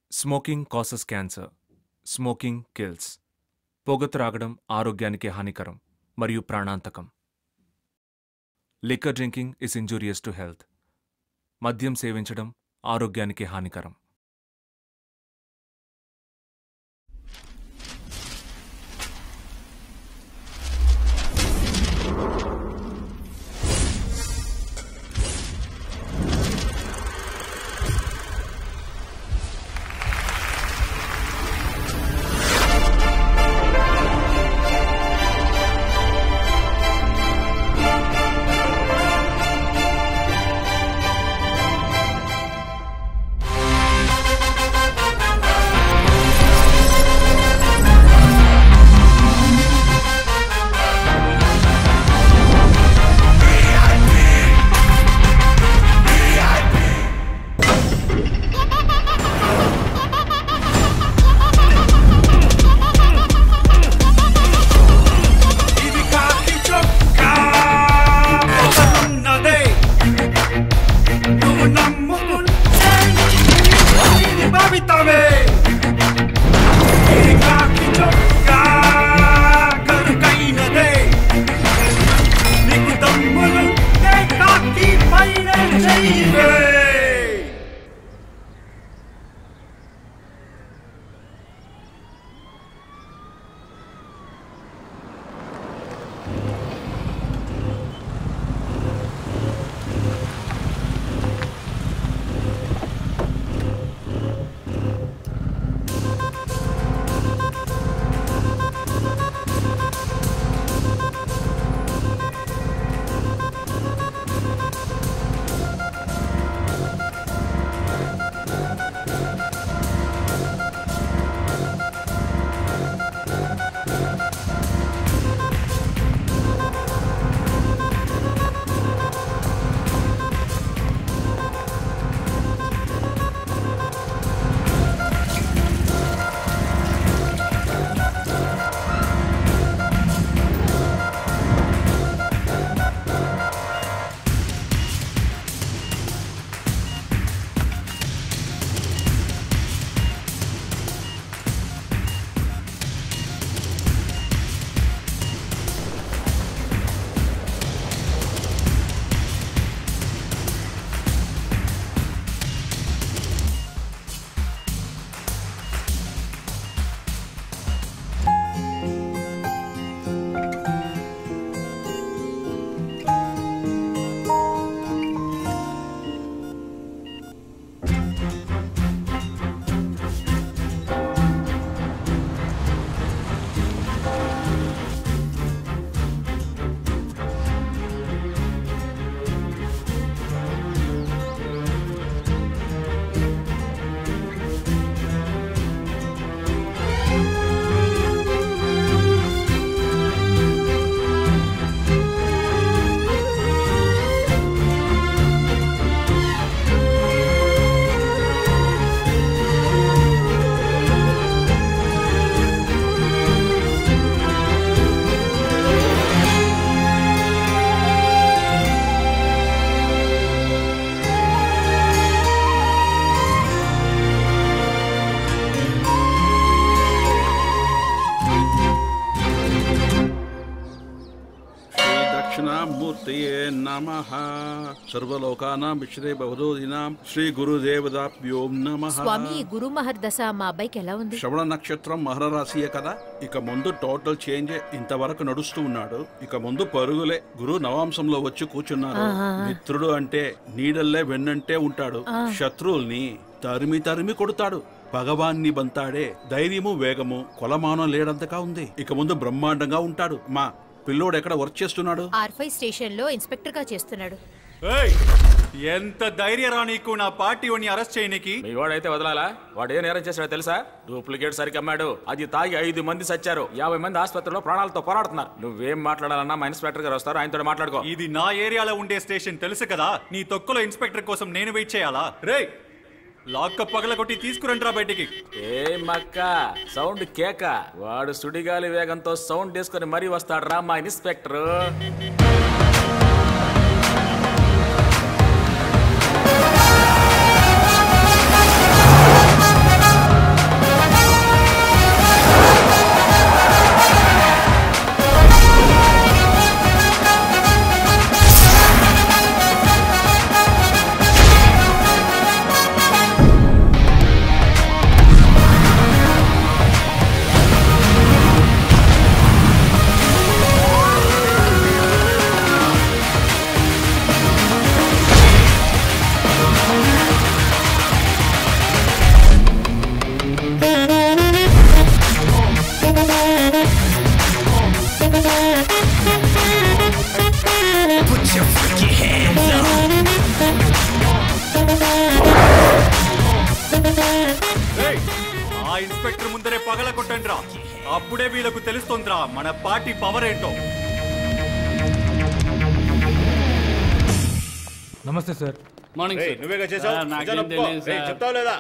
Smoking causes cancer smoking kills పొగ త్రాగడం ఆరోగ్యానికి హానికరం మరియు ప్రాణాంతకం liquor drinking is injurious to health మద్యం సేవించడం ఆరోగ్యానికి హానికరం ఇది కాకి చొక్కా ఉన్నదే నువ్వు నమ్ముకుంటే ఇది భవితమే ఇది కాకి చొక్కా కరుకైనదే నీకు దమ్ములుంటే కాకి పైన చెయ్యవే శ్రీ దక్షిణామూర్తయే నమ సర్వలోకానాం విశ్రే బహుదోదినాం శ్రీ గురుదేవదాభ్యోం నమ స్వామి ఈ గురు మహర్దశ మా అబ్బాయికి ఎలా ఉంది శ్రవణ నక్షత్రం మహర రాశియే కదా ఇక ముందు టోటల్ చేంజ్ ఇంతవరకు నడుస్తూ ఉన్నాడు ఇక ముందు పరుగులే గురు నవాంశంలో వచ్చి కూర్చున్నారు మిత్రుడు అంటే నీడల్లే వెన్నంటే ఉంటాడు శత్రువుల్ని తరిమి తరిమి కొడతాడు భగవాన్ని బంతాడే ధైర్యము వేగము కొలమానం లేడంతగా ఉంది ఇక ముందు బ్రహ్మాండంగా ఉంటాడు మా పిల్లోడు ఎక్కడ వర్క్ చేస్తున్నాడు ఆర్ ఫైవ్ స్టేషన్ లో ఇన్స్పెక్టర్ గా చేస్తున్నాడు ఏయ్! ఎంత ధైర్యరా నీకు నా పార్టీ వాడిని అరెస్ట్ చేయనికి మీ వాడైతే వదలాలా వాడు ఏ నేరం చేశాడో తెలుసా డూప్లికేట్ సరికి అమ్మాడు అది తాగి ఐదు మంది సచ్చారు యాభై మంది ఆసుపత్రిలో ప్రాణాలతో పోరాడుతున్నారు నువ్వేం మాట్లాడాలన్నా మా ఇన్స్పెక్టర్ గారు వస్తారు ఆయనతో మాట్లాడుకో ఇది నా ఏరియాలో ఉండే స్టేషన్ తెలుసు కదా నీ తొక్కులో ఇన్స్పెక్టర్ కోసం నేను వెయిట్ చేయాలా రే లాకప్ పగలగొట్టి తీసుకురండిరా బయటికి ఏ మక్క సౌండ్ కేక వాడు సుడిగాలి వేగంతో సౌండ్ తీసుకొని మరీ వస్తాడు రా మా ఇన్స్పెక్టర్ కొట్టండి రా అప్పుడే వీళ్ళకు తెలుస్తుందిరా మన పార్టీ పవర్ ఏంటో నమస్తే సార్ మార్నింగ్ ఏయ్, సార్ నువ్వేగా చేసావు సార్, నాకేం నిజాలు ఒప్పుకో. తెలియదు ఏయ్, సార్. చెప్తావు లేదా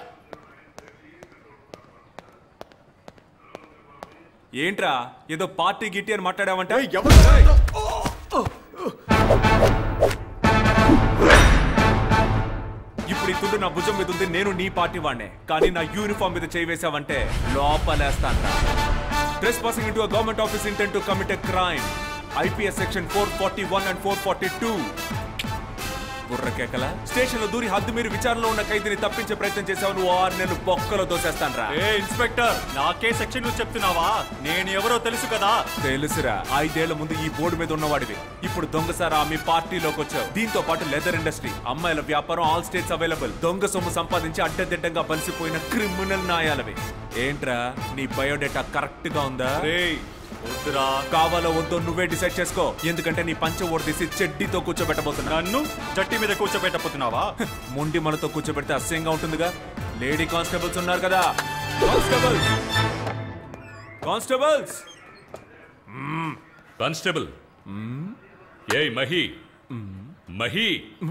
ఏంట్రా ఏదో పార్టీ గిట్టి అని మాట్లాడావంట ఏయ్, ఎవరు ఇప్పుడు ఈ తుండు నా భుజం మీద ఉంది నేను నీ పార్టీ వాడినే కానీ నా యూనిఫామ్ మీద చేయి వేసావంటే లోపలేస్తాను trespassing into government office intent to commit a crime IPS section four forty one and four forty two బుర్రకెక్కల స్టేషన్ లో దూరి హద్దు మీరు విచారణలో ఉన్న ఖైదీని తప్పించే ప్రయత్నం చేసావు నువ్వు ఆరు నెలలు బొక్కలో దోసేస్తాను రా ఏ ఇన్స్పెక్టర్ నాకే సెక్షన్ నువ్వు చెప్తున్నావా నేను ఎవరో తెలుసు కదా తెలుసురా ఐదేళ్ల ముందు ఈ బోర్డు మీద ఉన్నవాడివి ఇప్పుడు దొంగసారా మీ పార్టీలోకి వచ్చావు దీంతో పాటు లెదర్ ఇండస్ట్రీ అమ్మాయిల వ్యాపారం ఆల్ స్టేట్స్ అవైలబుల్ దొంగ సొమ్ము సంపాదించి అడ్డదిడ్డంగా బలిసిపోయిన క్రిమినల్ నాయాలవి ఏంట్రా నీ బయోడేటా కరెక్ట్ గా ఉందా రేయ్ వద్దురా కావాలో వద్దో నువ్వే డిసైడ్ చేసుకో ఎందుకంటే నీ పంచ ఓడిసి చెడ్డీతో కూర్చోబెట్టబోతున్నా నన్ను జట్టి మీద కూర్చోబెట్టపోతున్నావా మొండి మనతో కూర్చోబెడితే అసహ్యంగా ఉంటుందిగా లేడీ కానిస్టేబుల్స్ ఉన్నారు కదా కానిస్టేబుల్స్ కానిస్టేబుల్స్ కానిస్టేబుల్ ఏయ్ మహి మహి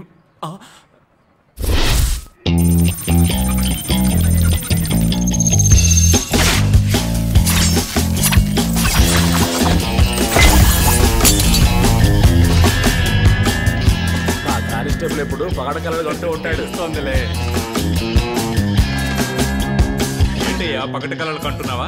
నా కానిస్టేబుల్ ఎప్పుడు పగడ కలలు అంటూ ఉంటాడు తెలుస్తోందిలే ఏంటయ్యా పగటి కలలు కంటున్నావా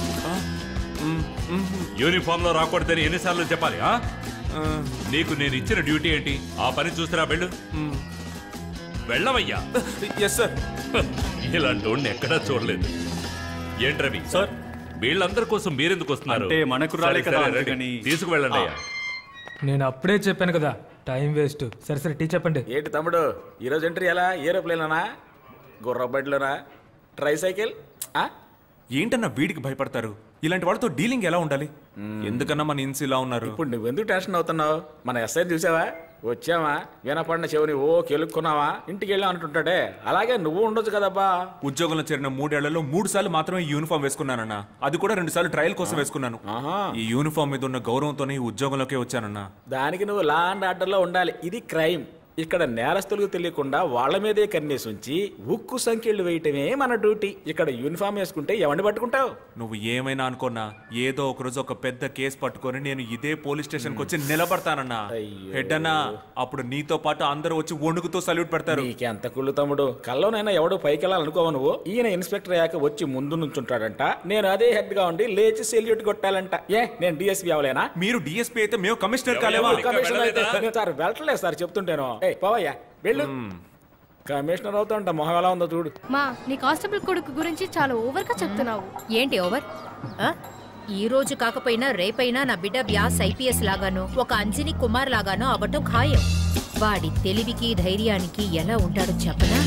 యూనిఫామ్ లో రాకూడదని ఎన్నిసార్లు చెప్పాలి ఆ? నీకు నేను ఇచ్చిన డ్యూటీ ఏంటి ఆ పని చూసిరా వెళ్ళు వెళ్ళవయ్యా ఎస్ సార్ ఇలాంటి వాడిని ఎక్కడా చూడలేదు ఏంట్రవి సార్. వీళ్ళందరి కోసం మీరెందుకు వస్తున్నారు అంటే మనకు రాలే సరే, కదా సరే, రండి. అందుకని. తీసుకువెళ్ళండి అయ్యా నేను అప్పుడే చెప్పాను కదా టైం వేస్ట్ సరే సరే టీ చెప్పండి ఏంటి తమ్ముడు ఈరోజు ఎంట్రీ ఎలా ఏరోప్లేనా గుర్రబడిలోనా ట్రై సైకిల్ ఆ? ఏంటన్నా వీడికి భయపడతారు ఇలాంటి వాళ్ళతో డీలింగ్ ఎలా ఉండాలి ఎందుకన్నా మన ఇన్స్ ఇలా ఉన్నారు ఇప్పుడు నువ్వెందుకు టెన్షన్ అవుతున్నావు మన ఎస్ఐ చూసావా వచ్చావా వినపడిన చెవిని ఓ కెలుక్కున్నావా ఇంటికి వెళ్ళాం అంటుంటాడే అలాగే నువ్వు ఉండొచ్చు కదబ్బా ఉద్యోగంలో చేరిన మూడేళ్లలో మూడు సార్లు మాత్రమే ఈ యూనిఫామ్ వేసుకున్నానన్నా అది కూడా రెండు సార్లు ట్రయల్ కోసం వేసుకున్నాను ఆహా. ఈ యూనిఫామ్ మీద ఉన్న గౌరవంతోనే ఈ ఉద్యోగంలోకే వచ్చానన్నా దానికి నువ్వు లా అండ్ ఆర్డర్లో ఉండాలి ఇది క్రైమ్ ఇక్కడ నేరస్తులకు తెలియకుండా వాళ్ళ మీదే కన్నేసి ఉంచి ఉక్కు సంఖ్యలు వేయటమే మన డ్యూటీ ఇక్కడ యూనిఫామ్ వేసుకుంటే ఎవరిని పట్టుకుంటావు నువ్వు ఏమైనా అనుకున్నా ఏదో ఒక రోజు ఒక పెద్ద కేసు పట్టుకొని నేను ఇదే పోలీస్ స్టేషన్ కి వచ్చి నిలబడతానన్నా అయ్యో. హెడ్ అన్నా అప్పుడు నీతో పాటు అందరూ వచ్చి వణుకుతో సల్యూట్ పెడతారు నీకెంత కుళ్ళు తమ్ముడు కల్లోనైనా ఎవడో పైకి వెళ్ళాలనుకోవా నువ్వు ఈయన ఇన్స్పెక్టర్ అయ్యాక వచ్చి ముందు నుంచుంటాడంట నేను అదే హెడ్ గా ఉండి లేచి సెల్యూట్ కొట్టాలంట ఏ నేను డిఎస్పీ అవలేనా మీరు డిఎస్పీ అయితే మేము కమిషనర్ కాలేవా ఎవరు? ఇంకా కమిషనర్ అయితే వెళ్ళలేదా? నేను సార్ వెళ్ళట్లేదు సార్ చెప్తుంటేను ఏయ్ పోవయ్యా వెళ్ళు కమిషనర్ అవుతాంట మొహం ఎలా ఉందో చూడు మా నీ కానిస్టేబుల్ కొడుకు గురించి చాలా ఓవర్ గా చెప్తున్నావు ఏంటి ఓవర్ ఆ? ఈ రోజు కాకపోయినా రేపైనా నా బిడ్డ వ్యాస్ ఐపీఎస్ లాగానో ఒక అంజని కుమార్ లాగానో అవ్వటం ఖాయం వాడి తెలివికి ధైర్యానికి ఎలా ఉంటాడో చెప్పనా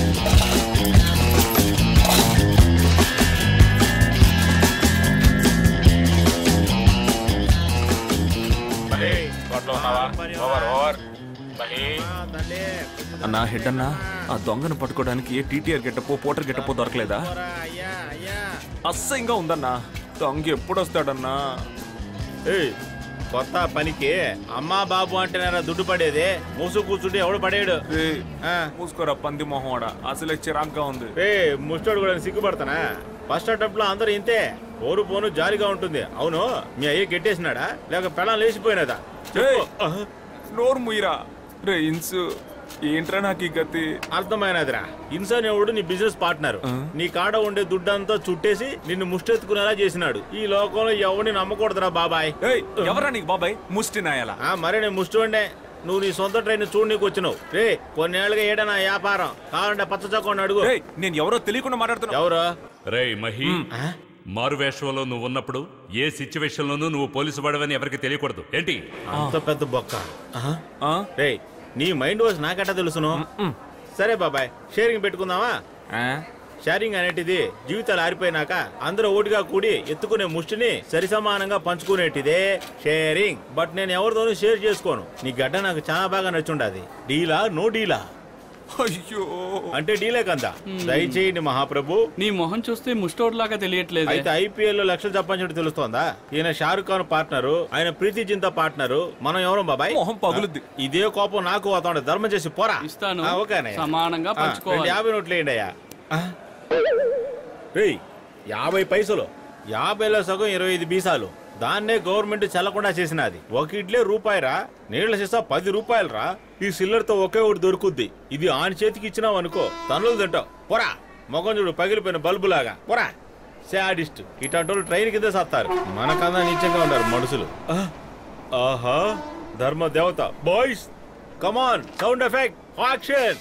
అన్నా హెడ్ అన్నా ఆ దొంగను పట్టుకోవడానికి ఏ టీటీఆర్ గెట్టపో పోటర్ గెట్టపో దొరకలేదా అసహ్యంగా ఉందన్నా దొంగ ఎప్పుడు వస్తాడన్నా ఏయ్, కొత్త పనికి అమ్మా బాబు అంటేనారా దుడ్డు పడేది మూసు కూర్చుంటే ఎవడు పడేయడు రే ఆ. మూసుకోరా పంది మొహం అసలే చిరాగ్గా ఉంది రే ముష్టోడు కూడా సిగ్గుపడతానా ఫస్ట్ అటెంప్ట్ లో అందరూ ఇంతే పోరు పోను జాలిగా ఉంటుంది అవును మీ అయ్య గెట్టేసినాడా లేక పెళ్ళం లేచిపోయినదా ఏయ్, నోరు ముయిరా రే ఇన్స్ ఏంట్రా నాకు ఈ గతి అర్థమైనదిరా ఇన్సాన్ ఎవడు నీ బిజినెస్ పార్ట్నర్ నీ కాడ ఉండే దుడ్డంతా చుట్టేసి నిన్ను ముష్టెత్తుకునేలా చేసినాడు ఈ లోకంలో ఎవరిని నమ్మకూడదురా బాబాయ్ ఏయ్, ఎవరా నీకు బాబాయ్ ముష్టి నాయాల ఆ మరే నేను ముష్టోండే నువ్వు నీ సొంత ట్రైన్ చూడు నీకు వచ్చినావు రే కొన్నేళ్ళుగా ఏడనా వ్యాపారం కావాలంటే పచ్చ చొక్కండి అడుగు ఏయ్, నేను ఎవరో తెలియకుండా మాట్లాడుతున్నా ఎవరు రేయ్ మహి మారు వేషంలో నువ్వు ఉన్నప్పుడు ఏ సిచ్యువేషన్ లోనూ నువ్వు పోలీసు పడవని ఎవరికి తెలియకూడదు ఏంటి అంత పెద్ద బొక్క ఆ? రే నీ మైండ్ వాష్ నాకట్టా తెలుసును సరే బాబాయ్ షేరింగ్ పెట్టుకుందామా ఆ? షేరింగ్ అనేటిది జీవితాలు ఆరిపోయినాక అందరూ ఓటిగా కూడి ఎత్తుకునే ముష్టిని సరిసమానంగా పంచుకునేటిదే షేరింగ్ బట్ నేను ఎవరితోనూ షేర్ చేసుకోను నీ గడ్డ నాకు చాలా బాగా నచ్చుండది డీలా నో డీలా అయ్యో అంటే డీలే కందా దయచేయండి మహాప్రభు నీ మొహం చూస్తే ముస్టోడ్లాగా తెలియట్లేదు అయితే ఐపీఎల్ లో లక్షలు సంపాదించడం తెలుస్తోందా ఈయన షారుఖ్ ఖాన్ పార్ట్నరు ఆయన ప్రీతి జింతా పార్ట్నరు మనం ఎవరు బాబాయ్ మొహం పగులుద్ది. ఇదే కోపం నాకు అతను ధర్మం చేసి పోరా ఇస్తాను. ఆ, ఓకే అన్నయ్య. సమానంగా ఆ, పంచుకోవాలి. రెండు యాభై నోట్లు వేయండి అయ్యా ఆ. రేయ్ యాభై పైసలు యాభైలో సగం ఇరవై ఐదు బీసాలు దాన్నే గవర్నమెంట్ చెల్లకుండా చేసినది ఒక ఇడ్లే రూపాయిరా నీళ్ల సీసా పది రూపాయలు రా ఈ సిల్లర్తో ఒకే ఒకటి దొరుకుద్ది ఇది ఆని చేతికి ఇచ్చినావు అనుకో తనులు తింటావు పోరా మొగం చూడు పగిలిపోయిన బల్బు లాగా పోరా శాడిస్ట్ ఇట్లాంటి వాళ్ళు ట్రైన్ కింద సత్తారు మనకన్నా నీచంగా ఉన్నారు మనుషులు ఆ, ఆహా ధర్మ దేవత boys come on sound effect action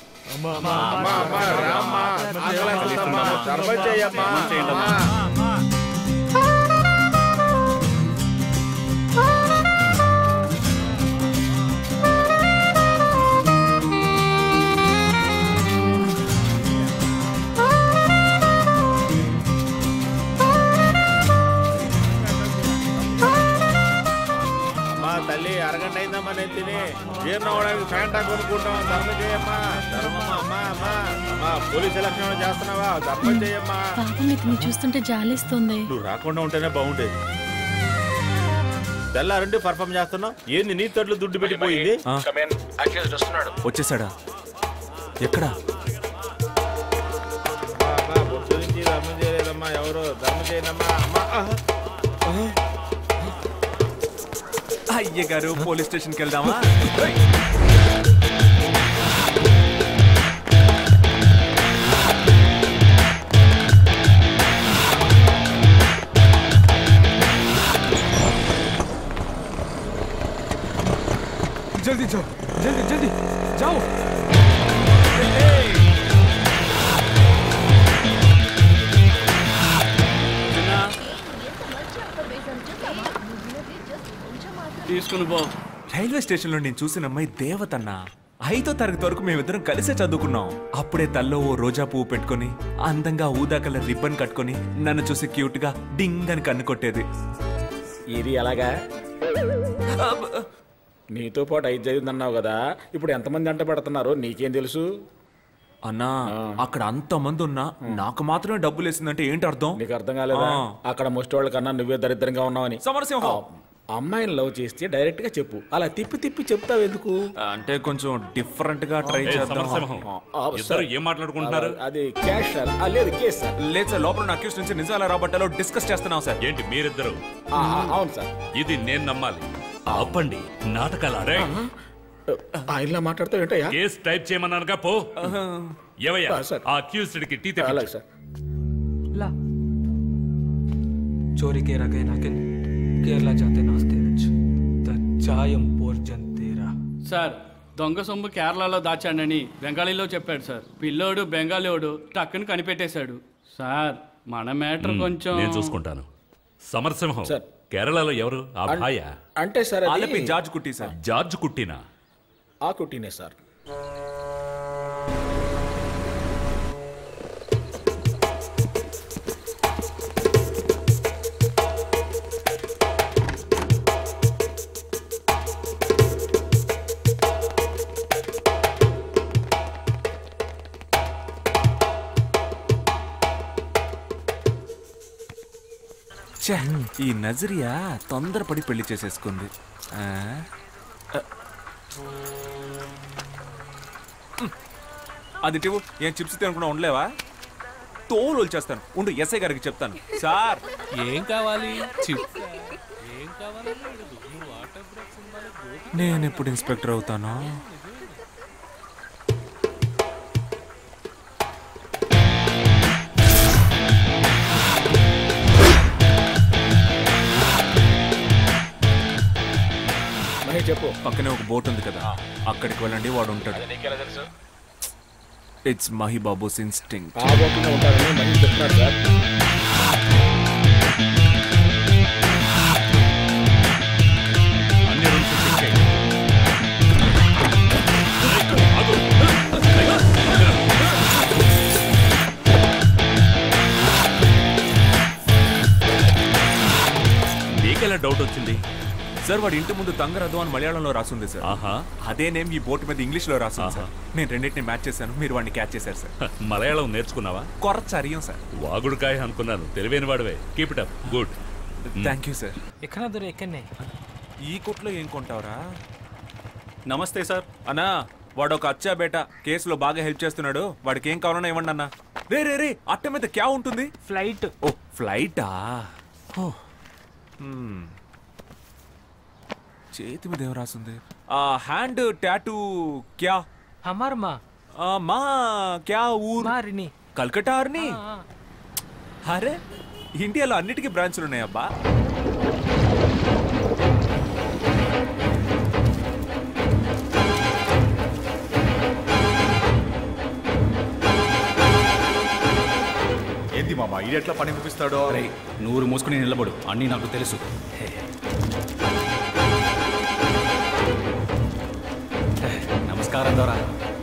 అమ్మా తల్లి అరగంట అయిందమ్మా నేను తిని జీర్ణం అవడానికి ఫ్యాంటా కొనుక్కుంటాం ధర్మం చేయమ్మా ధర్మమ్మా అమ్మా అమ్మా అమ్మా పోలీస్ ఎలక్షన్ చేస్తున్నావా ధర్మం చేయమ్మా పాపం ఇతను చూస్తుంటే జాలిస్తుంది నువ్వు రాకుండా ఉంటేనే బాగుండేది తెల్లారండి పర్ఫామ్ చేస్తున్నావు ఏంది నీ తట్లు దుడ్డు పెట్టిపోయింది ఆ, వచ్చేసాడా ఎక్కడా అమ్మా, పొద్దు నుంచి ధర్మం చేయలేదమ్మా ఎవరు ధర్మం చేయనమ్మా అమ్మా ఆహా. అయ్య గారు పోలీస్ స్టేషన్కి వెళ్దామా जल्दी जाओ जल्दी जल्दी जाओ తీసుకుని పో రైల్వే స్టేషన్ లో నేను చూసిన అమ్మాయి దేవతన్న ఐదో తరగతి వరకు మేమిద్దరం కలిసే చదువుకున్నాం అప్పుడే తల్లో ఓ రోజా పువ్వు పెట్టుకొని అందంగా ఊదా కలర్ రిబ్బన్ కట్టుకొని నన్ను చూసి క్యూట్ గా డింగ్ అని కన్ను కొట్టేది ఇది ఎలాగా నీతో పాటు ఐదు జరిగిందన్నావు కదా ఇప్పుడు ఎంతమంది అంట పెడుతున్నారు నీకేం తెలుసు అన్నా అక్కడ అంత మంది ఉన్నా నాకు మాత్రమే డబ్బులు వేసిందంటే ఏంటి అర్థం నీకు అర్థం కాలేదా ఆ. అక్కడ ముష్టోళ్ళ కన్నా నువ్వే దరిద్రంగా ఉన్నావని సమరసింహం ఆ, అమ్మాయిని లవ్ చేస్తే డైరెక్ట్ గా చెప్పు అలా తిప్పి తిప్పి చెప్తావు ఎందుకు అంటే కొంచెం డిఫరెంట్ గా ట్రై ఏ, చేద్దాం సమరసింహం. ఆ, ఇద్దరు సార్. ఏం మాట్లాడుకుంటున్నారు అది క్యాష్ సార్ ఆ, లేదు కేస్ సార్ లేదు సార్ లోపల నా అక్యూస్ నుంచి నిజాలు రాబట్టాలో డిస్కస్ చేస్తున్నాం సార్ ఏంటి మీరిద్దరు ఆ, ఆ, అవును సార్ ఇది నేను నమ్మాలి ఆపండి నాటకాలు అరే ఆయనలా మాట్లాడతావు ఏంటయ్యా కేసు టైప్ చేయమన్నానుగా పో ఏవయ్యా ఆ, సార్. ఆ అక్యూజ్డ్ కి టీ అలాగే తెప్పించు సార్ ला चोरी केरा गए नाकिन केरला जाते नास्ते विच द चायम पोर्जन तेरा సార్ దొంగ సొమ్ము కేరళలో దాచాడని బెంగాలీలో చెప్పాడు సార్ పిల్లోడు బెంగాలీోడు టక్కుని కనిపెట్టేశాడు సార్ మన మ్యాటర్ కొంచెం నేను చూసుకుంటాను సమరసింహం సార్. కేరళలో ఎవరు ఆ భాయ అంటే సార్ అది ఆలపి జార్జ్ కుట్టి సార్ జార్జ్ కుట్టినా ఆ కుట్టినే సార్ ఛే, ఈ నజరియా తొందరపడి పెళ్లి చేసేసుకుంది ఆ? ఆ. అది టివు ఏం చిప్స్ తినకుండా ఉండలేవా తోలు వచ్చేస్తాను ఉండు ఎస్ఐ గారికి చెప్తాను సార్ ఏం కావాలి నేను ఎప్పుడు ఇన్స్పెక్టర్ అవుతాను మహి చెప్పు పక్కనే ఒక బోట్ ఉంది కదా అక్కడికి వెళ్ళండి వాడు ఉంటాడు ఇట్స్ మహిబాబుస్ ఇన్స్టింగ్ ఆ బోట్లో ఉంటారని మహి చెప్తున్నాడు సార్ అన్ని రూమ్స్ చెక్ చేయి. ఆగు. నీకెలా డౌట్ వచ్చింది సార్ వాడి ఇంటి ముందు తంగరదు అని మలయాళంలో రాసుంది సార్ ఆహా అదే నేమ్ ఈ బోర్డు మీద ఇంగ్లీష్ లో రాసుంది సార్ నేను రెండింటిని మ్యాచ్ చేశాను మీరు వాడిని క్యాచ్ చేశారు సార్ మలయాళం నేర్చుకున్నావా కొరచ అరియం సార్ వాగుడుకాయ అనుకున్నాను తెలివైన వాడివే keep it up good thank you sir ఎక్కడ దొర ఎక్కడనే ఈ కొట్లో ఏం కొంటావురా నమస్తే సార్ అన్నా వాడు ఒక అచ్చా బేట కేసులో బాగా హెల్ప్ చేస్తున్నాడు వాడికి ఏం కావాలన్నా ఇవ్వండి అన్న రే రే రే అట్ట మీద క్యా ఉంటుంది ఫ్లైట్ ఓ ఫ్లైటా ఓ హ్మ్. చేతి మీద ఏం రాసింది ఆ హ్యాండ్ టాటూ క్యా హమార్ మా ఆ, మా క్యా ఊర్ మారిని కల్కటా అర్ని అరే ఇండియాలో అన్నిటికీ బ్రాంచ్లు ఉన్నాయి అబ్బా ఏంది మామ ఇది ఎట్లా పని ముగిస్తాడో నూరు మూసుకుని నిలబడు అన్నీ నాకు తెలుసు నమస్కారం దొరా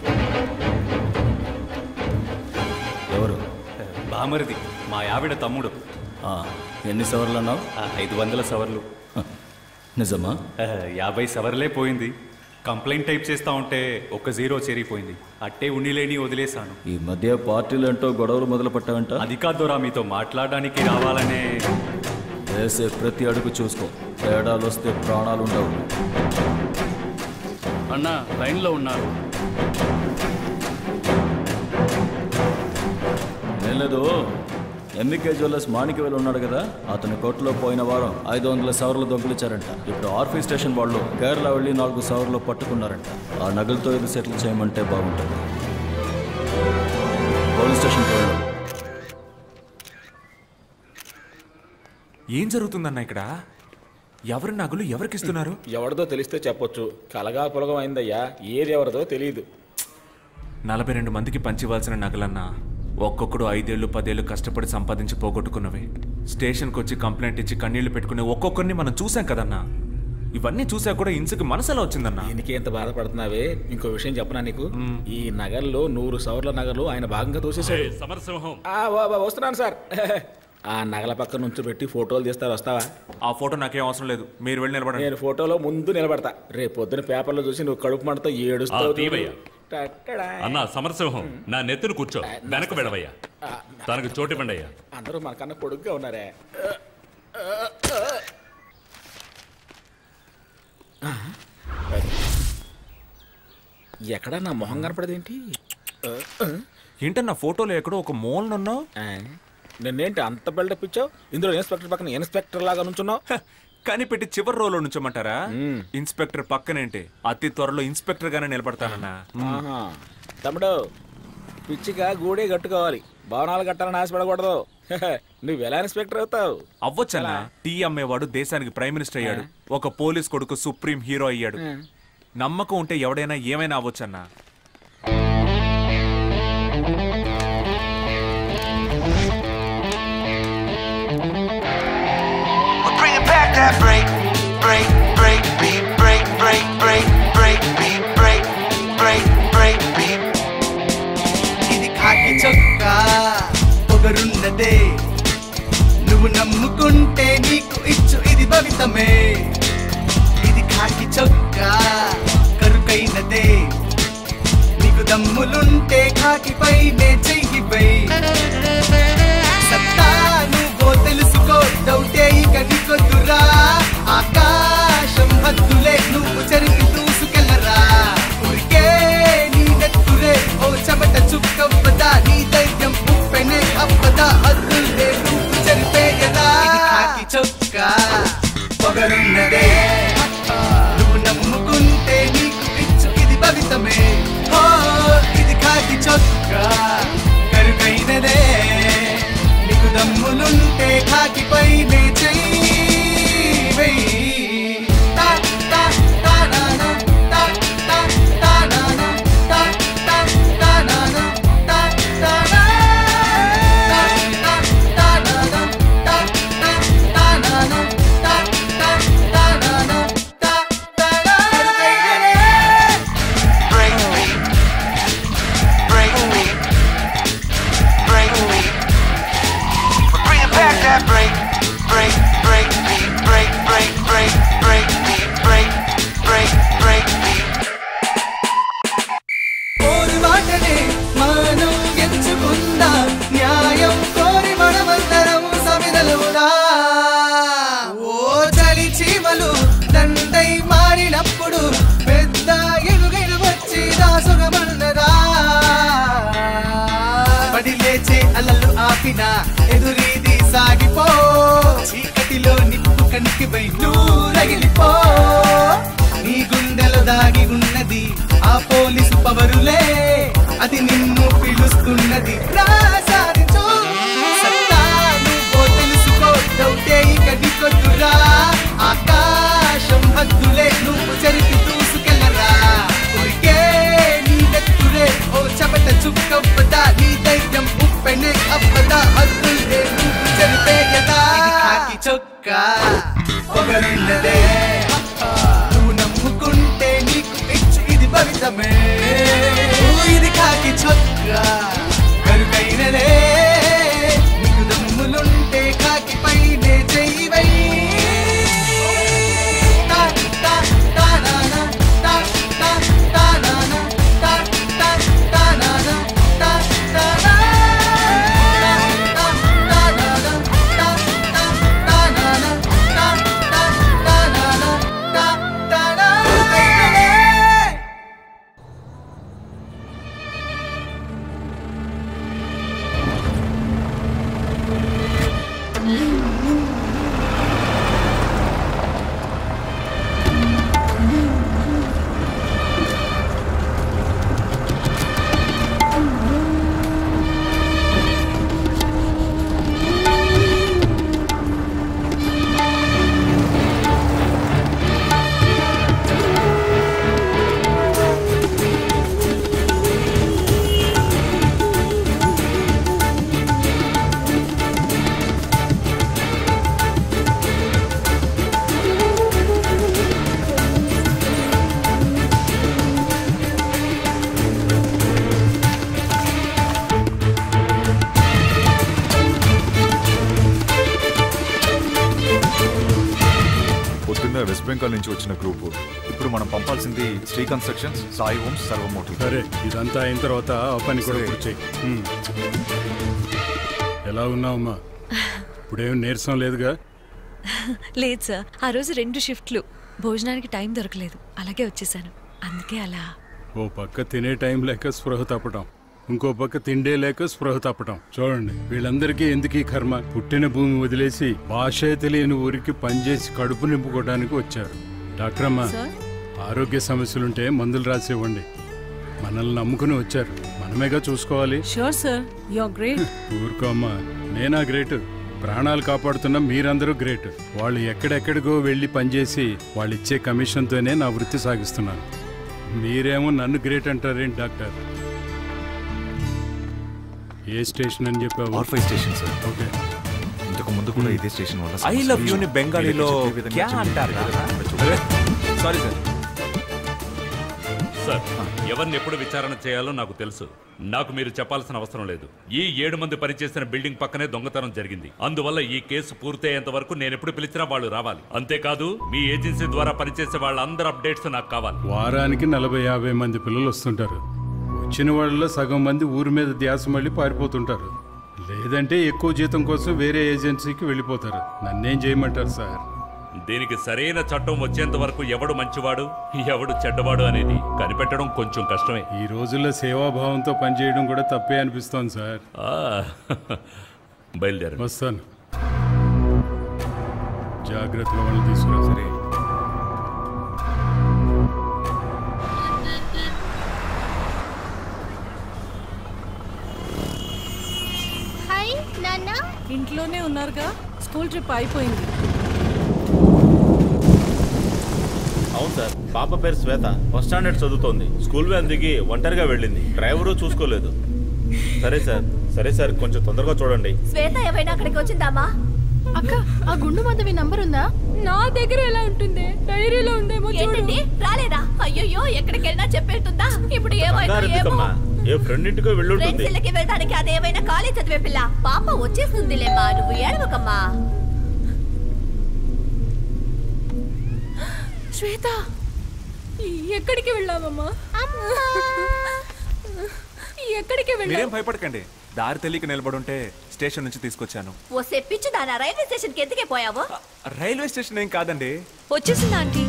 ఎవరు బామరిది మా ఆవిడ తమ్ముడు ఎన్ని సవర్లు అన్నావు ఐదు వందల సవర్లు నిజమా యాభై సవర్లే పోయింది కంప్లైంట్ టైప్ చేస్తా ఉంటే ఒక జీరో చేరిపోయింది అట్టే ఉండిలేని వదిలేశాను ఈ మధ్య పార్టీలంటూ గొడవలు మొదలు పట్టావంట అది కాదురా మీతో మాట్లాడడానికి రావాలనే వేసే ప్రతి అడుగు చూసుకో తేడాలు వస్తే ప్రాణాలు ఉండవు అన్న లైన్లో ఉన్నారు ఏం లేదు ఎంబీకే జ్యువెలర్స్ మాణిక్యవేలు ఉన్నాడు కదా అతని కొట్లో పోయిన వారం ఐదు వందల సవర్లు దొంగిలించారంట ఇప్పుడు ఆర్ఫీ స్టేషన్ వాళ్ళు కేరళ వెళ్ళి నాలుగు సవర్లు పట్టుకున్నారంట ఆ నగలతో ఇది సెటిల్ చేయమంటే బాగుంటుంది పోలీస్ స్టేషన్కి వెళ్ళు ఏం జరుగుతుందన్న ఇక్కడ ఎవరి నగలు ఎవరికి ఇస్తున్నారు ఎవరిదో తెలిస్తే చెప్పొచ్చు కలగా పులగం అయిందయ్యా ఏది ఎవరిదో తెలియదు నలభై రెండు మందికి పంచివ్వాల్సిన నగలన్నా ఒక్కొక్కడు ఐదేళ్లు పదేళ్లు కష్టపడి సంపాదించి పోగొట్టుకున్నవి స్టేషన్కి వచ్చి కంప్లైంట్ ఇచ్చి కన్నీళ్లు పెట్టుకునే ఒక్కొక్కరిని మనం చూసాం కదన్నా ఇవన్నీ చూసా కూడా ఇన్సుకి మనసు ఎలా వచ్చిందన్నా దీనికి ఎంత బాధపడుతున్నావే ఇంకో విషయం చెప్పనా నీకు ఈ నగల్లో నూరు సవర్ల నగలు ఆయన భాగంగా తోసేశాడు సమరసింహం ఆ, వా- వా- వస్తున్నాను సార్ ఆ నగల పక్క నుంచి పెట్టి ఫోటోలు తీస్తారు వస్తావా ఆ ఫోటో నాకేం అవసరం లేదు మీరు వెళ్ళి నిలబడండి నేను ఫోటోలో ముందు నిలబడతా రేపు పొద్దున పేపర్లో చూసి నువ్వు కడుపు మంటతో ఆ, ఏడుస్తావు తీవయ్యా. టట్టడా. అన్నా సమరసింహం నా నెత్తును కూర్చో వెనక వెళ్ళవయ్యా ఆ, తనకు చోటివ్వండి అయ్యా అందరూ మనకన్నా పొడుగ్గా ఉన్నారే ఆ, ఎక్కడ నా మొహం కనపడదేంటి ఏంటన్నా ఫోటోలో ఎక్కడో ఒక మూలనున్నావు నిన్నేంటి అంత బిల్డప్ ఇచ్చావు ఇందులో ఇన్స్పెక్టర్ పక్కన ఇన్స్పెక్టర్ లాగా నుంచున్నావు కనిపెట్టి చివరి రోలో నుంచోమంటారా ఇన్స్పెక్టర్ పక్కనేంటి అతి త్వరలో ఇన్స్పెక్టర్ గానే నిలబడతానన్నా ఆహా. తమ్ముడు పిచ్చిగా గూడే కట్టుకోవాలి భవనాలు కట్టాలని ఆశపడకూడదు నువ్వు ఎలా ఇన్స్పెక్టర్ అవుతావు అవ్వచ్చన్నా టీ అమ్మేవాడు దేశానికి ప్రైమ్ మినిస్టర్ అయ్యాడు ఒక పోలీస్ కొడుకు సుప్రీం హీరో అయ్యాడు నమ్మకం ఉంటే ఎవడైనా ఏమైనా అవ్వచ్చన్నా We're bringing back that break, break, break, beat, break, break, break, break, beat, break, break, break, beat. ఇది కాకి చొక్క పొగరున్నదే నువ్వు నమ్ముకుంటే నీకు ఇచ్చు ఇది భవితమే ఇది కాకి చొక్క కరుకైనదే నీకు దమ్ములుంటే కాకిపై నే చెయ్యి సత్తా నువ్వో తెలుసుకో డౌటే ఇక నీకొద్దురా ఆకాశం హద్దులే నువ్వు చెరిగి దూసుకెళ్ళరా ఉరికే నీ నెత్తురే ఓ చెమట చుక్కవ్వదా నీ ధైర్యం ఉప్పెనే అవ్వదా హద్దులే నువ్వు చెరిపేయరా ఇది కాకి చొక్క పొగరున్నదే నువ్వు నమ్ముకుంటే నీకు ఇచ్చు ఇది భవితమే ఓ ఇది కాకి చొక్క కరుకైనదే నీకు దమ్ములుంటే కాకిపై నే చెయ్యి వెయ్యి తగిలిపో నీ గుండెలో దాగి ఉన్నది ఆ పోలీసు పవరులే అది నిన్ను పిలుస్తున్నది రా సాధించు సత్తా నువ్వో తెలుసుకో డౌటే ఇక నీకొద్దురా ఆకాశం హద్దులే నువ్వు చెరిపి దూసుకెళ్ళరా ఉరికే నీ నెత్తురే ఓ చెమట చుక్కవ్వదా నీ ధైర్యం ఉప్పెనే అవ్వదా హద్దులే నువ్వు చెరిపేయదా ఇది కాకి చొక్కా పొగరున్నదే నువ్వు నమ్ముకుంటే నీకు ఇచ్చు ఇది భవితమే ఓ ఇది కాకి చొక్కా కరుకైనదే నీకు దమ్ములుంటే కాకి పైనే చెయ్యి Ta ta ta na na ta ta ta na na ta ta ta na na ta ta na ta ta na na ta ta ta na na ta ta ta na na ta ta na పొద్దున్న వెస్ట్ బెంగాల్ నుంచి వచ్చిన group ఇప్పుడు మనం పంపాల్సింది Shri constructions Sai homes సర్వమోటల్ సరే ఇదంతా అయిన తర్వాత ఆ పని కూడా పూర్తి చెయ్యి. ఉమ్. ఎలా ఉన్నావమ్మా ఇప్పుడేం నీరసం లేదుగా లేదు సార్ ఆ రోజు రెండు షిఫ్ట్లు భోజనానికి టైం దొరకలేదు అలాగే వచ్చేసాను అందుకే అలా ఓ పక్క తినే టైం లేక స్పృహ తప్పటం ఇంకో పక్క తిండే లేక స్పృహ తప్పటం చూడండి వీళ్ళందరికీ ఎందుకు ఈ కర్మ పుట్టిన భూమి వదిలేసి భాషే తెలియని ఊరికి పనిచేసి కడుపు నింపుకోవడానికి వచ్చారు డాక్టర్ అమ్మ సార్? ఆరోగ్య సమస్యలుంటే మందులు రాసివ్వండి మనల్ని నమ్ముకుని వచ్చారు మనమేగా చూసుకోవాలి షూర్ సార్ యువర్ గ్రేట్ ఊరుకో అమ్మా నేనా గ్రేట్ ప్రాణాలు కాపాడుతున్న మీరందరూ గ్రేట్ వాళ్ళు ఎక్కడెక్కడికో వెళ్ళి పనిచేసి వాళ్ళు ఇచ్చే కమిషన్తోనే నా వృత్తి సాగిస్తున్నాను మీరేమో నన్ను గ్రేట్ అంటారేంటి డాక్టర్ ఏ స్టేషన్ అని చెప్పావు ఆర్ఫై స్టేషన్ సార్ ఓకే ఇంతకు ముందు కూడా ఇదే స్టేషన్ వల్ల ఐ లవ్ యూ ని బెంగాలీలో చెప్పే విధంగా క్యా చెప్పి అంటారు సారీ సార్ సార్ ఎవరిని ఎప్పుడు విచారణ చేయాలో నాకు తెలుసు నాకు మీరు చెప్పాల్సిన అవసరం లేదు ఈ ఏడు మంది పనిచేసిన బిల్డింగ్ పక్కనే దొంగతనం జరిగింది అందువల్ల ఈ కేసు పూర్తయ్యేంత వరకు నేను ఎప్పుడు పిలిచినా వాళ్ళు రావాలి అంతేకాదు మీ ఏజెన్సీ ద్వారా పనిచేసే వాళ్ళందరి అప్డేట్స్ నాకు కావాలి వారానికి నలభై యాభై మంది పిల్లలు వస్తుంటారు వచ్చిన వాళ్ళలో సగం మంది ఊరి మీద ధ్యాస మళ్ళీ పారిపోతుంటారు లేదంటే ఎక్కువ జీతం కోసం వేరే ఏజెన్సీకి వెళ్ళిపోతారు నన్నేం చేయమంటారు సార్ దీనికి సరైన చట్టం వచ్చేంత వరకు ఎవడు మంచివాడు ఎవడు చెడ్డవాడు అనేది కనిపెట్టడం కొంచెం కష్టమే ఈ రోజుల్లో సేవాభావంతో పనిచేయడం కూడా తప్పే అనిపిస్తోంది సార్ ఆ, బయలుదేరండి వస్తాను జాగ్రత్తగా వాళ్ళని తీసుకురా సరే హాయ్ నాన్న ఇంట్లోనే ఉన్నారుగా స్కూల్ ట్రిప్ అయిపోయింది అవును సార్ పాప పేరు శ్వేత ఫస్ట్ స్టాండర్డ్ చదువుతోంది స్కూల్ వ్యాన్ దిగి ఒంటరిగా వెళ్ళింది డ్రైవరు చూసుకోలేదు సరే సార్ సరే సార్ కొంచెం తొందరగా చూడండి శ్వేత ఏమైనా అక్కడికి వచ్చిందామా అక్క ఆ గుండు మాధవి నంబర్ ఉందా నా దగ్గర ఎలా ఉంటుంది డైరీలో ఉందేమో ఏంటండి రాలేదా అయ్యయ్యో ఎక్కడికి వెళ్ళినా చెప్పేస్తుందా ఇప్పుడు ఏమైందో కంగారు ఏమో ఎందుకమ్మా ఏ ఫ్రెండ్ ఇంటికో వెళ్ళుంటుంది ఫ్రెండ్స్ ఇళ్ళకి వెళ్ళడానికి అదేమైనా కాలేజ్ చదివే పిల్ల పాప వచ్చేస్తుందిలేమ్మా నువ్వు ఏడవకమ్మా శ్వేత ఎక్కడికి వెళ్ళావమ్మా ఎక్కడికి మీరేం వెళ్ళావు భయపడకండి దారి తెలియక నిలబడుంటే స్టేషన్ నుంచి తీసుకొచ్చాను ఓ సెప్పించు దానా రైల్వే స్టేషన్ కి ఎందుకే పోయావు రైల్వే స్టేషన్ ఏం కాదండి వచ్చేసింది ఆంటీ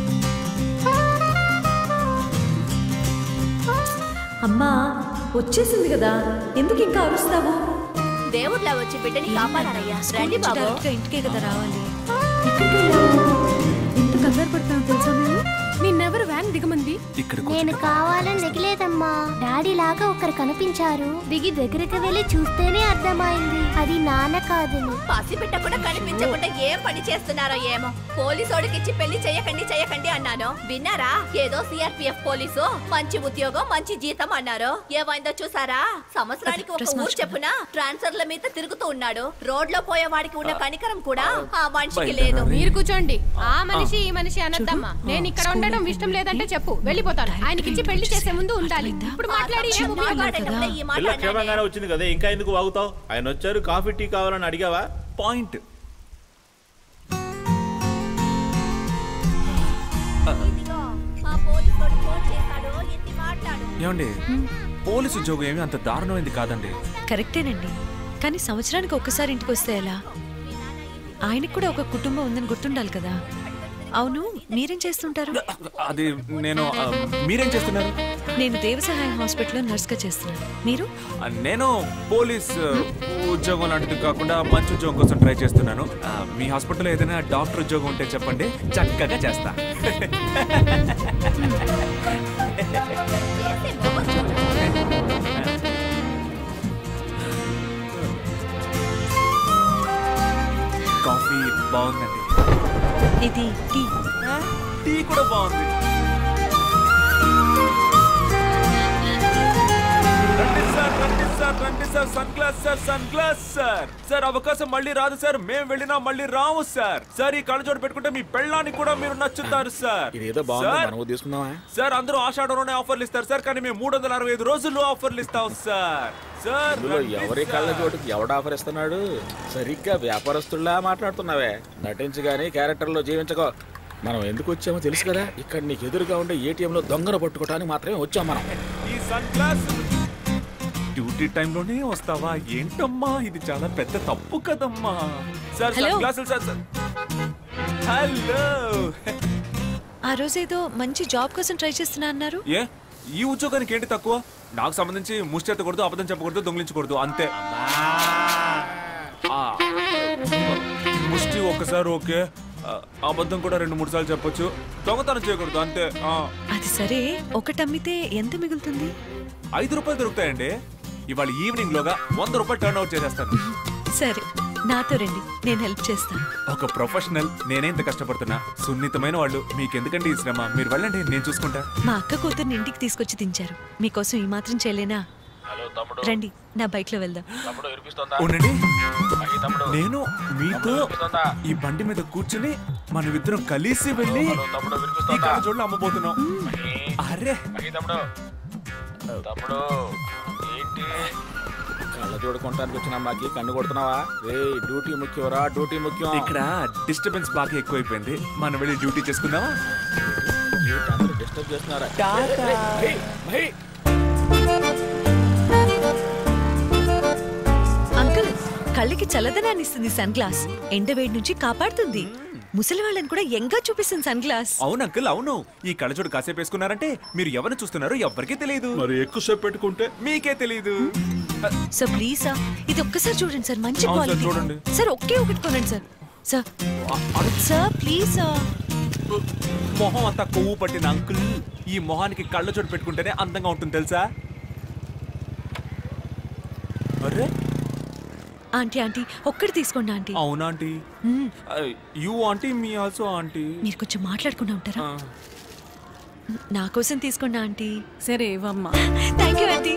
అమ్మా వచ్చేసింది కదా ఎందుకు ఇంకా అరుస్తావు దేవుడిలా వచ్చి బిడ్డని కాపాడారయ్యా రండి బాబు డైరెక్ట్గా ఇంటికే కదా రావాలి ఎక్కడికి వెళ్ళావు? ఇంత కంగారు నేను కావాలని దిగలేదమ్మా డాడీ లాగా ఒకరు కనిపించారు దిగి దగ్గరికి వెళ్ళి చూస్తేనే అర్థమైంది అది నాన్న కాదని పసిబిడ్డ కూడా కనిపించకుండా ఏం పని చేస్తున్నారో ఏమో పోలీసోడికి ఇచ్చి పెళ్లి చేయకండి చేయకండి అన్నాను విన్నారా ఏదో సిఆర్పిఎఫ్ పోలీసు మంచి ఉద్యోగం మంచి జీతం అన్నారు ఏమైందో చూసారా సంవత్సరానికి ఒక ఊరు చెప్పున ట్రాన్స్ఫర్ల మీద తిరుగుతూ ఉన్నాడు రోడ్ లో పోయే వాడికి ఉన్న కనికరం కూడా ఆ మనిషికి లేదు మీరు కూర్చోండి ఆ మనిషి ఈ మనిషి అనద్దమ్మా నేను ఇక్కడ ఉండడం ఇష్టం లేదంటే చెప్పు వెళ్ళిపోతాను ఆయనకిచ్చి పెళ్లి చేసే ముందు ఉండాలి ఇప్పుడు మాట్లాడి ఏం ఉపయోగం? పిల్ల క్షేమంగానే వచ్చింది కదా ఇంకా ఎందుకు వాగుతావు ఆయన వచ్చారు కాఫీ టీ కావాలని అడిగావా పాయింట్ ఆ పోలీసోడు ఫోన్ చేశాడు ఎత్తి మాట్లాడు ఏమండి పోలీసు ఉద్యోగం ఏమీ అంత దారుణమైంది కాదండి కరెక్టేనండి కానీ సంవత్సరానికి ఒక్కసారి ఇంటికి వస్తే ఎలా ఆయనకు కూడా ఒక కుటుంబం ఉందని గుర్తుండాలి కదా అవును మీరేం చేస్తుంటారు అది నేను ఆ, మీరేం చేస్తున్నారు నేను దేవసహాయం హాస్పిటల్లో నర్స్గా చేస్తున్నాను మీరు ఆ, నేను పోలీస్ ఆ, ఉద్యోగం లాంటిది కాకుండా మంచి ఉద్యోగం కోసం ట్రై చేస్తున్నాను ఆ, మీ హాస్పిటల్లో ఏదైనా డాక్టర్ ఉద్యోగం ఉంటే చెప్పండి చక్కగా చేస్తా కాఫీ బాగుందండి ఇది టీ టీ కూడా బాగుంది రండి సార్ రండి సార్ రండి sir sun glass sir sun glass sir sir అవకాశం మళ్ళీ రాదు సార్ మేము వెళ్ళినా మళ్ళీ రాము సార్ సార్ ఈ కళ్ళజోడు పెట్టుకుంటే మీ పెళ్ళానికి కూడా మీరు నచ్చుతారు సార్ ఇదేదో బాగుంది సార్, మనము తీసుకుందామా సార్ అందరూ ఆషాఢంలోనే ఆఫర్లు ఇస్తారు సార్ కానీ మేము మూడు వందల అరవై ఐదు రోజుల్లో ఆఫర్లు ఇస్తాం సార్ సార్ ఇందులో రండి ఎవరి సార్. కళ్ళ చోటుకి ఎవడు ఆఫర్ ఇస్తున్నాడు సరిగ్గా వ్యాపారస్తుల్లా మాట్లాడుతున్నావే నటించి గానీ క్యారెక్టర్లో జీవించకో మనం ఎందుకు వచ్చామో తెలుసు కదా ఇక్కడ నీకు ఎదురుగా ఉండే ఏటీఎం లో దొంగను పట్టుకోవడానికి మాత్రమే వచ్చాం మనం ఈ సన్ గ్లాస్ డ్యూటీ టైంలోనే వస్తావా ఏంటమ్మా ఇది చాలా పెద్ద తప్పు కదమ్మా సార్ హలో. సన్ గ్లాసులు సార్ సార్ హలో ఆ రోజేదో మంచి జాబ్ కోసం ట్రై చేస్తున్నా అన్నారు ఏ ఈ ఉద్యోగానికి ఏంటి తక్కువ నాకు సంబంధించి ముష్టి ఎత్తకూడదు అబద్ధం చెప్పకూడదు దొంగిలించకూడదు అంతే ఆ, ముష్టి ఒక్కసారి ఓకే ఆ, అబద్ధం కూడా రెండు మూడు సార్లు చెప్పొచ్చు దొంగతనం చేయకూడదు అంతే ఆ. అది సరే ఒకటి అమ్మితే ఎంత మిగులుతుంది ఐదు రూపాయలు దొరుకుతాయండి ఇవాళ ఈవినింగ్ లోగా వంద రూపాయలు టర్న్ అవుట్ చేసేస్తాను సరే నాతో రండి నేను హెల్ప్ చేస్తాను ఒక ప్రొఫెషనల్ నేనే ఇంత కష్టపడుతున్నా సున్నితమైన వాళ్ళు మీకెందుకండి ఈ శ్రమ మీరు వెళ్ళండి నేను చూసుకుంటా మా అక్క కూతుర్ని ఇంటికి తీసుకొచ్చి దించారు మీకోసం ఈ మాత్రం చేయలేనా రండి నా బైక్ లో వెళ్దాం ఉండండి నేను మీతో ఈ బండి మీద కూర్చుని మనమిద్దరం కలిసి వెళ్ళి ఈ కళ్ళజోళ్ళు అమ్మబోతున్నాం అరే తమ్ముడు ఏంటి కళ్ళ చూడుకోవటానికి వచ్చిన మాకి కన్ను కొడుతున్నావా రే డ్యూటీ ముఖ్యంరా డ్యూటీ ముఖ్యం ఇక్కడ డిస్టర్బెన్స్ బాగా ఎక్కువైపోయింది మనం వెళ్ళి డ్యూటీ చేసుకుందామా డిస్టర్బ్ చేస్తున్నారా టాటా. రేయ్, భయ్. అంకుల్ కళ్ళకి చల్లదనాన్ని ఇస్తుంది సన్ గ్లాస్ ఎండవేడి నుంచి కాపాడుతుంది ముసలి వాళ్ళని కూడా ఎంగా చూపిస్తుంది సన్ గ్లాస్ అవును అంకుల్ అవును ఈ కళ్ళజోడు కాసేపు వేసుకున్నారంటే మీరు ఎవరిని చూస్తున్నారో ఎవరికీ తెలియదు మరి ఎక్కువసేపు పెట్టుకుంటే మీకే తెలియదు సార్ ప్లీజ్ సార్ ఇది ఒక్కసారి చూడండి సార్ మంచి అవును సార్, క్వాలిటీ చూడండి. సార్ ఒకే ఒకటి కొనండి sir sir sir please sir మొహం అంతా కొవ్వు పట్టిన అంకుల్ ఈ మొహానికి కళ్ళజోడు పెట్టుకుంటేనే అందంగా ఉంటుంది తెలుసా అరే ఆంటీ ఆంటీ ఒక్కటి తీసుకోండి ఆంటీ అవునా aunty hmm. You aunty me also aunty మీరు కొంచెం మాట్లాడుకుంటూ ఉంటారా నా కోసం తీసుకోండి ఆంటీ సరే ఇవ్వమ్మా థ్యాంక్ యూ ఆంటీ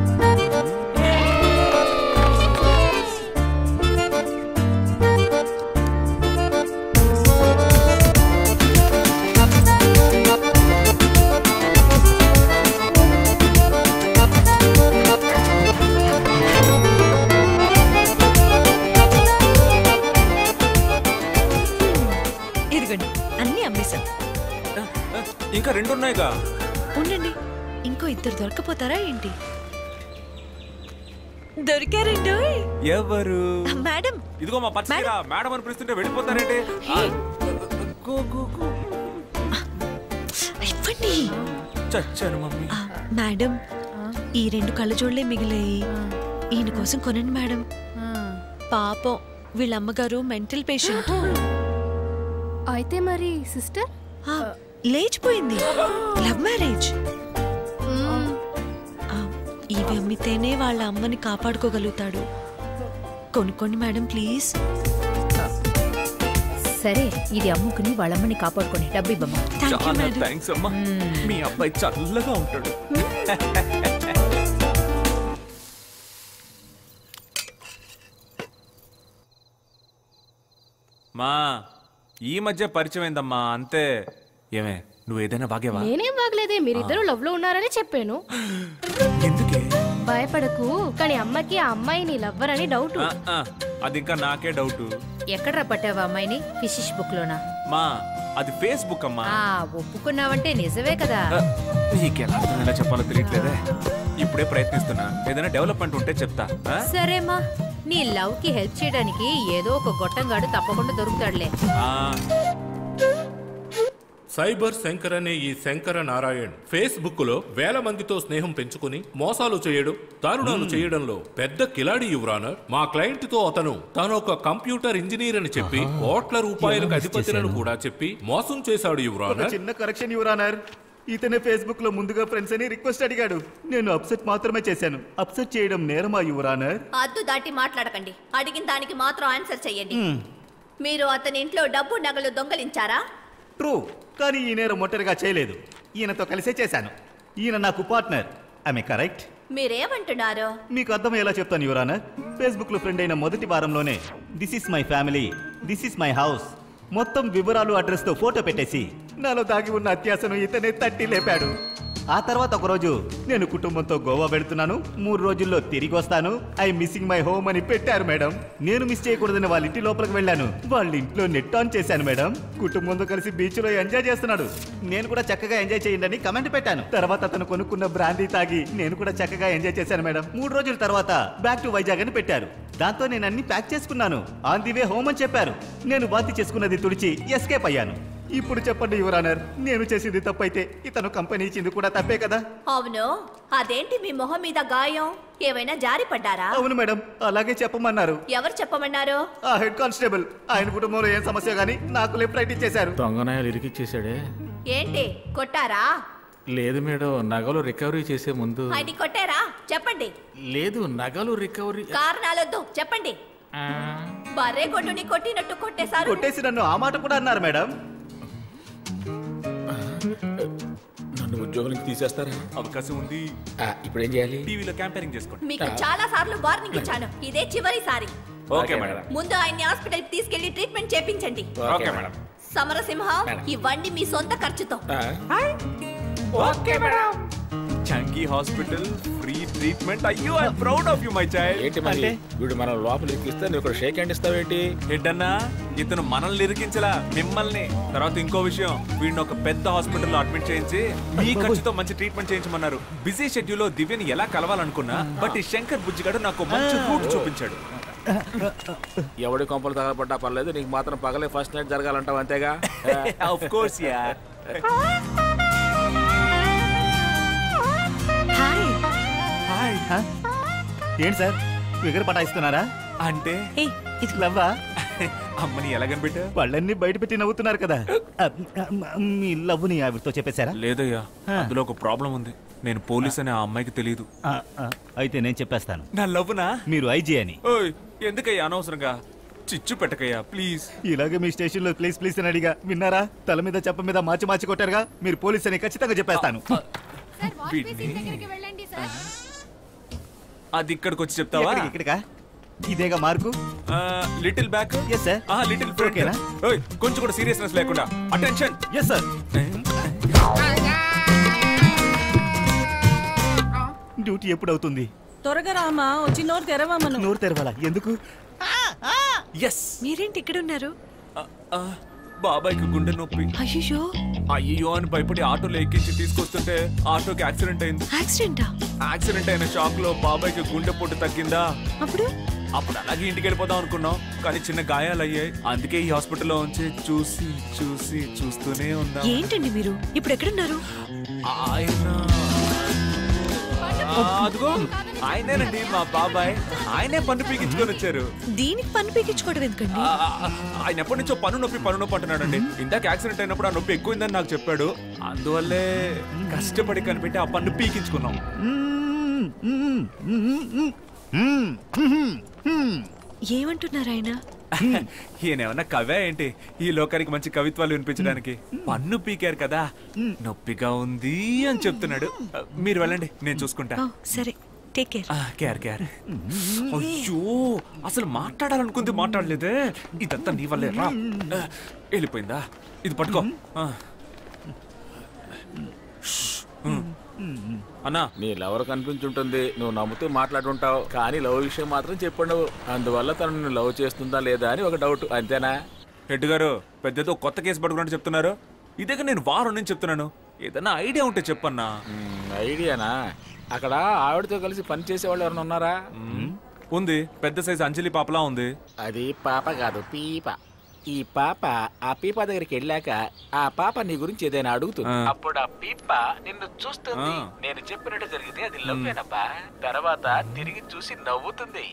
ఇదిగోండి అన్నీ అమ్మేశాం ఇంకా రెండు ఉన్నాయిగా ఉండండి ఇంకో ఇద్దరు దొరకపోతారా ఏంటి దొరికారండి ఎవరు మేడం ఇదిగో మా పచ్చరా మేడం అని పిలుస్తుంటే వెళ్ళిపోతారేంటి ఆ, గో, గో, గో. ఇవ్వండి చచ్చాను మమ్మీ మేడం ఈ రెండు కళ్ళజోళ్లే మిగిలాయి ఈయన కోసం కొనండి మేడం పాపం వీళ్ళ అమ్మగారు మెంటల్ పేషెంట్ అయితే మరి సిస్టర్ లేచిపోయింది లవ్ మ్యారేజ్ ఇవి అమ్మితేనే వాళ్ళ అమ్మని కాపాడుకోగలుగుతాడు కొనుక్కోండి మేడం ప్లీజ్ సరే ఇది అమ్ముకుని వాళ్ళమ్మని కాపాడుకోండి డబ్బు ఇవ్వమ్మా చాలా థ్యాంక్స్ అమ్మా మీ అబ్బాయి చల్లగా ఉంటాడు మా ఈ మధ్య పరిచయం అయిందమ్మా అంతే ఏమే నువ్వు ఏదైనా వాగేవా నేనేం బాగలేదే మీరిద్దరు లవ్ లో ఉన్నారని చెప్పాను ఎందుకే భయపడకు కానీ అమ్మకి ఆ అమ్మాయి నీ లవ్వర్ అని డౌట్ ఆ, ఆ, అది ఇంకా నాకే డౌట్ ఎక్కడ్రా పట్టావా అమ్మాయిని ఫిషిష్ బుక్ లోనా మా అది ఫేస్బుక్ అమ్మా ఆ ఒప్పుకున్నావంటే నిజమే కదా నీకెలా అర్థమయ్యేలా చెప్పాలో తెలియట్లేదే ఇప్పుడే ప్రయత్నిస్తున్నా ఏదైనా డెవలప్మెంట్ ఉంటే చెప్తా ఆ? సరేమా నీ లవ్ కి హెల్ప్ చేయడానికి ఏదో ఒక గొట్టంగాడు తప్పకుండా దొరుకుతాడులే ఆ, సైబర్ శంకర్ అనే ఈ శంకర నారాయణ్ ఫేస్బుక్ లో వేల మందితో స్నేహం పెంచుకుని మోసాలు చేయడం దారుణాలు చేయడంలో పెద్ద కిలాడి యువరానర్ మా క్లయింట్ తో అతను తాను ఒక కంప్యూటర్ ఇంజనీర్ అని చెప్పి కోట్ల రూపాయలకు అధిపతులను కూడా చెప్పి మోసం చేశాడు ఒక యువరానర్ చిన్న కరెక్షన్ యువరానర్ ఇతనే ఫేస్బుక్ లో ముందుగా ఫ్రెండ్స్ అని రిక్వెస్ట్ అడిగాడు నేను అప్సెట్ మాత్రమే చేశాను అప్సెట్ చేయడం నేరమా యువరానర్ అద్దు దాటి మాట్లాడకండి అడిగిన దానికి మాత్రం ఆన్సర్ చెయ్యండి మీరు అతని ఇంట్లో డబ్బు నగలు దొంగలించారా ట్రూ కానీ ఈ నేరం ఒంటరిగా చేయలేదు ఈయనతో కలిసే చేశాను ఈయన నాకు పార్ట్నర్ ఆమె కరెక్ట్ మీరేమంటున్నారు మీకు అర్థమయ్యేలా చెప్తాను యువరానర్ ఫేస్బుక్ లో ఫ్రెండ్ అయిన మొదటి వారంలోనే this is my family this is my house మొత్తం వివరాలు అడ్రస్ తో ఫోటో పెట్టేసి నాలో దాగి ఉన్న అత్యాసను ఇతనే తట్టి లేపాడు ఆ తర్వాత ఒకరోజు నేను కుటుంబంతో గోవా వెళ్తున్నాను మూడు రోజుల్లో తిరిగి వస్తాను ఐ మిస్సింగ్ మై హోమ్ అని పెట్టారు మేడం నేను మిస్ చేయకూడదని వాళ్ళ ఇంటి లోపలికి వెళ్ళాను వాళ్ళ ఇంట్లో నెట్ ఆన్ చేశాను మేడం కుటుంబంతో కలిసి బీచ్ లో ఎంజాయ్ చేస్తున్నాడు నేను కూడా చక్కగా ఎంజాయ్ చేయండి అని కమెంట్ పెట్టాను తర్వాత అతను కొనుక్కున్న బ్రాందీ తాగి నేను కూడా చక్కగా ఎంజాయ్ చేశాను మేడం మూడు రోజుల తర్వాత బ్యాక్ టు వైజాగ్ అని పెట్టారు దాంతో నేను అన్ని ప్యాక్ చేసుకున్నాను ఆన్ ది వే హోమ్ అని చెప్పారు నేను వాంతి చేసుకున్నది తుడిచి ఎస్కేప్ అయ్యాను ఇప్పుడు చెప్పండి యువరానర్ నేను చేసింది తప్పైతే ఇతను కంపెనీ ఇచ్చింది కూడా తప్పే కదా అవును అదేంటి మీ మొహం మీద గాయం ఏమైనా జారి పడ్డారా అవును మేడం అలాగే చెప్పమన్నారు ఎవరు చెప్పమన్నారు ఆ హెడ్ కానిస్టేబుల్ ఆయన కుటుంబంలో ఏం సమస్య గానీ నాకు లెఫ్ట్ రైట్ ఇచ్చేశారు దొంగనాయాలు ఇరికిచ్చేసాడే ఏంటి కొట్టారా లేదు మేడం నగలు రికవరీ చేసే ముందు ఆయన్ని కొట్టారా చెప్పండి లేదు నగలు రికవరీ కారణాలొద్దు చెప్పండి బర్రె కొట్టుని కొట్టినట్టు కొట్టేశారు కొట్టేసి నన్ను ఆ మాట కూడా అన్నారు మేడం నన్ను ఉద్యోగం నుంచి తీసేస్తారా అవకాశం ఉంది ఇప్పుడు ఏం చేయాలి టీవీలో క్యాంపెయినింగ్ చేసుకోండి మీకు చాలా సార్లు వార్నింగ్ ఇచ్చాను ఇదే చివరిసారి ఓకే మేడం ముందు ఆయన్ని హాస్పిటల్ తీసుకెళ్లి ట్రీట్మెంట్ చేపించండి ఓకే మేడం సమరసింహం ఇవ్వండి మీ సొంత ఖర్చుతో ఓకే మేడం చంకీ హాస్పిటల్ ఫ్రీ ట్రీట్మెంట్ అయ్యో I proud of you my child ఏంటి మరి వీడు మనం లోపల ఇరికిస్తే నువ్వు ఇక్కడ షేక్ హ్యాండ్ ఇస్తావేంటి హెడ్ అన్నా ఇతను మనల్ని ఇరికించలా మిమ్మల్ని తర్వాత ఇంకో విషయం వీడిని ఒక పెద్ద హాస్పిటల్లో అడ్మిట్ చేయించి మీ ఖర్చుతో మంచి ట్రీట్మెంట్ చేయించమన్నారు బిజీ షెడ్యూల్ లో దివ్యని ఎలా కలవాలనుకున్నా బట్ ఈ శంకర్ బుజ్జిగాడు నాకు మంచి రూట్ చూపించాడు ఎవడి కొంపలు తగలపడ్డా పర్లేదు నీకు మాత్రం పగలే ఫస్ట్ నైట్ జరగాలంటావు అంతేగా ఆఫ్ కోర్స్ యా హాయ్ ఏంటి సార్ ఫిగర్ పటాయిస్తున్నారా అంటే లవ్వా అమ్మని ఎలా కనిపెట్టా వాళ్ళన్నీ బయట పెట్టి నవ్వుతున్నారు కదా ఆ, మీ లవ్వుని ఆవిడతో చెప్పేశారా లేదయ్యా అందులో ఒక ప్రాబ్లం ఉంది నేను పోలీస్ అని ఆ అమ్మాయికి తెలియదు ఆ, ఆ, అయితే నేను చెప్పేస్తాను నా లవ్వునా మీరు ఐజీ అని ఓయ్ ఎందుకయ్యా అనవసరంగా చిచ్చు పెట్టకయ్యా ప్లీజ్ ఇలాగే మీ స్టేషన్ లో ప్లీజ్ ప్లీజ్ అని అడిగా విన్నారా తల మీద చెప్ప మీద మార్చి మార్చి కొట్టారుగా మీరు పోలీస్ అని ఖచ్చితంగా చెప్పేస్తాను అది ఇక్కడికి వచ్చి చెప్తావా ఎక్కడికి, ఇక్కడికా ఇదేగా mark little back yes sir ఆ లిటిల్ ఫ్రంట్ ఓకేనా? ఓయ్ కొంచెం కూడా సీరియస్నెస్ లేకుండా అటెన్షన్ ఎస్ సార్ డ్యూటీ ఎప్పుడు అవుతుంది త్వరగా రామా వచ్చి నోరు తెరవమను నోరు తెరవాలా ఎందుకు ఎస్ మీరేంటి ఇక్కడ ఉన్నారు బాబాయ్కి గుండె నొప్పి అయ్యో అయ్యో అని భయపడి ఆటోలో ఎక్కించి తీసుకొస్తుంటే ఆటోకి యాక్సిడెంట్ అయింది యాక్సిడెంటా యాక్సిడెంట్ అయిన షాక్ లో బాబాయ్కి గుండె పొట్టు తగ్గిందా అప్పుడు అప్పుడు అలాగే ఇంటికి వెళ్ళిపోదాం అనుకున్నాం కానీ చిన్న గాయాలు అయ్యాయి అందుకే ఈ హాస్పిటల్లో ఉంచి చూసి చూసి చూస్తూనే ఉన్నాం ఏంటండి మీరు ఇప్పుడు ఎక్కడున్నారు ఆయన ఆ, అదిగో ఆయనేనండి మా బాబాయ్ ఆయనే పన్ను పీకించుకొని వచ్చారు దీనికి పన్ను పీకించుకోవడం ఎందుకండి ఆ, ఆ, ఆయన ఎప్పటి నుంచో పన్ను నొప్పి పన్ను నొప్పి అంటున్నాడండి ఇందాక యాక్సిడెంట్ అయినప్పుడు ఆ నొప్పి ఎక్కువైందని నాకు చెప్పాడు అందువల్లే కష్టపడి కనిపెట్టి ఆ పన్ను పీకించుకున్నాం ఏమంటున్నారు ఆయన ఈయనేమన్నా కవే ఏంటి ఈ లోకానికి మంచి కవిత్వాలు వినిపించడానికి పన్ను పీకారు కదా నొప్పిగా ఉంది అని చెప్తున్నాడు మీరు వెళ్ళండి నేను చూసుకుంటా ఓ, సరే టేక్ కేర్ ఆ, కేర్ కేర్ అయ్యో అసలు మాట్లాడాలనుకుంది మాట్లాడలేదే ఇదంతా నీ వల్లే రా ఆ, వెళ్ళిపోయిందా ఇది పట్టుకో ఆ. ఉమ్. అన్నా నీ లవర్ కనిపించుంటుంది నువ్వు నమ్ముతూ మాట్లాడుంటావు కానీ లవ్ విషయం మాత్రం చెప్పండు అందువల్ల తను నిన్ను లవ్ చేస్తుందా లేదా అని ఒక డౌట్ అంతేనా హెడ్ గారు పెద్దతో కొత్త కేసు పట్టుకున్నట్టు చెప్తున్నారు ఇదే నేను వారం నుంచి చెప్తున్నాను ఏదైనా ఐడియా ఉంటే చెప్పన్నా ఐడియానా అక్కడ ఆవిడతో కలిసి పని చేసే వాళ్ళు ఎవరైనా ఉన్నారా ఉంది పెద్ద సైజు అంజలి పాపలా ఉంది అది పాప కాదు పీప ఈ పాప ఆ పీప దగ్గరికి వెళ్ళాక ఆ పాప నీ గురించి ఏదైనా అడుగుతుంది ఆ. అప్పుడు ఆ పీప నిన్ను చూస్తుంది ఆ. నేను చెప్పినట్టు జరిగితే అది లవ్వేనబ్బా తర్వాత తిరిగి చూసి నవ్వుతుంది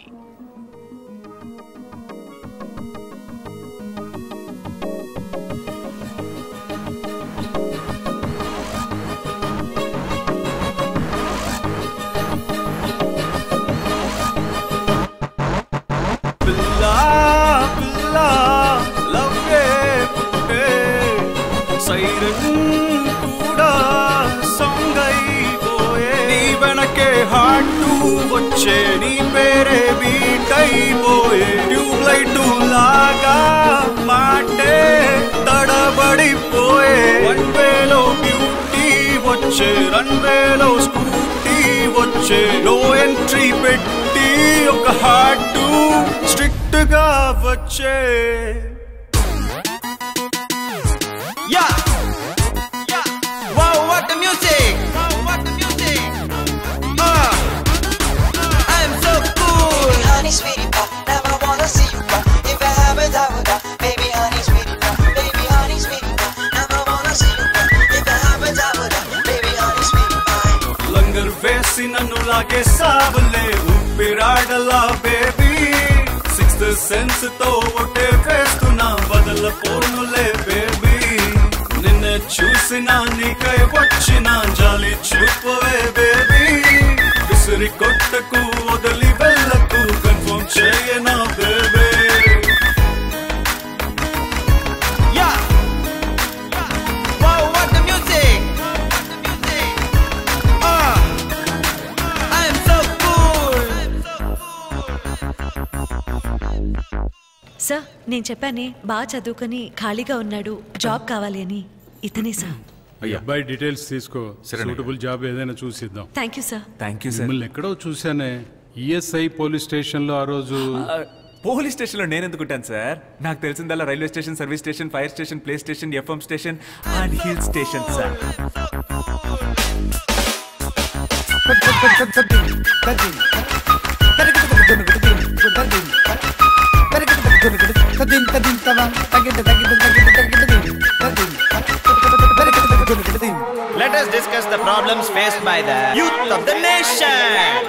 పిల్లా పిల్లా లవ్వే పుట్టే సైరన్ కూడా సాంగ్ అయిపోయే నీ వెనకే హార్ట్ వచ్చే నీ పేరే బీట్ అయిపోయే ట్యూబ్ లైట్ లాగా మాటే తడబడిపోయే వన్ వేలో బ్యూటీ వచ్చే రన్ వేలో స్కూటీ వచ్చే నో ఎంట్రీ పెట్టి ఒక హార్ట్ స్ట్రిక్ట్ గా వచ్చే Yeah. Yeah. Wow, what the music? Wow, what the music? Ah. I am so cool. Baby, honey, sweetie pie, never wanna see you cry. If I have a doubt, baby, honey, sweetie pie, baby, honey, sweetie pie, never wanna see you cry. If I have a doubt, baby, honey, sweetie pie. Langar వేసి నన్ను లాగే సావులే ఊపిరాడలా baby sixth sense తో ఒట్టే వేస్తున్నా బదల పోనులే baby నిన్నే చూసిన నీకై వచ్చిన జాలి చూపవే బేబీ విసిరి కొట్టకు వదిలి వెళ్ళకు కన్ఫర్మ్ చేయనా baby Yeah. Wow, what the music? Ah. I am so cool. Sir నేను చెప్పానే బాగా చదువుకొని ఖాళీగా ఉన్నాడు జాబ్ కావాలి అని ఇతనే సార్ ఈ అబ్బాయి డీటెయిల్స్ తీసుకో సూటబుల్ జాబ్ ఏదైనా చూసిద్దాం thank you sir thank you మిమ్మల్ని ఎక్కడో చూశానే ఈఎస్ఐ పోలీస్ స్టేషన్ లో ఆ రోజు పోలీస్ స్టేషన్ లో నేను ఎందుకుంటాను సార్ నాకు తెలిసిందల్లా railway station service station fire station play station FM station and hill station sir Let us discuss the problems faced by the youth of the nation.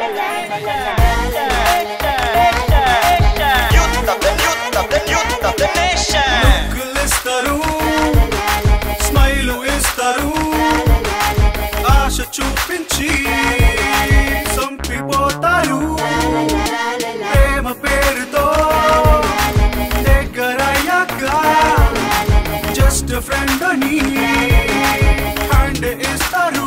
Youth of the youth of the youth of the nation. ఇస్తారు smile ఇస్తారు ఆశ చూపించి సంపిపోతారు ప్రేమ పేరుతో దగ్గరయ్యాక just friend అని hand ఇస్తారు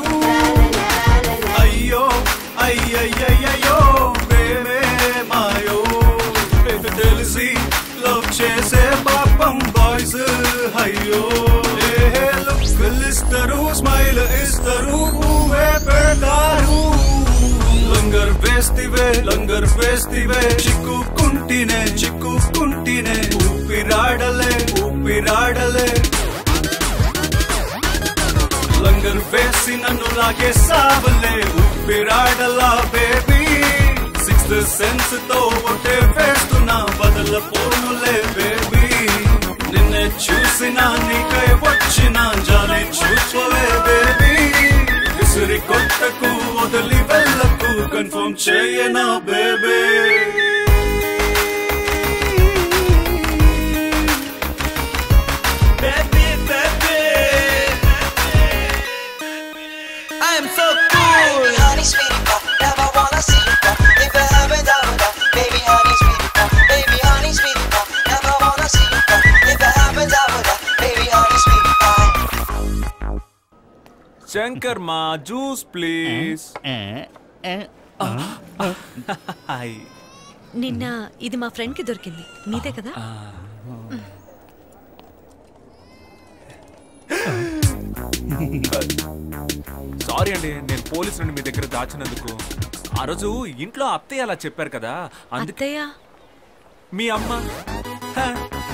అయ్యో అయ్యయ్యయ్యో ప్రేమే మాయో తెలిసి లవ్ చేసే పాపం బాయ్స్ అయ్యో లుక్ ఇస్తారు స్మైల్ ఇస్తారు ఊవే పెడతారు లంగర్ వేస్తివే లంగర్ వేస్తివే చిక్కుకుంటినే చిక్కుకుంటినే ఊపిరాడలే ఊపిరాడలే లంగర్ వేసి నన్ను లాగే సావలే ఊపిరాడలా బేబీ సిక్స్త్ సెన్స్ తో ఒకటే వేస్తున్నా బదల పోనులే బేబీ నిన్నే చూసిన నీకై వచ్చిన జాలి చూపవే బేబీ విసిరి కొట్టకు వదిలి వెళ్ళకు కన్ఫర్మ్ చేయనా baby Baby, baby. I am so cool. Baby, honey, sweetie pie, never wanna Shankar మా జ్యూస్ ప్లీజ్ హాయ్ నిన్న ఇది మా ఫ్రెండ్ కి దొరికింది మీదే కదా సారీ అండి నేను పోలీస్ నుండి మీ దగ్గర దాచినందుకు ఆ రోజు ఇంట్లో అత్తయ్య అలా చెప్పారు కదా అందుకే అత్తయ్య మీ అమ్మ హ.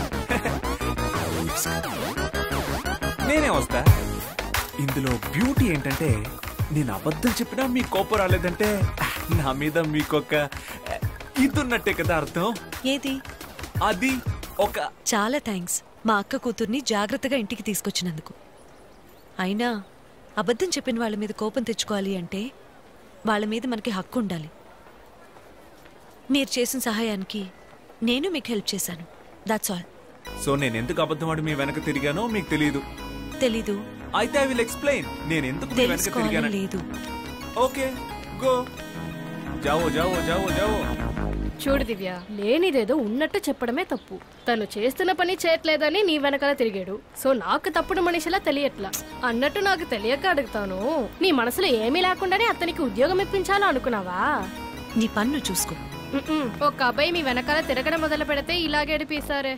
నేనే వస్తా ఇందులో బ్యూటీ ఏంటంటే నేను అబద్ధం చెప్పినా మీ కోపం రాలేదంటే నా మీద మీకొక ఇదున్నట్టే కదా అర్థం ఏది అది ఒక చాలా థ్యాంక్స్ మా అక్క కూతుర్ని జాగ్రత్తగా ఇంటికి తీసుకొచ్చినందుకు అయినా అబద్ధం చెప్పిన వాళ్ళ మీద కోపం తెచ్చుకోవాలి అంటే వాళ్ళ మీద మనకి హక్కు ఉండాలి మీరు చేసిన సహాయానికి నేను మీకు హెల్ప్ చేశాను దాట్స్ ఆల్ సో నేను ఎందుకు అబద్ధం ఆడి మీ వెనక తిరిగానో మీకు తెలియదు తెలీదు అయితే ఐ విల్ ఎక్స్ప్లెయిన్ నేను ఎందుకు మీ వెనక తెలుసుకోవాలని తిరిగాను లేదు ఓకే గో జావో జావో జావో జావో చూడు దివ్య లేనిదేదో ఉన్నట్టు చెప్పడమే తప్పు తను చేస్తున్న పని చేయట్లేదని నీ వెనకాల తిరిగాడు సో నాకు తప్పుడు మనిషిలా తెలియట్లా అన్నట్టు నాకు తెలియక అడుగుతాను నీ మనసులో ఏమీ లేకుండానే అతనికి ఉద్యోగం ఇప్పించాలో అనుకున్నావా నీ పన్ను చూసుకో మ్మ్. ఒక అబ్బాయి మీ వెనకాల తిరగడం మొదలు పెడితే ఇలాగే అడిపిస్తారే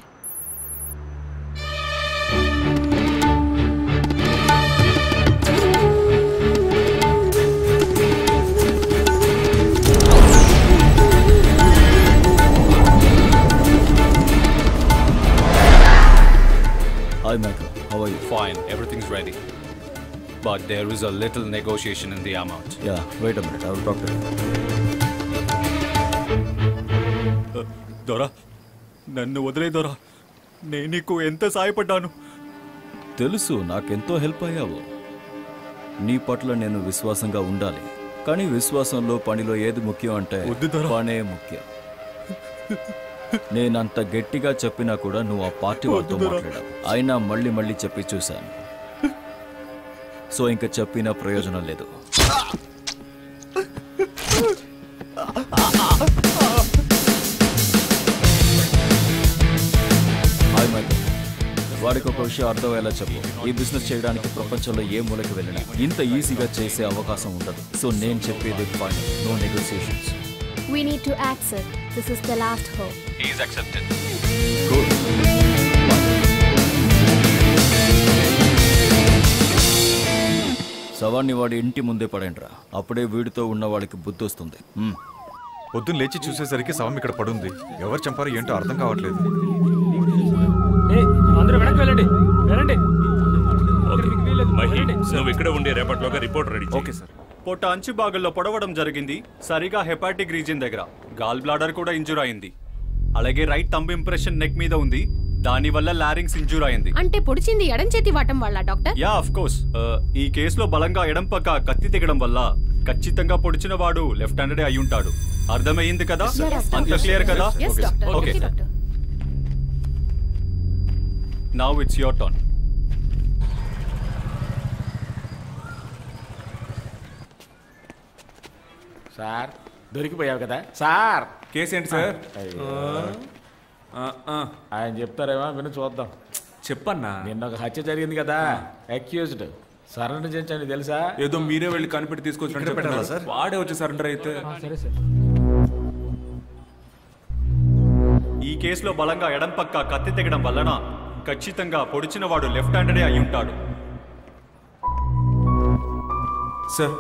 hi Michael how are you Fine, everything's ready. But there is a little negotiation in the amount. Ya wait a minute I will talk to దొరా నన్ను వదిలే దొరా నేను నీకు ఎంత సాయపడ్డాను తెలుసు నాకెంతో హెల్ప్ అయ్యావు నీ పట్ల నేను విశ్వాసంగా ఉండాలి కానీ విశ్వాసంలో పనిలో ఏది ముఖ్యం అంటే పనే ముఖ్యం నేనంత గట్టిగా చెప్పినా కూడా నువ్వు ఆ పార్టీ వాళ్ళతో వద్దు దొరా. మాట్లాడావు అయినా మళ్ళీ మళ్ళీ చెప్పి చూశాను సో ఇంకా చెప్పిన ప్రయోజనం లేదు హాయ్ మైకల్ వాడికి ఒక విషయం అర్థమయ్యేలా చెప్పు ఈ బిజినెస్ చేయడానికి ప్రపంచంలో ఏ మూలకి వెళ్ళినా ఇంత ఈజీగా చేసే అవకాశం ఉండదు సో నేను చెప్పేది final no negotiations We need to accept this is the last hope. He's accepted. శవాన్ని వాడి ఇంటి ముందే పడేంట్రా అప్పుడే వీడితో ఉన్న వాడికి బుద్ధి వస్తుంది మ్మ్. పొద్దున్న లేచి చూసేసరికి శవం ఇక్కడ పడుంది ఎవరు చంపారో ఏంటో అర్థం కావట్లేదు అందరూ వెనక్కి వెళ్ళండి వెళ్ళండి మహి నువ్వు ఇక్కడే ఉండి రేపటిలోగా రిపోర్ట్ రెడీ ఓకే సార్ పొట్ట అంచు భాగంలో పొడవడం జరిగింది సరిగా హెపాటిక్ రీజియన్ దగ్గర గాల్ బ్లాడర్ కూడా ఇంజూర్ అయింది అలాగే రైట్ తంబ్ ఇంప్రెషన్ నెక్ మీద ఉంది దానివల్ల లారింగ్స్ ఇంజూర్ అయింది అంటే పొడిచింది ఎడం చేతి వాటం వాళ్ళ డాక్టర్ యా ఆఫ్ కోర్స్ ఈ కేసులో బలంగా ఎడం పక్క కత్తి తెగడం వల్ల ఖచ్చితంగా పొడిచిన వాడు లెఫ్ట్ హ్యాండెడ్ అయి ఉంటాడు అర్థమయ్యింది కదా Yes, అంత doctor. క్లియర్ కదా Yes, doctor. Okay Okay, doctor. Now it's your turn sir దొరికిపోయావు కదా సార్ కేసు ఏంటి సార్? అయ్యో. ఆ, ఆ. ఆయన చెప్తారేమో విను చూద్దాం చెప్పన్నా నిన్న ఒక హత్య జరిగింది కదా అక్యూజ్డ్ సరెండర్ చేయించండి తెలుసా ఏదో మీరే వెళ్ళి కనిపెట్టి తీసుకొచ్చినట్టు ఇక్కడ పెట్టాలా చెప్తున్నారు. సార్? వాడే వచ్చి సరెండర్ అయితే సరే సార్ ఈ కేసులో బలంగా ఎడం పక్క కత్తి తెగడం వలన ఖచ్చితంగా పొడిచిన వాడు లెఫ్ట్ హ్యాండెడే అయి ఉంటాడు సార్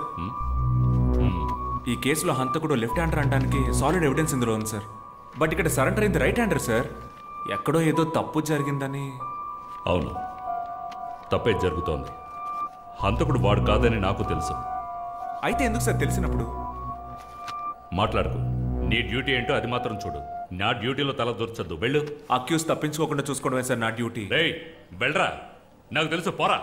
ఈ కేసులో హంతకుడు లెఫ్ట్ హ్యాండర్ అనడానికి సాలిడ్ ఎవిడెన్స్ ఇందులో ఉంది సార్ బట్ ఇక్కడ సరెండర్ అయింది రైట్ హ్యాండర్ సార్ ఎక్కడో ఏదో తప్పు జరిగిందని అవును తప్పే జరుగుతోంది హంతకుడు వాడు కాదని నాకు తెలుసు అయితే ఎందుకు సార్ తెలిసినప్పుడు మాట్లాడుకు నీ డ్యూటీ ఏంటో అది మాత్రం చూడు నా డ్యూటీలో తల దూర్చొద్దు వెళ్ళు అక్యూస్ తప్పించుకోకుండా చూసుకోవడమే సార్ నా డ్యూటీ రేయ్ వెళ్ళరా నాకు తెలుసు పోరా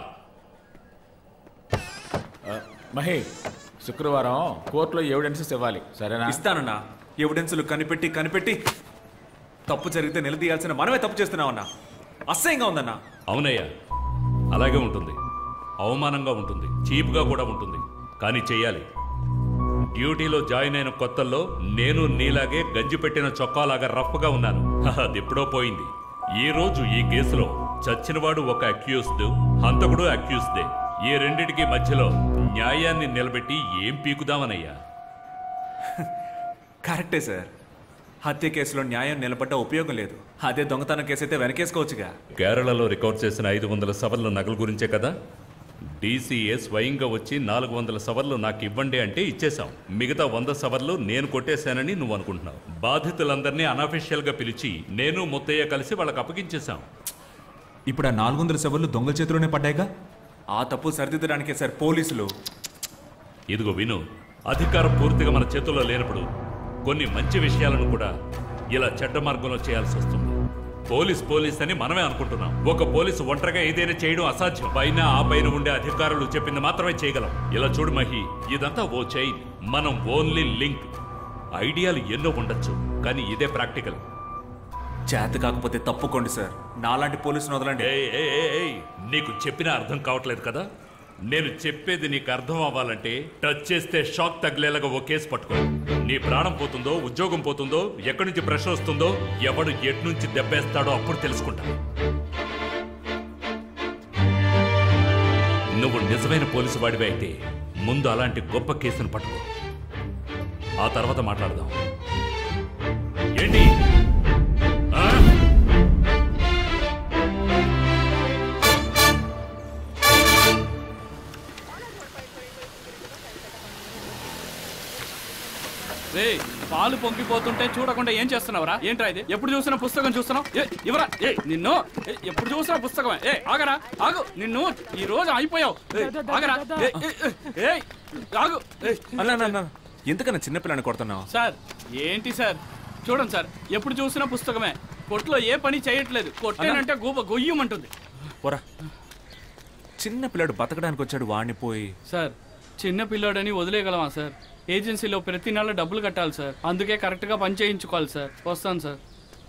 మహి శుక్రవారం కోర్టులో ఎవిడెన్సెస్ ఇవ్వాలి సరేనా ఇస్తానన్నా ఎవిడెన్సులు కనిపెట్టి కనిపెట్టి తప్పు జరిగితే నిలదీయాల్సిన మనమే తప్పు చేస్తున్నామన్నా అసహ్యంగా ఉందన్నా అవునయ్యా అలాగే ఉంటుంది అవమానంగా ఉంటుంది చీప్గా కూడా ఉంటుంది కానీ చెయ్యాలి డ్యూటీలో జాయిన్ అయిన కొత్తల్లో నేను నీలాగే గంజి పెట్టిన చొక్కాలాగా రఫ్గా ఉన్నాను అది ఎప్పుడో పోయింది ఈ రోజు ఈ కేసులో చచ్చినవాడు ఒక అక్యూస్డ్ హంతకుడు అక్యూస్డే ఈ రెండిటికి మధ్యలో న్యాయాన్ని నిలబెట్టి ఏం పీకుదామనయ్యా కరెక్టే సార్ హత్య కేసులో న్యాయం నిలబడ్డ ఉపయోగం లేదు అదే దొంగతనం కేసు అయితే వెనకేసుకోవచ్చుగా కేరళలో రికార్డ్ చేసిన ఐదు వందల సవర్ల నగల గురించే కదా డీసీఏ స్వయంగా వచ్చి నాలుగు వందల సవర్లు నాకు ఇవ్వండి అంటే ఇచ్చేశాం మిగతా వంద సవర్లు నేను కొట్టేశానని నువ్వు అనుకుంటున్నావు బాధితులందరినీ అనఫిషియల్గా పిలిచి నేను ముత్తయ్య కలిసి వాళ్ళకి అప్పగించేశాం ఇప్పుడు ఆ నాలుగు వందల సవర్లు దొంగల చేతిలోనే పడ్డాయిగా ఆ తప్పు సరిదిద్దడానికే సార్ పోలీసులు ఇదిగో విను అధికారం పూర్తిగా మన చేతుల్లో లేనప్పుడు కొన్ని మంచి విషయాలను కూడా ఇలా చెడ్డ మార్గంలో చేయాల్సి వస్తుంది పోలీస్ పోలీస్ అని మనమే అనుకుంటున్నాం ఒక పోలీసు ఒంటరిగా ఏదైనా చేయడం అసాధ్యం పైన ఆ పైన ఉండే అధికారులు చెప్పింది మాత్రమే చేయగలం ఇలా చూడు మహి ఇదంతా ఓ చైన్ మనం ఓన్లీ లింక్ ఐడియాలు ఎన్నో ఉండొచ్చు కానీ ఇదే ప్రాక్టికల్ చేత కాకపోతే తప్పుకోండి సార్ నాలాంటి పోలీసును వదలండి ఏయ్, ఏయ్, ఏయ్, ఏయ్, నీకు చెప్పినా అర్థం కావట్లేదు కదా నేను చెప్పేది నీకు అర్థం అవ్వాలంటే టచ్ చేస్తే షాక్ తగిలేలాగా ఓ కేసు పట్టుకో నీ ప్రాణం పోతుందో ఉద్యోగం పోతుందో ఎక్కడి నుంచి ప్రెషర్ వస్తుందో ఎవడు ఎటు నుంచి దెబ్బేస్తాడో అప్పుడు తెలుసుకుంటా నువ్వు నిజమైన పోలీసు వాడివి అయితే ముందు అలాంటి గొప్ప కేసును పట్టుకో ఆ తర్వాత మాట్లాడదాం ఏంటి ఆ? రే పాలు పొంగిపోతుంటే చూడకుండా ఏం చేస్తున్నావురా ఏంట్రా ఇది ఎప్పుడు చూసినా పుస్తకం చూస్తున్నావు ఏ ఇవరా ఏ నిన్ను ఏ, ఎప్పుడు చూసినా పుస్తకమే ఏ ఆగరా ఆగు నిన్ను ఈ రోజు అయిపోయావు ఏ, ఆగరా ఏ, ఏ, ఏ, ఏయ్, ఆగు ఏ. అన్నా అన్నా, అన్నా ఎందుకన్నా చిన్నపిల్లని కొడుతున్నావు సార్ ఏంటి సార్ చూడండి సార్ ఎప్పుడు చూసినా పుస్తకమే కొట్లో ఏ పని చేయట్లేదు కొట్టేనంటే గూప గొయ్యమంటుంది పోరా చిన్న పిల్లాడు బతకడానికి వచ్చాడు వాడిని పోయి సార్ చిన్న పిల్లోడని వదిలేయగలమా సార్ ఏజెన్సీలో ప్రతి నెల డబ్బులు కట్టాలి సార్ అందుకే కరెక్ట్గా పని చేయించుకోవాలి సార్ వస్తాను సార్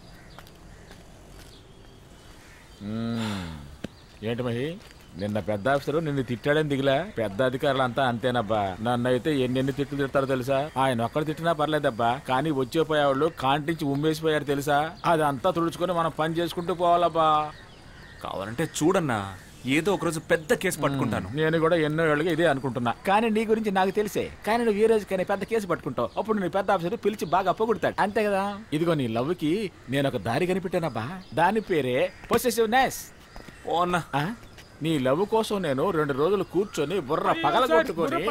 మ్మ్. ఏంటి మహి నిన్న పెద్ద ఆఫీసరు నిన్ను తిట్టాడని దిగిలా పెద్ద అధికారులు అంతా అంతేనబ్బా నన్ను అయితే ఎన్నెన్ని తిట్లు తిడతారో తెలుసా ఆయన ఒక్కడు తిట్టినా పర్లేదబ్బా కానీ వచ్చే పోయేవాళ్ళు కాంటించి ఉమ్మేసిపోయారు తెలుసా అదంతా తుడుచుకొని మనం పని చేసుకుంటూ పోవాలబ్బా కావాలంటే చూడన్నా ఏదో ఒక రోజు పెద్ద కేసు పట్టుకుంటాను నేను కూడా ఎన్నో ఏళ్ళుగా ఇదే అనుకుంటున్నా కానీ నీ గురించి నాకు తెలిసే కానీ నువ్వు ఏ రోజుకైనా పెద్ద కేసు పట్టుకుంటావు అప్పుడు నీ పెద్ద ఆఫీసర్ పిలిచి బాగా పొగుడతాడు అంతే కదా ఇదిగో నీ లవ్ కి నేను ఒక దారి కనిపెట్టానబ్బా దాని పేరే పొసెసివ్నెస్ ఓన్నా నీ లవ్ కోసం నేను రెండు రోజులు కూర్చొని బుర్ర పగల కొట్టుకొని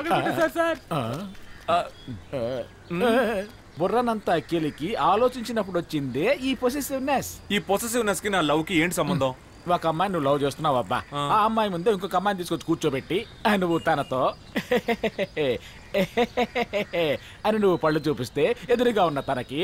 బుర్రనంతా కెలికి ఆలోచించినప్పుడు వచ్చిందే ఈ పొసెసివ్నెస్ ఈ పొసెసివ్నెస్ కి నా లవ్ కి ఏంటి సంబంధం ఒక అమ్మాయి నువ్వు లవ్ చేస్తున్నావు అబ్బా ఆ అమ్మాయి ముందే ఇంకొక అమ్మాయిని తీసుకొచ్చి కూర్చోబెట్టి ఆ నువ్వు తనతో అని నువ్వు పళ్ళు చూపిస్తే ఎదురుగా ఉన్న తనకి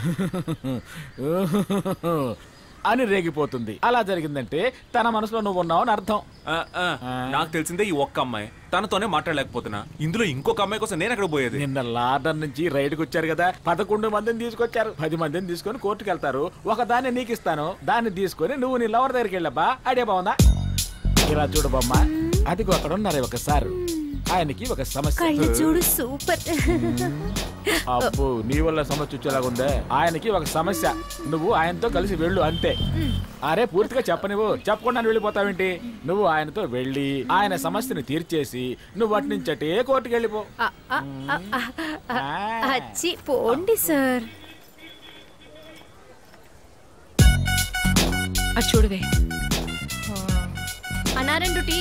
అని రేగిపోతుంది అలా జరిగిందంటే తన మనసులో నువ్వు ఉన్నావు అని అర్థం ఆ, ఆ, నాకు తెలిసిందే ఈ ఒక్క అమ్మాయి తనతోనే మాట్లాడలేకపోతున్నా ఇందులో ఇంకొక అమ్మాయి కోసం నేను ఎక్కడ పోయేది నిన్న లార్డర్ నుంచి రైడ్కి వచ్చారు కదా పదకొండు మందిని తీసుకొచ్చారు పది మందిని తీసుకొని కోర్టుకి వెళ్తారు ఒక దాన్ని నీకు ఇస్తాను దాన్ని తీసుకొని నువ్వు నీ లవర్ దగ్గరికి వెళ్ళబ్బా అడే బాగుందా ఇలా చూడు బొమ్మ అదిగో అక్కడ ఉన్నారు ఒక సార్ ఆయనకి ఒక సమస్య కళ్ళు చూడు సూపర్ అప్పు నీ వల్ల సమస్య వచ్చేలాగుందే ఆయనకి ఒక సమస్య నువ్వు ఆయనతో కలిసి వెళ్ళు అంతే అరే పూర్తిగా చెప్పనివ్వు చెప్పకుండా వెళ్ళిపోతావేంటి నువ్వు ఆయనతో వెళ్ళి ఆయన సమస్యని తీర్చేసి నువ్వు అటు నుంచి అటే కోర్టుకి వెళ్ళిపో ఆ, ఆ, ఆ, ఆ, ఆ, అచ్చి పోండి సార్ అది చూడవే అన్నా రెండు టీ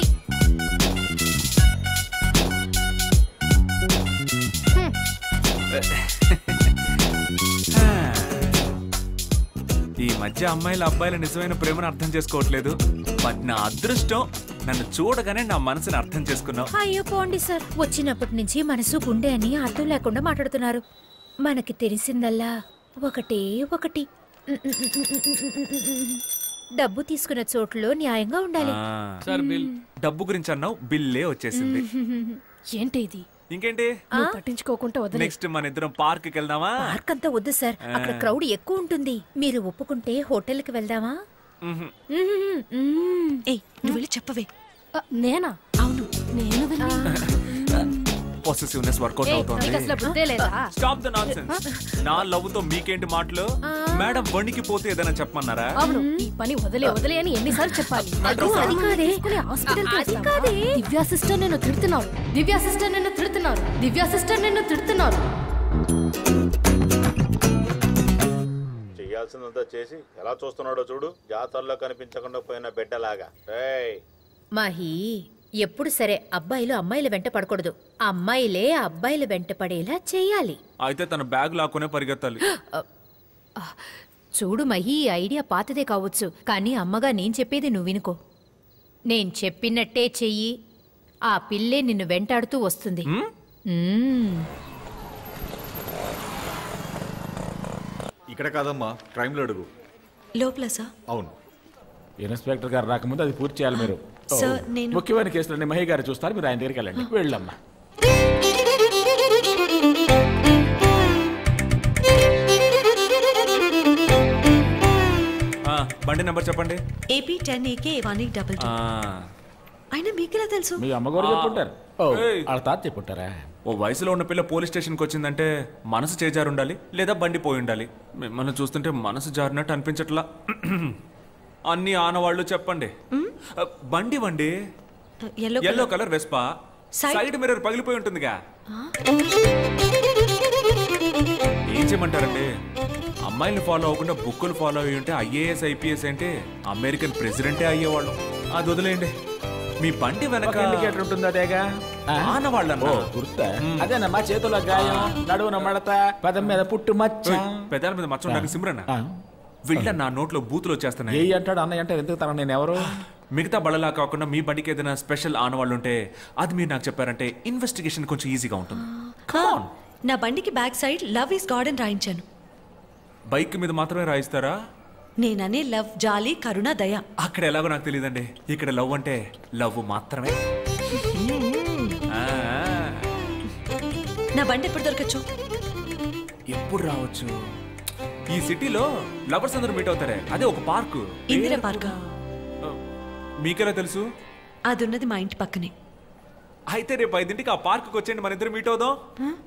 ఈ మధ్య అమ్మాయిల అబ్బాయిల నిజమైన ప్రేమను అర్థం చేసుకోవట్లేదు బట్ నా అదృష్టం నన్ను చూడగానే నా మనసుని అర్థం చేసుకున్నావు అయ్యో పోండి సార్ వచ్చినప్పటి నుంచి మనసు గుండె అని అర్థం లేకుండా మాట్లాడుతున్నారు మనకి తెలిసిందల్లా ఒకటే ఒకటి డబ్బు తీసుకున్న చోట్లో న్యాయంగా ఉండాలి ఆ, డబ్బు గురించి అన్నావు బిల్లే వచ్చేసింది ఏంటి ఇది ఇంకేంటి నువ్వు పట్టించుకోకుండా వదిలే నెక్స్ట్ మన ఇద్దరం పార్క్ కి వెళ్దామా పార్క్ అంతా వద్దు సార్ అక్కడ ఆ. క్రౌడ్ ఎక్కువ ఉంటుంది మీరు ఒప్పుకుంటే హోటల్కి వెళ్దామా మ్హూ. ఏయ్ నువ్వు వెళ్ళి చెప్పవే నేనా అవును నేను వెళ్ళి పొసెసివ్నెస్ వర్కౌట్ అవుతోంది నీకు అసలు బుద్ధే లేదా స్టాప్ ద నాన్సెన్స్ నా లవ్ తో మీకేంటి మాటలు మేడం వణికి పోతే ఏదైనా చెప్పమన్నారా అవును ఈ పని వదిలే వదిలే అని ఎన్నిసార్లు చెప్పాలి అయ్యో, అది కాదే హాస్పిటల్ అది కాదే. దివ్యా సిస్టర్ నిన్ను తిడుతున్నారు దివ్యా సిస్టర్ నిన్ను తిడుతున్నారు దివ్యా సిస్టర్ నిన్ను తిడుతున్నారు చేయాల్సిందంతా చేసి ఎలా చూస్తున్నాడో చూడు జాతరలో కనిపించకుండా పోయిన బిడ్డలాగా రేయ్ మహి ఎప్పుడు సరే అబ్బాయిలు అమ్మాయిల వెంట పడకూడదు అమ్మాయిలే అబ్బాయిల వెంట పడేలా చేయాలి అయితే తన బ్యాగ్ లాక్కునే పరిగెత్తాలి చూడు మహి ఈ ఐడియా పాతదే కావచ్చు కానీ అమ్మగా నేను చెప్పేది నువ్వు వినుకో నేను చెప్పినట్టే చెయ్యి ఆ పిల్లే నిన్ను వెంటాడుతూ వస్తుంది మ్మ్. ఇక్కడ కాదమ్మా క్రైమ్లో అడుగు లోపల సార్ అవును ఇన్స్పెక్టర్ గారు రాకముందు అది పూర్తి చేయాలి మీరు సార్, నేను- ముఖ్యమైన కేసులన్నీ మహి గారు చూస్తారు మీరు ఆయన దగ్గరికి వెళ్ళండి వెళ్ళమ్మా ఆ, బండి నెంబర్ చెప్పండి AP ten AK one eight double two ఆ, అయినా మీకెలా తెలుసు మీ అమ్మగారు చెప్పుంటారు ఓ ఏయ్. వాళ్ళ తాత చెప్పుంటారా ఓ వయసులో ఉన్న పిల్ల పోలీస్ స్టేషన్కి వచ్చిందంటే మనసు చేజారు ఉండాలి లేదా బండి పోయి ఉండాలి మిమ్మల్ని చూస్తుంటే మనసు జారినట్టు అనిపించట్లా అన్ని ఆనవాళ్ళు చెప్పండి ఆ, బండి వండి yellow yellow colour Vespa Side- side mirror పగిలిపోయి ఉంటుందిగా ఏం చేయమంటారండి అమ్మాయిల్ని ఫాలో అవ్వకుండా బుక్కులు ఫాలో అయ్యి ఉంటే ఐఏఎస్ ఐపీఎస్ అంటే అమెరికన్ ప్రెసిడెంటే అయ్యేవాళ్ళం అది వదిలేయండి మీ బండి వెనక ఒక ఇండికేటర్ ఉంటుంది అదేగా ఆనవాళ్ళన్నా ఓ గుర్తా అదేనమ్మా చేతుల గాయం నడువున మడత పదం మీద పుట్టు మచ్చ ఓయ్, పెదాల మీద మచ్చ ఉండాలి సిమ్రన్న వీళ్ళ నా నోట్లో బూతులు వచ్చేస్తున్నాయి ఏ అంటాడు అన్నయ్య అంటే ఎందుకు తన నేను ఎవరు మిగతా బళ్ళలా కాకుండా మీ బండికి ఏదైనా స్పెషల్ ఆనవాళ్ళు ఉంటే అది మీరు నాకు చెప్పారంటే ఇన్వెస్టిగేషన్ కొంచెం ఈజీగా ఉంటుంది ఆ, నా బండికి back side love is god అని రాయించాను బైక్ మీద మాత్రమే రాయిస్తారా నేననే లవ్ జాలి కరుణ దయ అక్కడ ఎలాగో నాకు తెలియదండి ఇక్కడ లవ్ అంటే లవ్ మాత్రమే ఆ, నా బండి ఎప్పుడు దొరకచ్చు ఎప్పుడు రావచ్చు ఈ సిటీలో లవర్స్ అందరూ మీట్ అవుతారే అదే ఒక పార్క్ ఇందిరా పార్క్ మీకెలా తెలుసు అది ఉన్నది మా ఇంటి పక్కనే అయితే రేపు ఐదింటికి ఆ పార్క్కి వచ్చేయండి మన ఇద్దరు మీట్ అవుదాం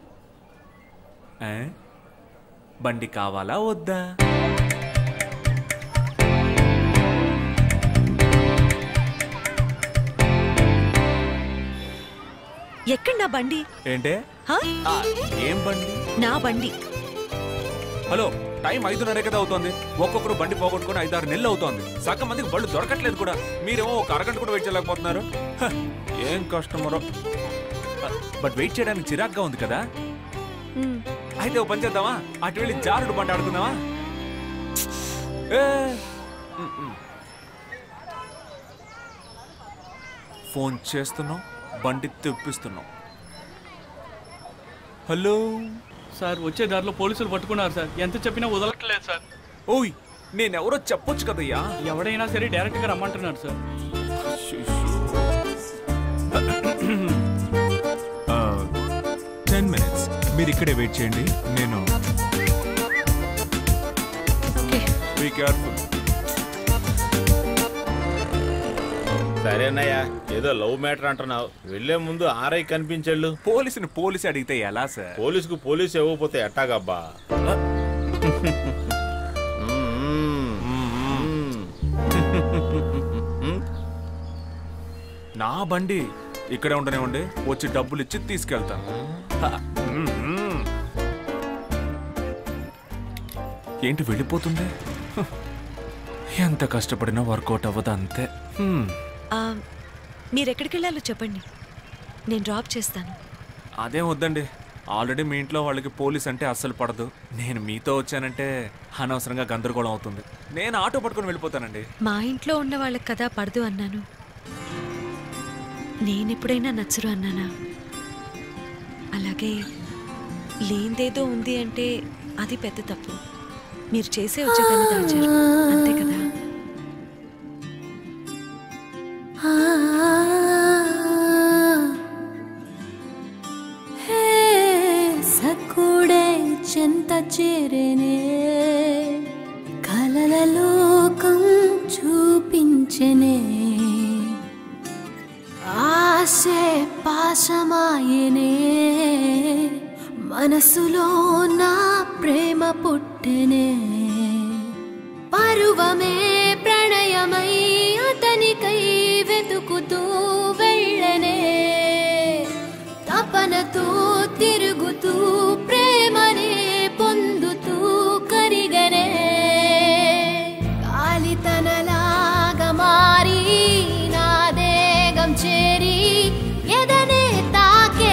ఆ? బండి కావాలా వద్దా ఎక్కడ నా బండి ఏంటే హా? ఆ, ఏం బండి నా బండి హలో టైం ఐదున్నరే కదా అవుతోంది ఒక్కొక్కరు బండి పోగొట్టుకుని ఐదారు నెలలు అవుతోంది సగం మందికి బళ్ళు దొరకట్లేదు కూడా మీరేమో ఒక అరగంట కూడా వెయిట్ చేయలేకపోతున్నారు హ, ఏం కస్టమరో బట్ వెయిట్ చేయడానికి చిరాగ్గా ఉంది కదా అయితే ఓ పని చేద్దామా అటు వెళ్ళి జారుడు బండి ఆడుకుందామా ఏ, ఉమ్, ఉమ్. ఫోన్ చేస్తున్నాం బండి తెప్పిస్తున్నాం హలో సార్ వచ్చే దారిలో పోలీసులు పట్టుకున్నారు సార్ ఎంత చెప్పినా వదలట్లేదు సార్ ఓయ్ నేనెవరో చెప్పొచ్చు కదయ్యా ఎవడైనా సరే డైరెక్ట్ గా రమ్మంటున్నారు సార్ టెన్ మినిట్స్ మీరు ఇక్కడే వెయిట్ చేయండి నేను బీ కేర్ఫుల్ సరేనయ్యా ఏదో లవ్ మ్యాటర్ అంటున్నావు వెళ్లే ముందు ఆర్ఐ కనిపించెళ్ళు పోలీసుని పోలీసు అడిగితే ఎలా సార్ పోలీసుకు పోలీసు ఇవ్వకపోతే ఎట్టాగబ్బా నా బండి ఇక్కడే ఉండనివ్వండి వచ్చి డబ్బులు ఇచ్చి తీసుకెళ్తాను హ, మ్మ్. ఏంటి వెళ్ళిపోతుంది హ, ఎంత కష్టపడినా వర్కౌట్ అవ్వదు అంతే హ్మ్. ఆ, మీరెక్కడికి వెళ్ళాలో చెప్పండి నేను డ్రాప్ చేస్తాను అదేం వద్దండి ఆల్రెడీ మీ ఇంట్లో వాళ్ళకి పోలీస్ అంటే అస్సలు పడదు నేను మీతో వచ్చానంటే అనవసరంగా గందరగోళం అవుతుంది నేను ఆటో పట్టుకొని వెళ్ళిపోతానండి మా ఇంట్లో ఉన్న వాళ్ళకి కదా పడదు అన్నాను నేనెప్పుడైనా నచ్చరు అన్నానా అలాగే లేనిదేదో ఉంది అంటే అది పెద్ద తప్పు మీరు చేసే వచ్చేదాన్ని దాచారు అంతే కదా హే సకుడే చెంత చేరేనే కలల లోకం చూపించనే ఆశే పాశమాయనే మనసులో నా ప్రేమ పుట్టెనే పరువమే ప్రణయమై అతనికై వెతుకుతూ వెళ్ళనే తపనతో తిరుగుతూ ప్రేమనే పొందుతూ కరిగనే గాలి తనలాగా మారి నా దేగం చేరి ఎదనే తాకే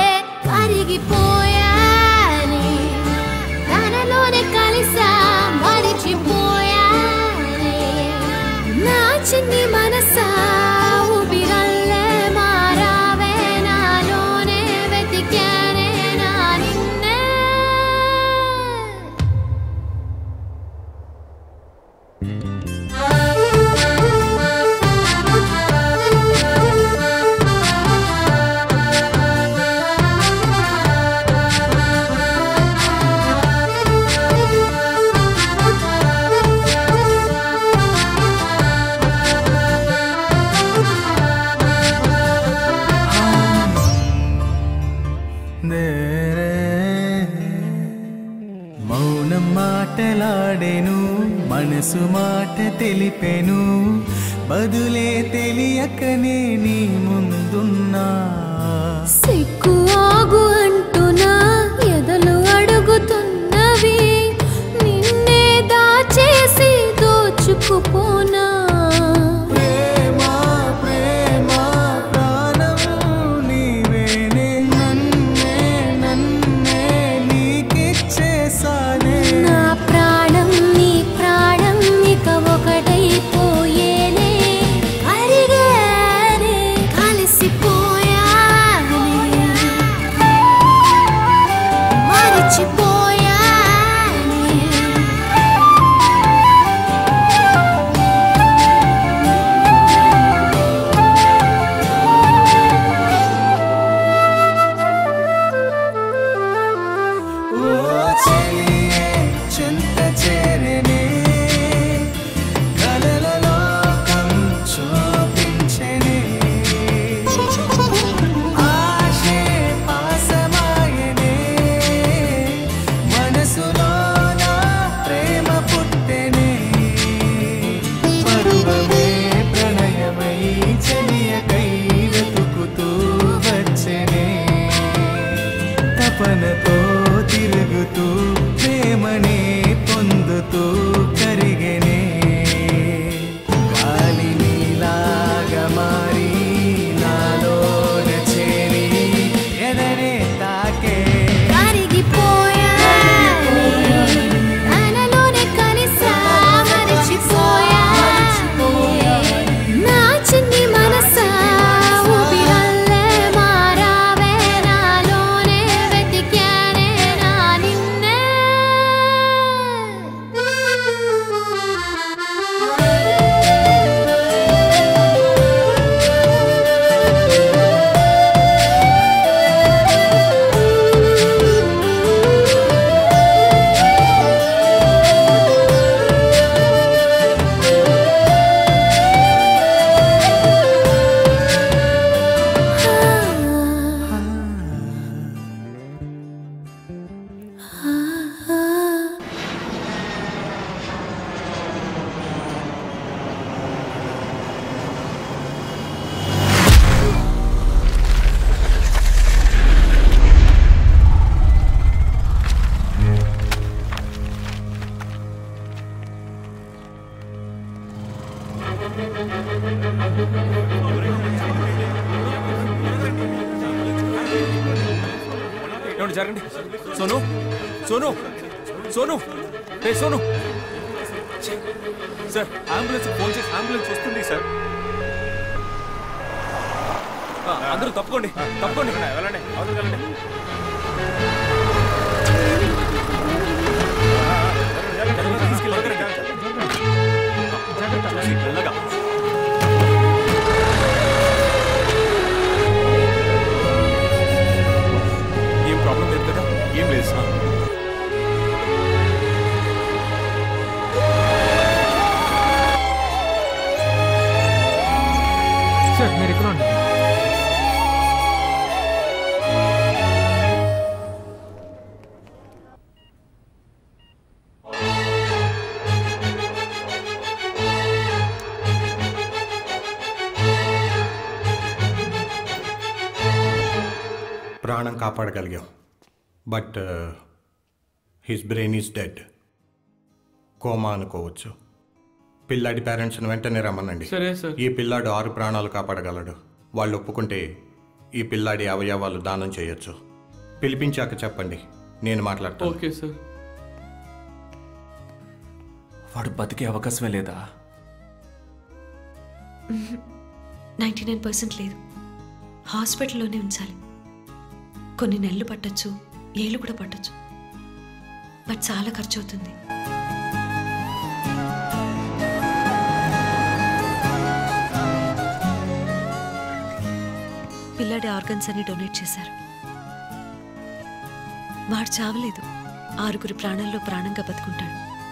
కరిగిపోయాని తనలోనే కలిసా మరిచిపోయాని నా చిన్ని మనసా ఊపిరల్లే మారావే నాలోనే వెతికానే నా నిన్నే నేరే మౌనం మాటలాడెను మనసు మాట తెలిపెను బదులే తెలియకనే నీ ముందున్నా సిక్కు ఆగు అంటున్నా ఎదలు అడుగుతున్నవి నిన్నే దాచేసి దోచుకుపోనా ప్రేమ ప్రేమ ప్రాణం నీవేనే నన్నే నన్నే నీకిచ్చేసానే నా ప్రాణం నీ ప్రాణం ఇక ఒకటైపోయేనే కరిగానే కలిసిపోయానే మరిచిపోయానే ఓ చెలియే చెంత చేరనే కలల లోకం చూపించనే ఆశే పాసమాయనే మనసులో నా ప్రేమ పుట్టెనే పరువమే ప్రణయమై చెలియకై వెతుకుతూ వచ్చెనే తపనతో తిరుగుతూ ప్రేమనే పొందుతూ కరిగెనే గాలి నీలాగా మారి నాలోన చేరి ఎదరే తాకే కరిగిపోయానే తనలోనే కలిసా మరిచిపోయానే నా చిన్ని మనసా ఊపిరల్లే మారావే నాలోనే వెతికానే నా నిన్నే ఏమండి జరగండి సోను సోను సోను రే సోను ఛీ! సార్ అంబులెన్స్ ఫోన్ చేసి అంబులెన్స్ వస్తుంది సార్ ఆ, అందరూ తప్పుకోండి తప్పుకోండి వెళ్ళండి అవతల వెళ్ళండి చూసి మెల్లగా. ఏం ప్రాబ్లం లేదు కదా ఏం లేదు సార్ సార్ మీరు ఇక్కడ ఉండండి ప్రాణం కాపాడగలిగాం but his brain is dead coma అనుకోవచ్చు పిల్లాడి పేరెంట్స్ని వెంటనే రమ్మనండి సరే, సార్. ఈ పిల్లాడు ఆరు ప్రాణాలు కాపాడగలడు వాళ్ళు ఒప్పుకుంటే ఈ పిల్లాడి అవయవాలు దానం చేయొచ్చు పిలిపించాక చెప్పండి నేను మాట్లాడతాను ఓకే సార్ వాడు బతికే అవకాశమే లేదా నైంటీ నైన్ పర్సెంట్ లేదు హాస్పిటల్లోనే ఉంచాలి కొన్ని నెలలు పట్టొచ్చు ఏళ్ళు కూడా పట్టొచ్చు బట్ చాలా ఖర్చు అవుతుంది పిల్లాడి ఆర్గన్స్ అని డొనేట్ చేశారు వాడు చావలేదు ఆరుగురి ప్రాణాల్లో ప్రాణంగా బతుకుంటాడు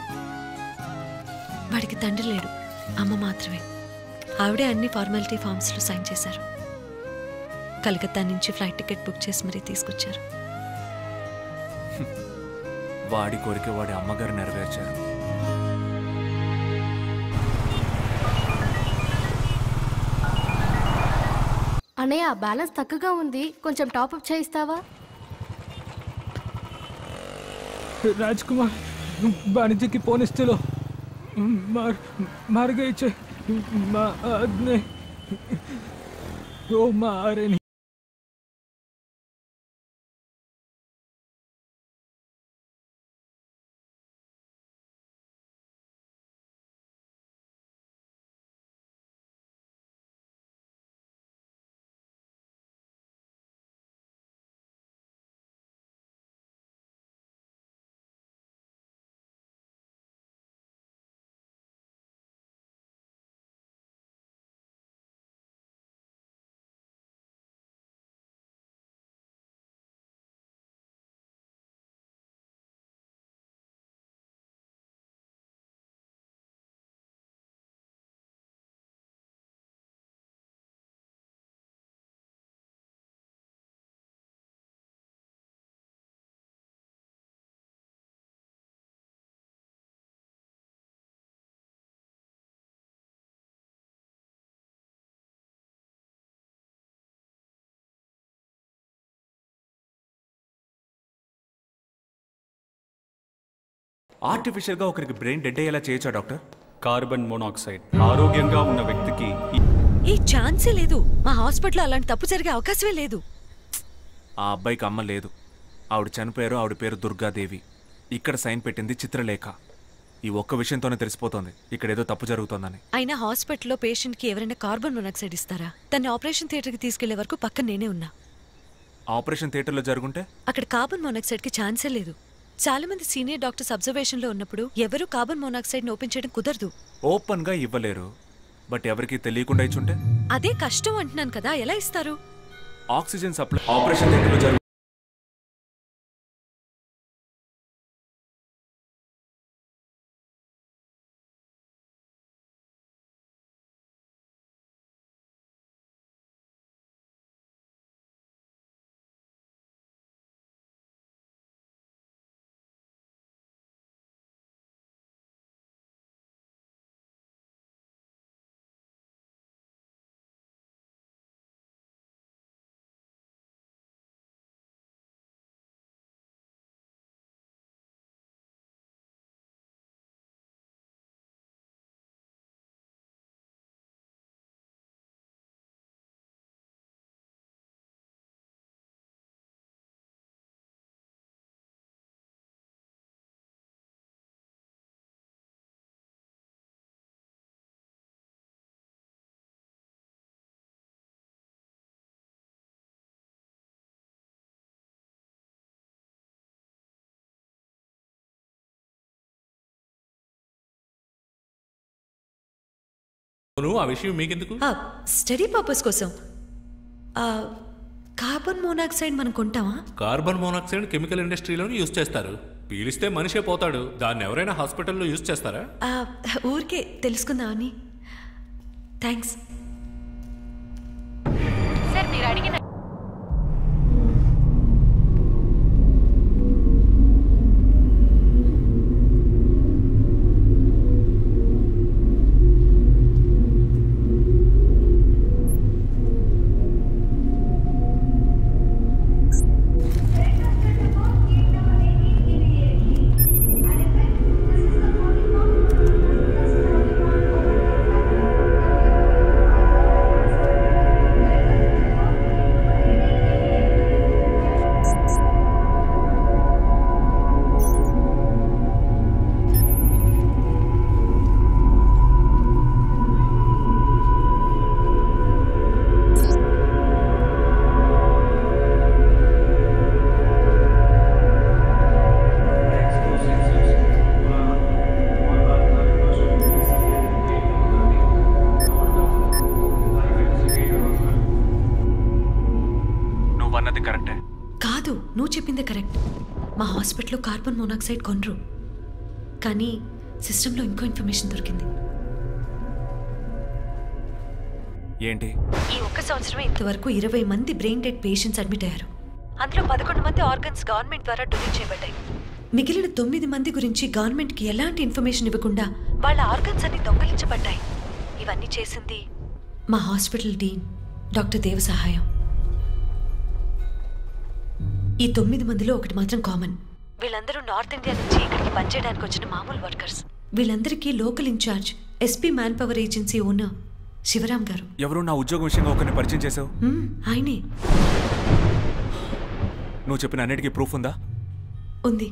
వాడికి తండ్రి లేడు అమ్మ మాత్రమే ఆవిడే అన్ని ఫార్మాలిటీ ఫామ్స్లో సైన్ చేశారు కలకత్తా నుంచి ఫ్లైట్ టికెట్ బుక్ చేసి మరీ తీసుకొచ్చారు వాడి కోరిక వాడి అమ్మగారు నెరవేర్చారు అన్నయ్య బ్యాలెన్స్ తక్కువగా ఉంది కొంచెం టాప్అప్ చేయిస్తావా राजकुमार वाणिज्य की पोनिस्टिलो मार मार गई छे मारने ओ मारे नहीं ఆర్టిఫిషియల్ గా ఒకరికి బ్రెయిన్ డెడ్ అయ్యేలా చేయొచ్చా డాక్టర్ కార్బన్ మోనాక్సైడ్ ఆరోగ్యంగా ఉన్న వ్యక్తికి ఏ ఛాన్సే లేదు మా హాస్పిటల్లో అలాంటి తప్పు జరిగే అవకాశమే లేదు ఆ అబ్బాయికి అమ్మ లేదు ఆవిడ చనిపోయారు ఆవిడ పేరు దుర్గాదేవి ఇక్కడ సైన్ పెట్టింది చిత్రలేఖ ఈ ఒక్క విషయంతోనే తెలిసిపోతోంది ఇక్కడ ఏదో తప్పు జరుగుతోందని అయినా హాస్పిటల్లో పేషెంట్కి ఎవరైనా కార్బన్ మొనాక్సైడ్ ఇస్తారా తన ఆపరేషన్ థియేటర్కి తీసుకెళ్లే వరకు పక్కన నేనే ఉన్నా ఆపరేషన్ థియేటర్లో జరుగుంటే అక్కడ కార్బన్ మోనాక్సైడ్కి ఛాన్సే లేదు చాలా మంది సీనియర్ డాక్టర్స్ అబ్జర్వేషన్లో ఉన్నప్పుడు ఎవరు కార్బన్ మోనాక్సైడ్ని ఓపెన్ చేయడం కుదరదు ఓపెన్ గా ఇవ్వలేరు బట్ ఎవరికి తెలియకుండా ఇచ్చుంటే అదే కష్టం అంటున్నాను కదా ఎలా ఇస్తారు ఆక్సిజన్ సప్లై ఆపరేషన్ థియేటర్లో జరుగు అవును ఆ విషయం మీకెందుకు ఆ, స్టడీ పర్పస్ కోసం ఆ, కార్బన్ మోనాక్సైడ్ మనం కొంటామా కార్బన్ మోనాక్సైడ్ కెమికల్ ఇండస్ట్రీలోనే యూజ్ చేస్తారు పీలిస్తే మనిషే పోతాడు దాన్ని ఎవరైనా హాస్పిటల్లో యూజ్ చేస్తారా ఆ, ఊరికే తెలుసుకుందామని థ్యాంక్స్ సార్ మీరు అడిగిన అది కరెక్టే కాదు నువ్వు చెప్పిందే కరెక్ట్ మా హాస్పిటల్లో కార్బన్ మోనాక్సైడ్ కొనరు కానీ సిస్టంలో ఇంకో ఇన్ఫర్మేషన్ దొరికింది ఏంటి ఈ ఒక్క సంవత్సరమే ఇంతవరకు ఇరవై మంది బ్రెయిన్ డెడ్ పేషెంట్స్ అడ్మిట్ అయ్యారు అందులో పదకొండు మంది ఆర్గన్స్ గవర్నమెంట్ ద్వారా డొనేట్ చేయబడ్డాయి మిగిలిన తొమ్మిది మంది గురించి గవర్నమెంట్కి ఎలాంటి ఇన్ఫర్మేషన్ ఇవ్వకుండా వాళ్ళ ఆర్గన్స్ అన్ని దొంగలించబడ్డాయి ఇవన్నీ చేసింది మా హాస్పిటల్ డీన్ డాక్టర్ దేవ సహాయం ఈ తొమ్మిది మందిలో ఒకటి మాత్రం కామన్ వీళ్ళందరూ నార్త్ ఇండియా నుంచి ఇక్కడికి పనిచేయడానికి వచ్చిన మామూలు వర్కర్స్ వీళ్ళందరికీ local incharge SP man power agency owner Sivaram garu ఎవరు నా ఉద్యోగం విషయంగా ఒకరిని పరిచయం చేసావు మ్మ్, ఆయనే నువ్వు చెప్పిన అన్నిటికీ ప్రూఫ్ ఉందా ఉంది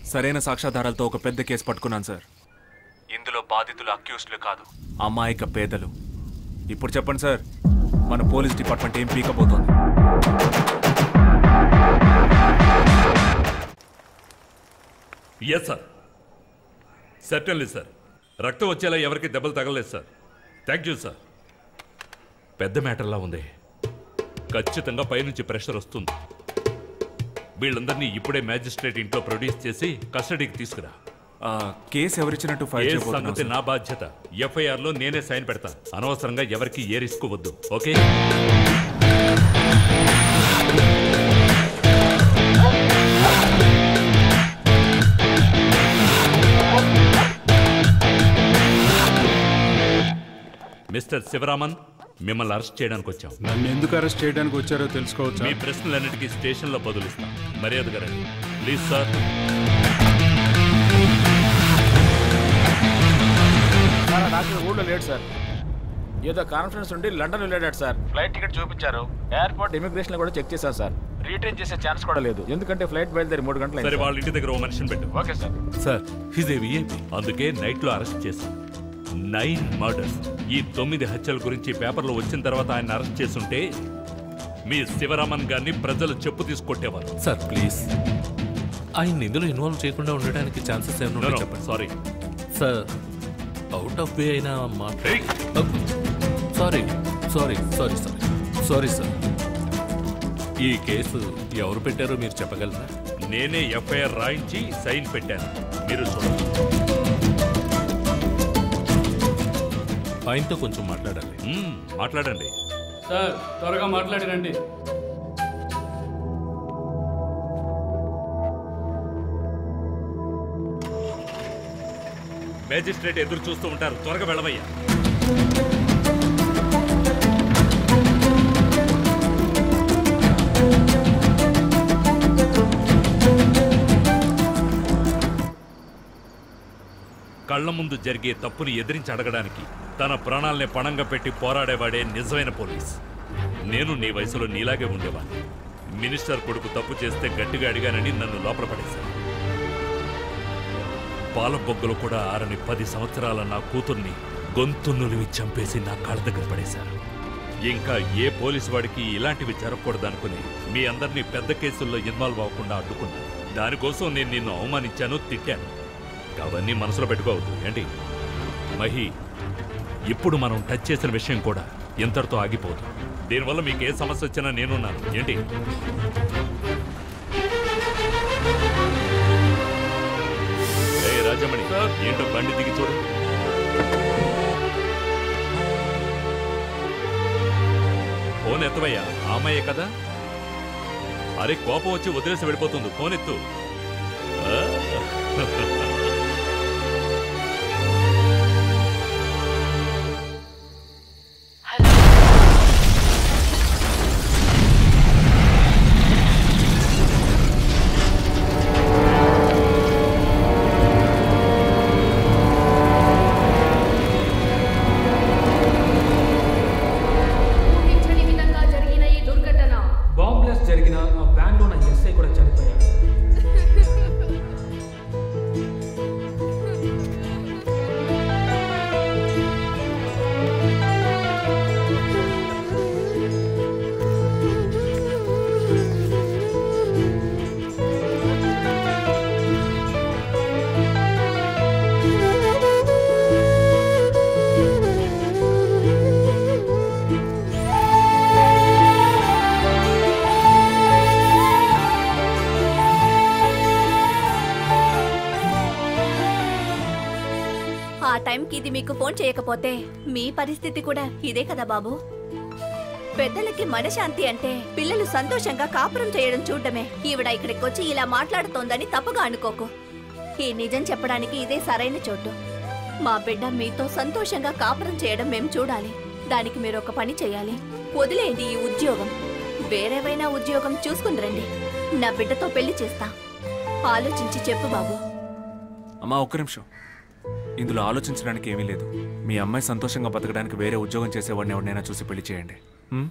సరైన సాక్ష్యాధారాలతో ఒక పెద్ద కేసు పట్టుకున్నాను సార్ ఇందులో బాధితులు అక్యూస్డ్లు కాదు అమాయక పేదలు ఇప్పుడు చెప్పండి సార్ మన పోలీస్ డిపార్ట్మెంట్ ఏం పీకబోతోంది ఎస్ సార్ సర్టన్లీ సార్ రక్తం వచ్చేలా ఎవరికి దెబ్బలు తగలేదు సార్ థ్యాంక్ యూ సార్ పెద్ద మ్యాటర్లా ఉంది ఖచ్చితంగా పైనుంచి ప్రెషర్ వస్తుంది వీళ్ళందరినీ ఇప్పుడే మ్యాజిస్ట్రేట్ ఇంట్లో ప్రొడ్యూస్ చేసి కస్టడీకి తీసుకురా కేసు ఎవరిచ్చినట్టు ఫైల్ ఏ చేయబోతున్నాం సంగతి సార్? నా బాధ్యత ఎఫ్ఐఆర్ లో నేనే సైన్ పెడతా అనవసరంగా ఎవరికి ఏ రిస్క్ వద్దు ఓకే మిస్టర్ శివరామన్ మిమ్మల్ని అరెస్ట్ చేయడానికి వచ్చాం నన్ను ఎందుకు అరెస్ట్ చేయడానికి వచ్చారో తెలుసుకోవచ్చా మీ ప్రశ్నలన్నిటికీ స్టేషన్లో బదులిస్తాం మర్యాదగా రండి ప్లీజ్ సార్ సార్ రాత్రి ఊళ్ళో లేడు సార్ ఏదో కాన్ఫరెన్స్ ఉండి లండన్ వెళ్ళాడు సార్ ఫ్లైట్ టికెట్ చూపించారు ఎయిర్పోర్ట్ ఇమిగ్రేషన్ కూడా చెక్ చేశారు సార్ రిటర్న్ చేసే ఛాన్స్ కూడా లేదు ఎందుకంటే ఫ్లైట్ బయలుదేరి మూడు గంటలు సరే వాళ్ళ ఇంటి దగ్గర ఓ మనిషిని పెట్టు okay sir sir he's a VIP అందుకే నైట్ లో అరెస్ట్ చేశాం నైన్ మర్డర్స్ ఈ తొమ్మిది హత్యల గురించి పేపర్లో వచ్చిన తర్వాత ఆయన అరెస్ట్ చేసుంటే మీ శివరామన్ గారిని ప్రజలు చెప్పు తీసుకొట్టేవారు సార్ ప్లీజ్ ఆయన ఇందులో ఇన్వాల్వ్ చేయకుండా ఉండడానికి ఛాన్సెస్ ఏమైనా No, ఉన్నాయో no, చెప్పండి sorry sir out of way అయినా sorry sorry sorry sorry sorry sir ఈ కేసు ఎవరు పెట్టారో మీరు చెప్పగలరా నేనే ఎఫ్ఐఆర్ రాయించి సైన్ పెట్టాను మీరు చూడండి ఆయనతో కొంచెం మాట్లాడాలి మ్మ్, మాట్లాడండి సార్ త్వరగా మాట్లాడి రండి మేజిస్ట్రేట్ ఎదురు చూస్తూ ఉంటారు త్వరగా వెళ్ళవయ్యా కళ్ళ ముందు జరిగే తప్పుని ఎదిరించి అడగడానికి తన ప్రాణాల్ని పణంగా పెట్టి పోరాడేవాడే నిజమైన పోలీస్ నేను నీ వయసులో నీలాగే ఉండేవాడిని మినిస్టర్ కొడుకు తప్పు చేస్తే గట్టిగా అడిగానని నన్ను లోపల పడేశాను పాల బొగ్గలు కూడా ఆరని పది సంవత్సరాల నా కూతుర్ని గొంతు నులివి చంపేసి నా కాళ్ళ దగ్గర పడేశారు ఇంకా ఏ పోలీసు వాడికి ఇలాంటివి జరగకూడదనుకుని మీ అందరినీ పెద్ద కేసుల్లో ఇన్వాల్వ్ అవ్వకుండా అడ్డుకున్నాను దానికోసం నేను నిన్ను అవమానించాను తిట్టాను అవన్నీ మనసులో పెట్టుకోవద్దు ఏంటి మహి ఇప్పుడు మనం టచ్ చేసిన విషయం కూడా ఇంతటితో ఆగిపోదు దీనివల్ల మీకు ఏ సమస్య వచ్చినా నేనున్నాను ఏంటి ఏ రాజమణి ఏంటో బండి దిగి చూడు ఫోన్ ఎత్తవయ్యా ఆ అమ్మాయే కదా అరే కోపం వచ్చి వదిలేసి వెళ్ళిపోతుంది ఫోన్ ఎత్తు ఆ? ఊహించని విధంగా జరిగిన ఈ దుర్ఘటన బాంబ్ బ్లాస్ట్ జరిగిన ఆ వ్యాన్లో ఉన్న ఎస్ఐ కూడా చనిపోయాడు ఆ టైంకి ఇది మీకు ఫోన్ చేయకపోతే మీ పరిస్థితి కూడా ఇదే కదా బాబు పెద్దలకి మనశాంతి అంటే పిల్లలు సంతోషంగా కాపురం చేయడం చూడడమే ఈవిడ ఇక్కడికి వచ్చి ఇలా మాట్లాడుతోందని తప్పుగా అనుకోకు ఈ నిజం చెప్పడానికి ఇదే సరైన చోటు మా బిడ్డ మీతో సంతోషంగా కాపురం చేయడం మేము చూడాలి దానికి మీరు ఒక పని చేయాలి వదిలేయండి ఈ ఉద్యోగం వేరేవైనా ఉద్యోగం చూసుకుని రండి నా బిడ్డతో పెళ్లి చేస్తా ఆలోచించి చెప్పు బాబు అమ్మా ఒక్క నిమిషం ఇందులో ఆలోచించడానికి ఏమీ లేదు మీ అమ్మాయి సంతోషంగా బతకడానికి వేరే ఉద్యోగం చేసేవాడిని ఎవరినైనా చూసి పెళ్లి చేయండి ఉమ్?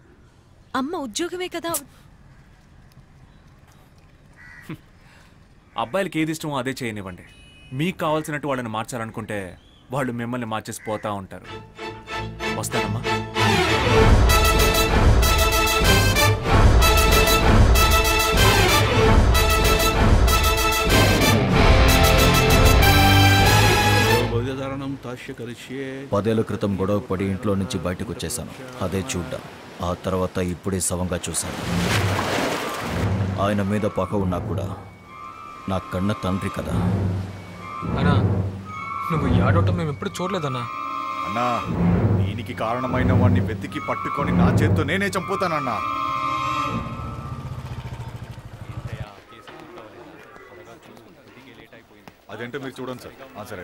అమ్మ ఉద్యోగమే కదా అబ్బాయిలకి ఏది ఇష్టమో అదే చేయనివ్వండి మీకు కావాల్సినట్టు వాళ్ళని మార్చాలనుకుంటే వాళ్ళు మిమ్మల్ని మార్చేసి పోతా ఉంటారు వస్తానమ్మా భోజధారణం తాష్య కరిష్యే పదేళ్ల క్రితం గొడవ పడి ఇంట్లో నుంచి బయటకు వచ్చేసాను అదే చూడ్డం ఆ తర్వాత ఇప్పుడే సవంగా చూశాను ఆయన మీద పగ ఉన్నా కూడా నా కన్న తండ్రి కదా అన్నా నువ్వు ఏడవటం మేము ఎప్పుడు చూడలేదన్నా అన్నా దీనికి కారణమైన వాడిని వెతికి పట్టుకొని నా చేత్తో నేనే చంపుతానన్నా అదేంటో మీరు చూడండి సార్ ఆ, సరే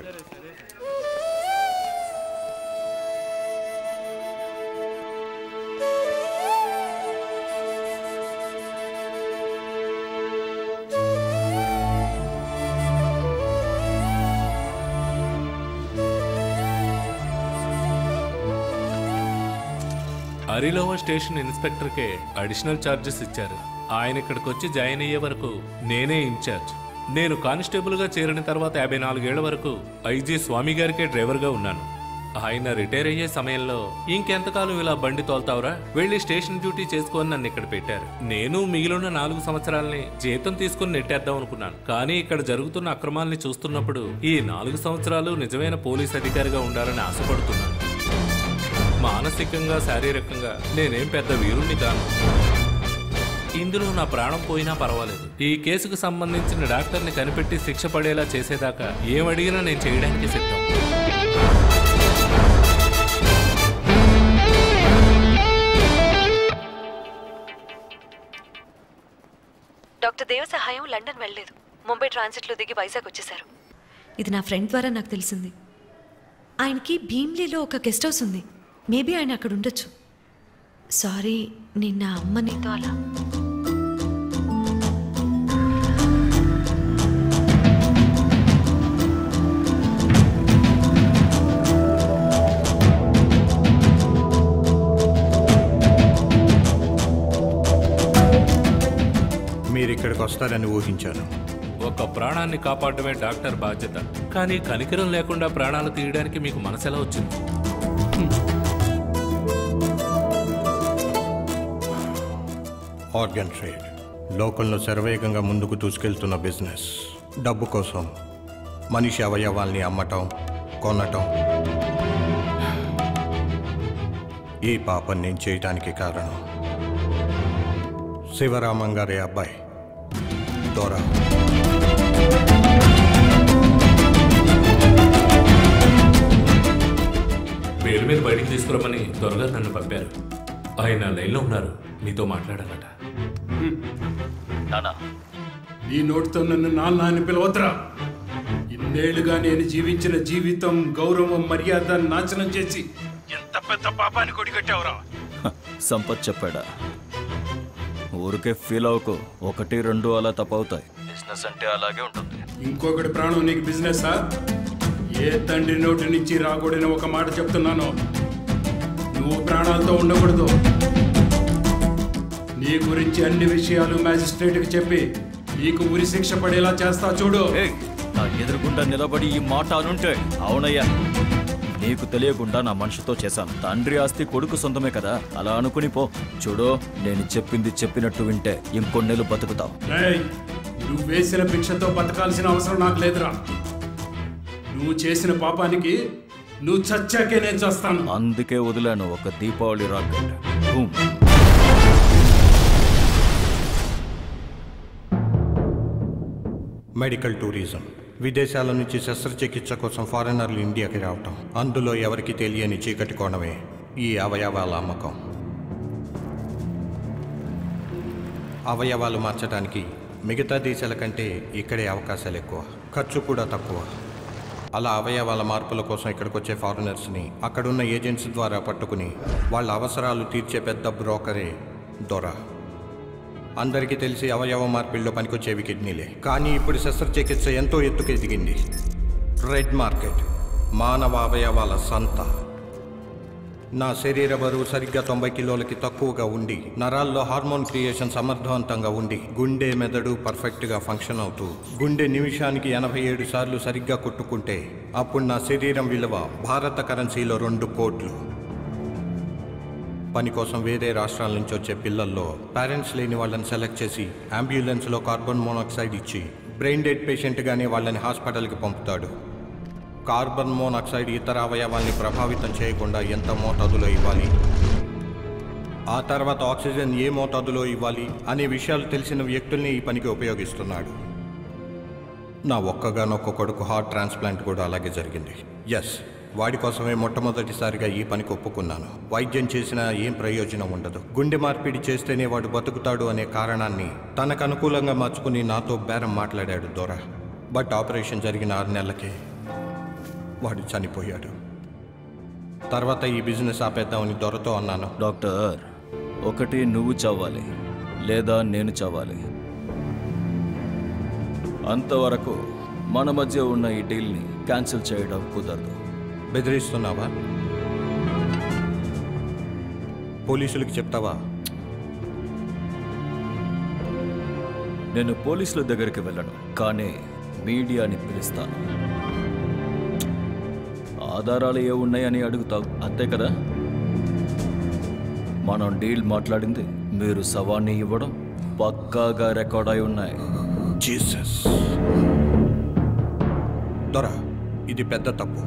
అరిలోవ స్టేషన్ ఇన్స్పెక్టర్కే అడిషనల్ ఛార్జెస్ ఇచ్చారు ఆయన ఇక్కడికి వచ్చి జాయిన్ అయ్యే వరకు నేనే ఇన్ఛార్జ్ నేను కానిస్టేబుల్గా చేరిన తర్వాత యాభై నాలుగేళ్ల వరకు ఐజీ స్వామి గారికే డ్రైవర్గా ఉన్నాను ఆయన రిటైర్ అయ్యే సమయంలో ఇంకెంతకాలం ఇలా బండి తోల్తావురా వెళ్ళి స్టేషన్ డ్యూటీ చేసుకొని నన్ను ఇక్కడ పెట్టారు నేను మిగిలిన నాలుగు సంవత్సరాల్ని జీతం తీసుకుని నెట్టేద్దాం అనుకున్నాను కానీ ఇక్కడ జరుగుతున్న అక్రమాల్ని చూస్తున్నప్పుడు ఈ నాలుగు సంవత్సరాలు నిజమైన పోలీస్ అధికారిగా ఉండాలని ఆశపడుతున్నాను మానసికంగా శారీరకంగా నేనేం పెద్ద వీరుణ్ణి కాను ఇందులో నా ప్రాణం పోయినా పర్వాలేదు ఈ కేసుకు సంబంధించిన డాక్టర్ని కనిపెట్టి శిక్ష పడేలా చేసేదాకా ఏమడిగినా నేను చేయడానికి సిద్ధం డాక్టర్ దేవ సహాయం లండన్ వెళ్ళలేదు ముంబై ట్రాన్సిట్లో దిగి వైజాగ్ వచ్చేశారు ఇది నా ఫ్రెండ్ ద్వారా నాకు తెలిసింది ఆయనకి భీమ్లీలో ఒక గెస్ట్ హౌస్ ఉంది మేబీ ఆయన అక్కడ ఉండొచ్చు సారీ నిన్న అమ్మ నీతో అలా మీరు ఇక్కడికి వస్తారని ఊహించాను ఒక ప్రాణాన్ని కాపాడమే డాక్టర్ బాధ్యత కానీ కనికరం లేకుండా ప్రాణాలు తీయడానికి మీకు మనసెలా వచ్చింది ఆర్గన్ ట్రేడ్ లోకల్లో శరవేగంగా ముందుకు దూసుకెళ్తున్న బిజినెస్ డబ్బు కోసం మనిషి అవయవాల్ని అమ్మటం కొనటం ఈ పాపం నేను చేయటానికి కారణం శివరామం గారి అబ్బాయి దొర పేరు మీద బయటికి తీసుకురమ్మని త్వరగా నన్ను పంపారు ఆయన లైన్లో ఉన్నారు మీతో మాట్లాడాలట నానా నీ నోటితో నన్ను నాన్న అని పిలవద్రా ఇన్నేళ్లుగా నేను జీవించిన జీవితం గౌరవం మర్యాద నాశనం చేసి ఎంత పెద్ద పాపాన్ని కొడిగట్టావురా సంపత్ చెప్పాడా ఊరికే ఫీల్ అవ్వకు ఒకటి రెండు అలా తప్పవుతాయి బిజినెస్ అంటే అలాగే ఉంటుంది ఇంకొకటి ప్రాణం నీకు బిజినెసా ఏ తండ్రి నోటి నుంచి రాకూడని ఒక మాట చెప్తున్నాను నువ్వు ప్రాణాలతో ఉండకూడదు నీ గురించి అన్ని విషయాలు మ్యాజిస్ట్రేట్కి చెప్పి నీకు ఉరి శిక్ష పడేలా చేస్తా చూడు నా ఎదురుగుండా నిలబడి ఈ మాట అనుంటే అవునయ్యా నీకు తెలియకుండా నా మనిషితో చేశాను తండ్రి ఆస్తి కొడుకు సొంతమే కదా అలా అనుకుని పో చూడు నేను చెప్పింది చెప్పినట్టు వింటే ఇంకొన్నేళ్ళు బతుకుతావు ఏయ్, నువ్వు వేసిన భిక్షతో బతకాల్సిన అవసరం నాకు లేదురా నువ్వు చేసిన పాపానికి నువ్వు చచ్చాకే నేను చేస్తాను అందుకే వదిలాను ఒక Deepavali rocket boom. Medical tourism విదేశాల నుంచి శస్త్రచికిత్స కోసం ఫారెనర్లు ఇండియాకి రావటం అందులో ఎవరికి తెలియని చీకటి కోణమే ఈ అవయవాల అమ్మకం అవయవాలు మార్చడానికి మిగతా దేశాల కంటే ఇక్కడే అవకాశాలు ఎక్కువ ఖర్చు కూడా తక్కువ అలా అవయవాల మార్పుల కోసం ఇక్కడికి వచ్చే ఫారినర్స్ని అక్కడున్న ఏజెంట్స్ ద్వారా పట్టుకుని వాళ్ళ అవసరాలు తీర్చే పెద్ద బ్రోకరే దొర అందరికీ తెలిసి అవయవ మార్పిడిలో పనికొచ్చేవి కిడ్నీలే కానీ ఇప్పుడు శస్త్రచికిత్స ఎంతో ఎత్తుకు ఎదిగింది రెడ్ మార్కెట్ మానవ అవయవాల సంత నా శరీర బరువు సరిగ్గా తొంభై కిలోలకి తక్కువగా ఉండి నరాల్లో హార్మోన్ క్రియేషన్ సమర్థవంతంగా ఉండి గుండె మెదడు పర్ఫెక్ట్గా ఫంక్షన్ అవుతూ గుండె నిమిషానికి ఎనభై ఏడు సార్లు సరిగ్గా కొట్టుకుంటే అప్పుడు నా శరీరం విలువ భారత కరెన్సీలో రెండు కోట్లు పని కోసం వేరే రాష్ట్రాల నుంచి వచ్చే పిల్లల్లో పేరెంట్స్ లేని వాళ్ళని సెలెక్ట్ చేసి అంబులెన్స్లో కార్బన్ మోనాక్సైడ్ ఇచ్చి బ్రెయిన్ డెడ్ పేషెంట్గానే వాళ్ళని హాస్పిటల్కి పంపుతాడు కార్బన్ మోనాక్సైడ్ ఇతర అవయవాల్ని ప్రభావితం చేయకుండా ఎంత మోతాదులో ఇవ్వాలి ఆ తర్వాత ఆక్సిజన్ ఏ మోతాదులో ఇవ్వాలి అనే విషయాలు తెలిసిన వ్యక్తుల్ని ఈ పనికి ఉపయోగిస్తున్నాడు నా ఒక్కగానొక్క కొడుకు హార్ట్ ట్రాన్స్ప్లాంట్ కూడా అలాగే జరిగింది ఎస్ వాడి కోసమే మొట్టమొదటిసారిగా ఈ పనికి ఒప్పుకున్నాను వైద్యం చేసినా ఏం ప్రయోజనం ఉండదు గుండె మార్పిడి చేస్తేనే వాడు బతుకుతాడు అనే కారణాన్ని తనకు అనుకూలంగా మార్చుకుని నాతో బేరం మాట్లాడాడు దొర బట్ ఆపరేషన్ జరిగిన ఆరు నెలలకే వాడు చనిపోయాడు తర్వాత ఈ బిజినెస్ ఆపేద్దామని దొరతో అన్నాను డాక్టర్ ఒకటి నువ్వు చావాలి లేదా నేను చావాలి అంతవరకు మన మధ్య ఉన్న ఈ డీల్ని క్యాన్సిల్ చేయడం కుదరదు బెదిరిస్తున్నావా పోలీసులకు చెప్తావా నేను పోలీసుల దగ్గరికి వెళ్ళను కానీ మీడియాని పిలుస్తాను ఆధారాలు ఏ ఉన్నాయని అడుగుతావు అంతే కదా మనం డీల్ మాట్లాడింది మీరు సవాన్ని ఇవ్వడం పక్కాగా రికార్డ్ అయి ఉన్నాయి జీసస్ దొర ఇది పెద్ద తప్పు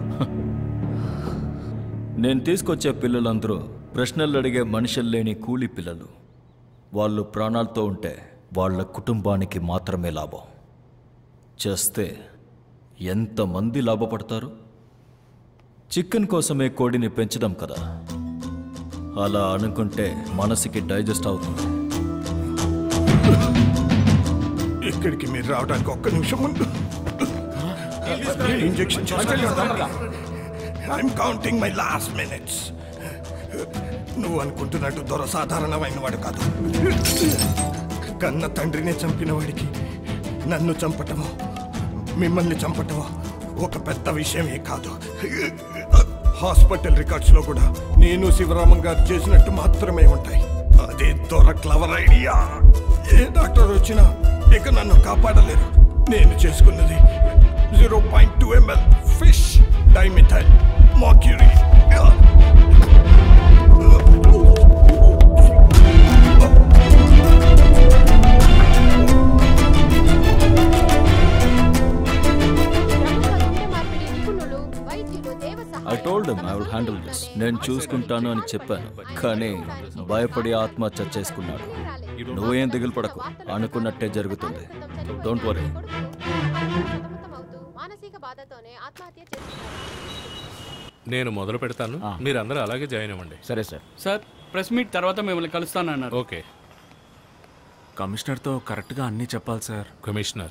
నేను తీసుకొచ్చే పిల్లలందరూ ప్రశ్నలు అడిగే మనుషులు లేని కూలి పిల్లలు వాళ్ళు ప్రాణాలతో ఉంటే వాళ్ళ కుటుంబానికి మాత్రమే లాభం చేస్తే ఎంతమంది లాభపడతారు చికెన్ కోసమే కోడిని పెంచడం కదా అలా అనుకుంటే మనసుకి డైజెస్ట్ అవుతుంది ఇక్కడికి మీరు రావడానికి ఒక్క నిమిషం ముందు injection I'm counting my last minutes నువ్వు అనుకుంటున్నట్టు దొర సాధారణమైన వాడు కాదు కన్న తండ్రినే చంపిన వాడికి నన్ను చంపటమో మిమ్మల్ని చంపటమో ఒక పెద్ద విషయమే కాదు హాస్పిటల్ రికార్డ్స్ లో కూడా నేను శివరామం గారు చేసినట్టు మాత్రమే ఉంటాయి అదే దొర క్లవర్ ఐడియా ఏ డాక్టర్ వచ్చినా ఇక నన్ను కాపాడలేరు నేను చేసుకున్నది zero point two ml fish dimethyl mercury I told I would handle this నేను చూసుకుంటాను అని చెప్పాను కానీ భయపడి ఆత్మహత్య చేసుకున్నాడు నువ్వేం దిగులు పడకు అనుకున్నట్టే జరుగుతుంది డోంట్ వరీ నేను మొదలు పెడతాను మీరందరూ అలాగే జాయిన్ అవ్వండి సరే సార్ సార్ ప్రెస్ మీట్ తర్వాత మిమ్మల్ని కలుస్తానన్నారు ఓకే కమిషనర్తో కరెక్ట్గా అన్నీ చెప్పాలి సార్ కమిషనర్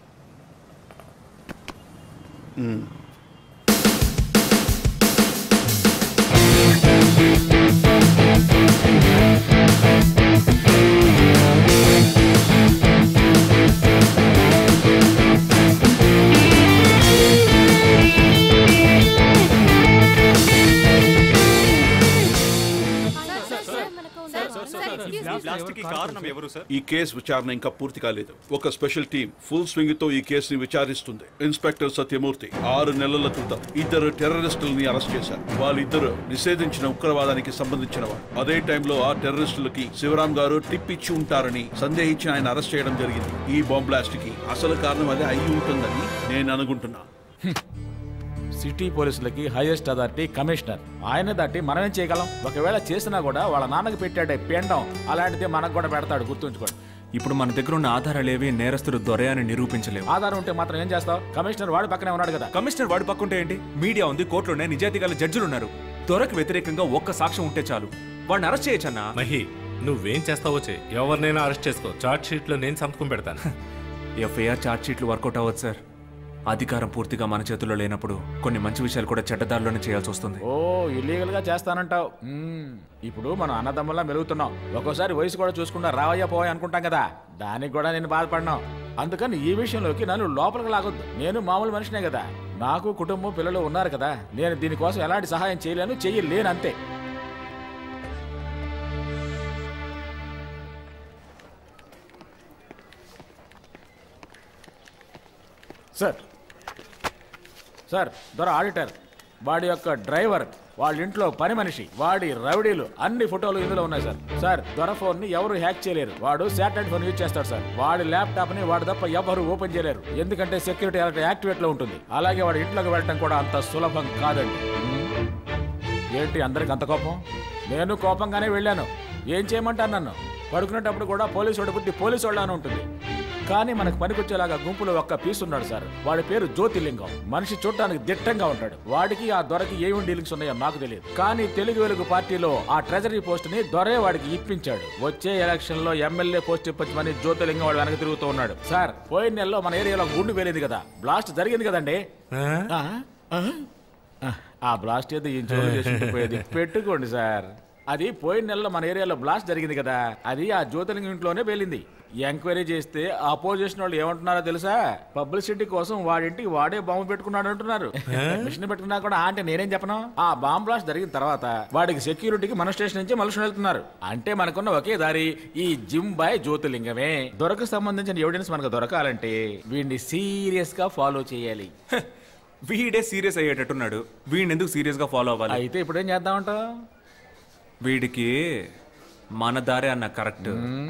ఈ కేసు విచారణ ఇంకా పూర్తి కాలేదు ఒక స్పెషల్ టీం ఫుల్ స్వింగ్ తో ఈ కేసుని విచారిస్తుంది ఇన్స్పెక్టర్ సత్యమూర్తి ఆరు నెలల క్రితం ఇద్దరు టెర్రరిస్టులని అరెస్ట్ చేశారు వాళ్ళిద్దరు నిషేధించిన ఉగ్రవాదానికి సంబంధించిన వారు అదే టైంలో ఆ టెర్రరిస్టులకి శివరాం గారు టిప్ ఇచ్చి ఉంటారని సందేహించి ఆయన అరెస్ట్ చేయడం జరిగింది ఈ బాంబ్ బ్లాస్ట్ కి అసలు కారణం అదే అయి ఉంటుందని నేను అనుకుంటున్నా సిటీ పోలీసులకి హైయెస్ట్ అథారిటీ కమిషనర్ ఆయన దాటి మనం ఏం చేయగలం ఒకవేళ చేసినా కూడా వాళ్ళ నాన్నకి పెట్టాడే పెండం అలాంటిది మనకు కూడా పెడతాడు గుర్తుంచుకోండి ఇప్పుడు మన దగ్గర ఉన్న ఆధారాలు ఏవి నేరస్తుడు దొరే అని నిరూపించలేవు ఆధారం ఉంటే మాత్రం ఏం చేస్తావు కమిషనర్ వాడి పక్కనే ఉన్నాడు కదా కమిషనర్ వాడి పక్కుంటే ఏంటి మీడియా ఉంది కోర్టులోనే నిజాయితీ గల జడ్జిలు ఉన్నారు దొరకు వ్యతిరేకంగా ఒక్క సాక్ష్యం ఉంటే చాలు వాడిని అరెస్ట్ చేయొచ్చన్నా మహి నువ్వేం చేస్తావో చేయి ఎవరినైనా అరెస్ట్ చేసుకో చార్ట్ షీట్ లో నేను సంతకం పెడతాను ఎఫ్ఐఆర్ ఛార్జ్ షీట్లు వర్కౌట్ అవ్వదు సార్ అధికారం పూర్తిగా మన చేతుల్లో లేనప్పుడు కొన్ని మంచి విషయాలు కూడా చెడ్డదారిలోనే చేయాల్సి వస్తుంది ఓ ఇల్లీగల్ గా చేస్తానంటావు మ్మ్. ఇప్పుడు మనం అన్నదమ్ములా మెలుగుతున్నాం ఒక్కోసారి వయసు కూడా చూసుకుంటా రావయ్యా పోయా అనుకుంటాం కదా దానికి కూడా నేను బాధపడినాం అందుకని ఈ విషయంలోకి నన్ను లోపలికి లాగొద్దు నేను మామూలు మనిషినే కదా నాకు కుటుంబం పిల్లలు ఉన్నారు కదా నేను దీనికోసం ఎలాంటి సహాయం చేయలేను చెయ్యలేను అంతే సార్ సార్ దొర ఆడిటర్ వాడి యొక్క డ్రైవర్ వాళ్ళ ఇంట్లో పని మనిషి వాడి రౌడీలు అన్ని ఫోటోలు ఇందులో ఉన్నాయి సార్ సార్ దొర ఫోన్ ని ఎవరు హ్యాక్ చేయలేరు వాడు శాటిలైట్ ఫోన్ యూజ్ చేస్తాడు సార్ వాడి ల్యాప్టాప్ ని వాడు తప్ప ఎవరు ఓపెన్ చేయలేరు ఎందుకంటే సెక్యూరిటీ అలర్ట్ యాక్టివేట్ లో ఉంటుంది అలాగే వాడి ఇంట్లోకి వెళ్ళటం కూడా అంత సులభం కాదండి ఏంటి అందరికి అంత కోపం నేను కోపంగానే వెళ్ళాను ఏం చేయమంటాను నన్ను పడుకునేటప్పుడు కూడా పోలీసు వాడి బుద్ధి పోలీసు వాళ్ళని ఉంటుంది కానీ మనకు పనికొచ్చేలాగా గుంపులో ఒక్క పీస్ ఉన్నాడు సార్ వాడి పేరు జ్యోతిలింగం మనిషి చూడటానికి దిట్టంగా ఉంటాడు వాడికి ఆ దొరకి ఏమి డీలింగ్స్ ఉన్నాయో నాకు తెలియదు కానీ తెలుగు వెలుగు పార్టీలో ఆ ట్రెజరీ పోస్ట్ ని దొరే వాడికి ఇప్పించాడు వచ్చే ఎలక్షన్ లో ఎమ్మెల్యే పోస్ట్ ఇప్పించమని జ్యోతిలింగం వాడు వెనక తిరుగుతూ ఉన్నాడు సార్ పోయిన నెలలో మన ఏరియాలో గుండు వేలింది కదా బ్లాస్ట్ జరిగింది కదండి ఆ? ఆ? ఆ బ్లాస్ట్ ఏదో ఈ జోలు చేసుకుంటూ పోయేది పెట్టుకోండి సార్ అది పోయిన నెలలో మన ఏరియాలో బ్లాస్ట్ జరిగింది కదా అది ఆ జ్యోతిలింగం ఇంట్లోనే పేలింది ఎంక్వైరీ చేస్తే అపోజిషన్ వాళ్ళు ఏమంటున్నారో తెలుసా పబ్లిసిటీ కోసం వాడింటికి వాడే బాంబు పెట్టుకున్నాడు అంటున్నారు మిషన్ పెట్టుకున్నా కూడా ఆ అంటే నేనేం చెప్పను ఆ బాంబ్ బ్లాస్ట్ జరిగిన తర్వాత వాడికి సెక్యూరిటీకి మన స్టేషన్ నుంచి మనుషులు వెళ్తున్నారు అంటే మనకున్న ఒకే దారి ఈ జిమ్ బాయ్ జ్యోతిలింగమే దొరకు సంబంధించిన ఎవిడెన్స్ మనకు దొరకాలంటే వీడిని సీరియస్ గా ఫాలో చేయాలి వీడే సీరియస్ అయ్యేటట్టున్నాడు వీడిని ఎందుకు సీరియస్ గా ఫాలో అవ్వాలి అయితే ఇప్పుడు ఏం చేద్దామంటావు వీడికి మన దారే అన్న కరెక్ట్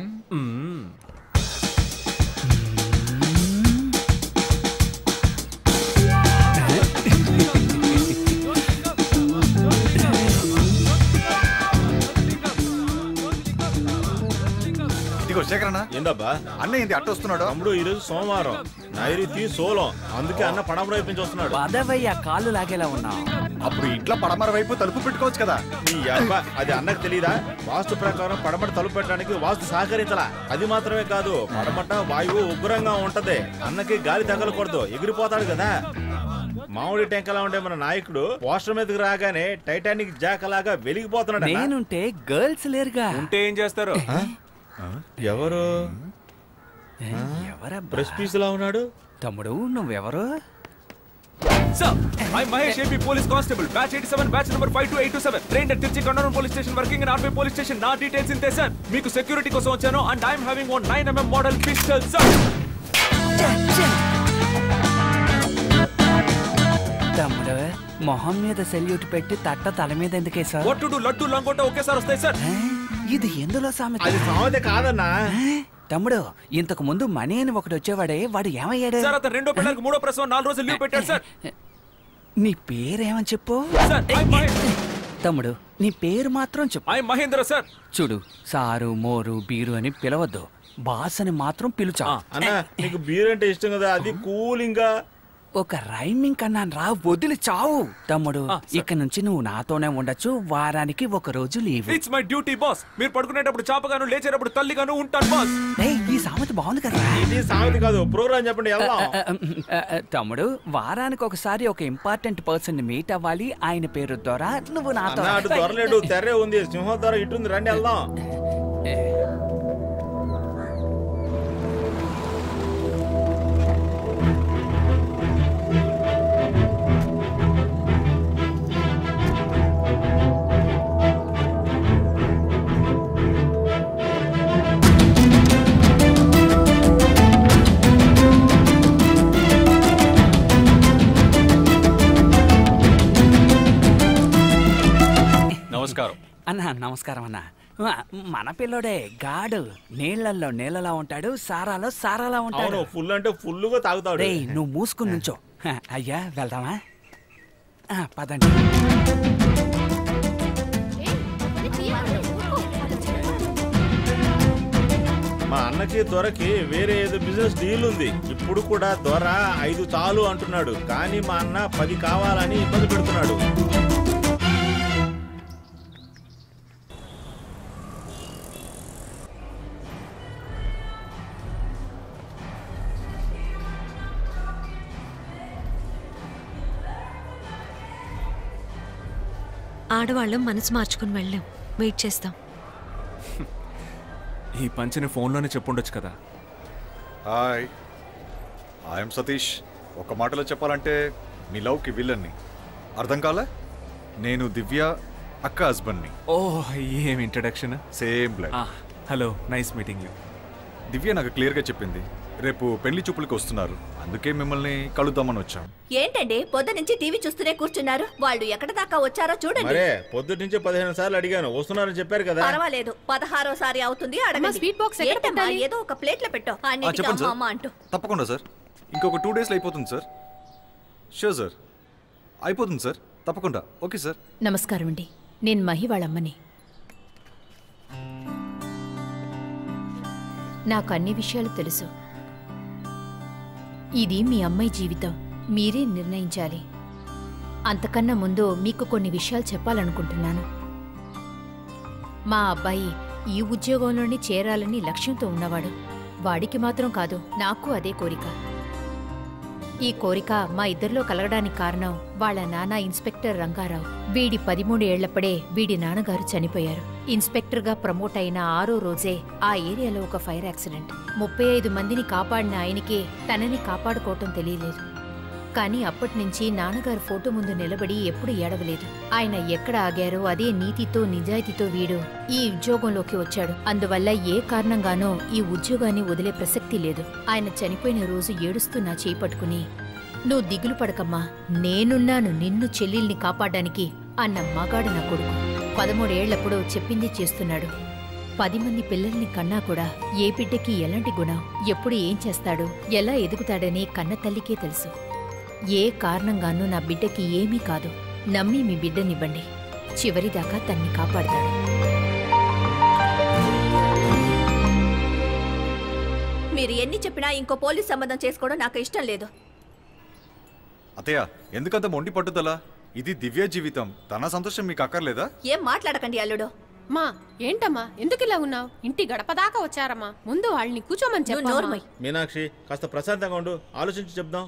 ఇదిగో శేఖరన్న ఏందబ్బా అన్న ఏంది అట్ట వస్తున్నాడు తమ్ముడు ఈరోజు సోమవారం నైరుతి సోలం అందుకే అన్న పడమర వైపు నుంచి వస్తున్నాడు పదవయ్య కాళ్ళు లాగేలా ఉన్నావు అప్పుడు ఇంట్లో పడమర వైపు తలుపు పెట్టుకోవచ్చు కదా నీ అబ్బ అది అన్నకు తెలీదా వాస్తు ప్రకారం పడమట తలుపు పెట్టడానికి వాస్తు సహకరించలా అది మాత్రమే కాదు పడమట వాయువు ఉగ్రంగా ఉంటది అన్నకి గాలి తగలకూడదు ఎగిరిపోతాడు కదా మామిడి టెంకలా ఉండే మన నాయకుడు పోస్టర్ మీదకి రాగానే టైటానిక్ జాక్ లాగా వెలిగిపోతున్నాడు అన్న. నేనుంటే గర్ల్స్ లేరుగా ఉంటే ఏం చేస్తారు ఎవరు ఎవరబ్బా ప్రెస్ పీస్ లా ఉన్నాడు తమ్ముడు నువ్వెవరు sir I Mahesh AP police constable batch eighty seven batch number five two eight two seven train Tiruchi కండోరం police station working in RB police station నా డీటెయిల్స్ ఇంతే సార్ మీకు సెక్యూరిటీ కోసం వచ్చాను and I'm having one nine MM model pistol sir తమ్ముడు మొహం మీద salute పెట్టి తట్ట తల మీద ఎందుకే సార్ ఒట్టుడు లడ్డు లంగోట ఒకేసారి వస్తాయి సార్ ఇది ఎందులో సామెత అది సామెత కాదన్నా తమ్ముడు ఇంతకు ముందు మణి అని ఒకడు వచ్చేవాడే వాడు ఏమయ్యాడు సార్ అతను రెండో పిల్లలకు మూడో ప్రసవం నాలుగు రోజులు లీవ్ పెట్టాడు సార్ నీ పేరేమని చెప్పు సార్ ఐ మహేష్ తమ్ముడు నీ పేరు మాత్రం చెప్పు ఐ మహేంద్ర సార్ చూడు సారు మోరు బీరు అని పిలవద్దు బాస్ అని మాత్రం పిలుచా అన్న నీకు బీర్ అంటే ఇష్టం కదా అది కూలింగ్ గా ఒక రైమింగ్ కన్నా రా వదిలి చావు తమ్ముడు ఇక నుంచి నువ్వు నాతోనే ఉండొచ్చు వారానికి ఒక రోజు leave it's my duty boss మీరు పడుకునేటప్పుడు చాపగాను లేచేటప్పుడు తల్లిగాను ఉంటాను బాస్ ఏయ్, ఈ సామెత బాగుంది కదా ఇది సామెత కాదు ప్రోగ్రామ్ చెప్పండి వెళ్దాం ఆ, ఆ, తమ్ముడు వారానికి ఒకసారి ఒక ఇంపార్టెంట్ పర్సన్ మీట్ అవ్వాలి ఆయన పేరు ద్వారా నువ్వు నాతో అన్న అటు దొరలేడు తెర్రే ఉంది సింహం దొర ఇటుంది రండి వెళ్దాం నమస్కారం అన్న నమస్కారం అన్న ఆ, మన పిల్లోడే గాడు నీళ్లలో నీళ్ళలా ఉంటాడు సారాలో సారాలా అవును ఉంటాడు ఫుల్ అంటే ఫుల్ గా తాగుతాడు రేయ్ నువ్వు మూసుకుని నుంచో హ, అయ్యా వెళ్దామా ఆ, పదండి మా అన్నకి దొరకి వేరే ఏదో బిజినెస్ డీల్ ఉంది ఇప్పుడు కూడా దొర ఐదు చాలు అంటున్నాడు కానీ మా అన్న పది కావాలని ఇబ్బంది పెడుతున్నాడు ఆడవాళ్ళం మనసు మార్చుకుని వెళ్ళాం వెయిట్ చేస్తాం ఈ పంచిని ఫోన్లోనే చెప్పుండొచ్చు కదా హాయ్ ఐఎమ్ సతీష్ ఒక మాటలో చెప్పాలంటే మీ లవ్కి విల్లన్ని అర్థం కాలే నేను దివ్య అక్క హస్బెండ్ని ఓ ఏం introduction same blood hello nice meeting you Divya నాకు క్లియర్గా చెప్పింది రేపు పెళ్లి చూపులకు వస్తున్నారు అందుకే మిమ్మల్ని కలుద్దామని వచ్చాం ఏంటండి పొద్దు నుంచి టీవీ చూస్తూనే కూర్చున్నారు వాళ్ళు ఎక్కడ దాకా వచ్చారో చూడండి మరే పొద్దుటి నుంచి పదిహేను సార్లు అడిగాను వస్తున్నారని చెప్పారు కదా పర్వాలేదు పదహారోసారి అవుతుంది అడగండి స్వీట్ బాక్స్ ఎక్కడ ఏంటమ్మా, పెట్టాలి? ఏదో ఒక ప్లేట్ లో పెట్టు ఆ, అన్నిటికీ చెప్పండి అమ్మ సార్ అమ్మ అంటూ తప్పకుండా సార్ ఇంకొక టూ డేస్లో అయిపోతుంది సార్ షూర్ సార్ అయిపోతుంది సార్ తప్పకుండా ఓకే సార్ నమస్కారం అండి నేను మహి వాళ్ళమ్మని నాకు అన్ని విషయాలు తెలుసు ఇది మీ అమ్మాయి జీవితం మీరే నిర్ణయించాలి అంతకన్నా ముందు మీకు కొన్ని విషయాలు చెప్పాలనుకుంటున్నాను మా అబ్బాయి ఈ ఉద్యోగంలోనే చేరాలని లక్ష్యంతో ఉన్నవాడు వాడికి మాత్రం కాదు నాకు అదే కోరిక ఈ కోరిక మా ఇద్దరిలో కలగడానికి కారణం వాళ్ళ నాన్న ఇన్స్పెక్టర్ రంగారావు వీడి పదిమూడు ఏళ్లప్పుడే వీడి నాన్నగారు చనిపోయారు ఇన్స్పెక్టర్ గా ప్రమోట్ అయిన ఆరో రోజే ఆ ఏరియాలో ఒక ఫైర్ యాక్సిడెంట్ ముప్పై ఐదు మందిని కాపాడిన ఆయనకే తనని కాపాడుకోవటం తెలియలేదు కానీ అప్పటి నుంచి నాన్నగారు ఫోటో ముందు నిలబడి ఎప్పుడు ఏడవలేదు ఆయన ఎక్కడ ఆగారో అదే నీతితో నిజాయితీతో వీడు ఈ ఉద్యోగంలోకి వచ్చాడు అందువల్ల ఏ కారణంగానో ఈ ఉద్యోగాన్ని వదిలే ప్రసక్తి లేదు ఆయన చనిపోయిన రోజు ఏడుస్తూ నా చేయి పట్టుకుని నువ్వు దిగులు పడకమ్మా నేనున్నాను నిన్ను చెల్లెల్ని కాపాడడానికి అన్న మగాడు నా కొడుకు పదమూడేళ్లప్పుడు చెప్పింది చేస్తున్నాడు పది మంది పిల్లల్ని కన్నా కూడా ఏ బిడ్డకి ఎలాంటి గుణం ఎప్పుడు ఏం చేస్తాడు ఎలా ఎదుగుతాడని కన్న తల్లికే తెలుసు ఏ కారణంగానూ నా బిడ్డకి ఏమీ కాదు నమ్మి మీ బిడ్డనివ్వండి చివరిదాకా తన్ని కాపాడతాడు మీరు ఎన్ని చెప్పినా ఇంకో పోలీస్ సంబంధం చేసుకోవడం నాకు ఇష్టం లేదు అత్తయ్య ఎందుకంత మొండి పట్టుదల ఇది దివ్య జీవితం తన సంతోషం మీకు అక్కర్లేదా ఏం మాట్లాడకండి అల్లుడు మా ఏంటమ్మా ఎందుకు ఇలా ఉన్నావు ఇంటి గడప దాకా వచ్చారమ్మా ముందు వాళ్ళని కూర్చోమని నువ్వు నోరుమై. చెప్పు మీనాక్షి కాస్త ప్రశాంతంగా ఉండు ఆలోచించి చెప్దాం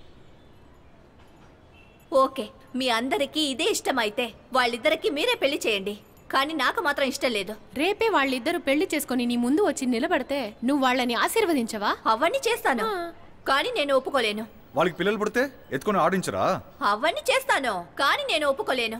ఓకే మీ అందరికీ ఇదే ఇష్టమైతే వాళ్ళిద్దరికి మీరే పెళ్లి చేయండి కానీ నాకు మాత్రం ఇష్టం లేదు రేపే వాళ్ళిద్దరూ పెళ్లి చేసుకొని నీ ముందు వచ్చి నిలబడితే నువ్వు వాళ్ళని ఆశీర్వదించవా అవన్నీ చేస్తాను కానీ నేను ఒప్పుకోలేను వాళ్ళకి పిల్లలు పుడితే ఎత్తుకొని ఆడించరా అవన్నీ చేస్తాను కానీ నేను ఒప్పుకోలేను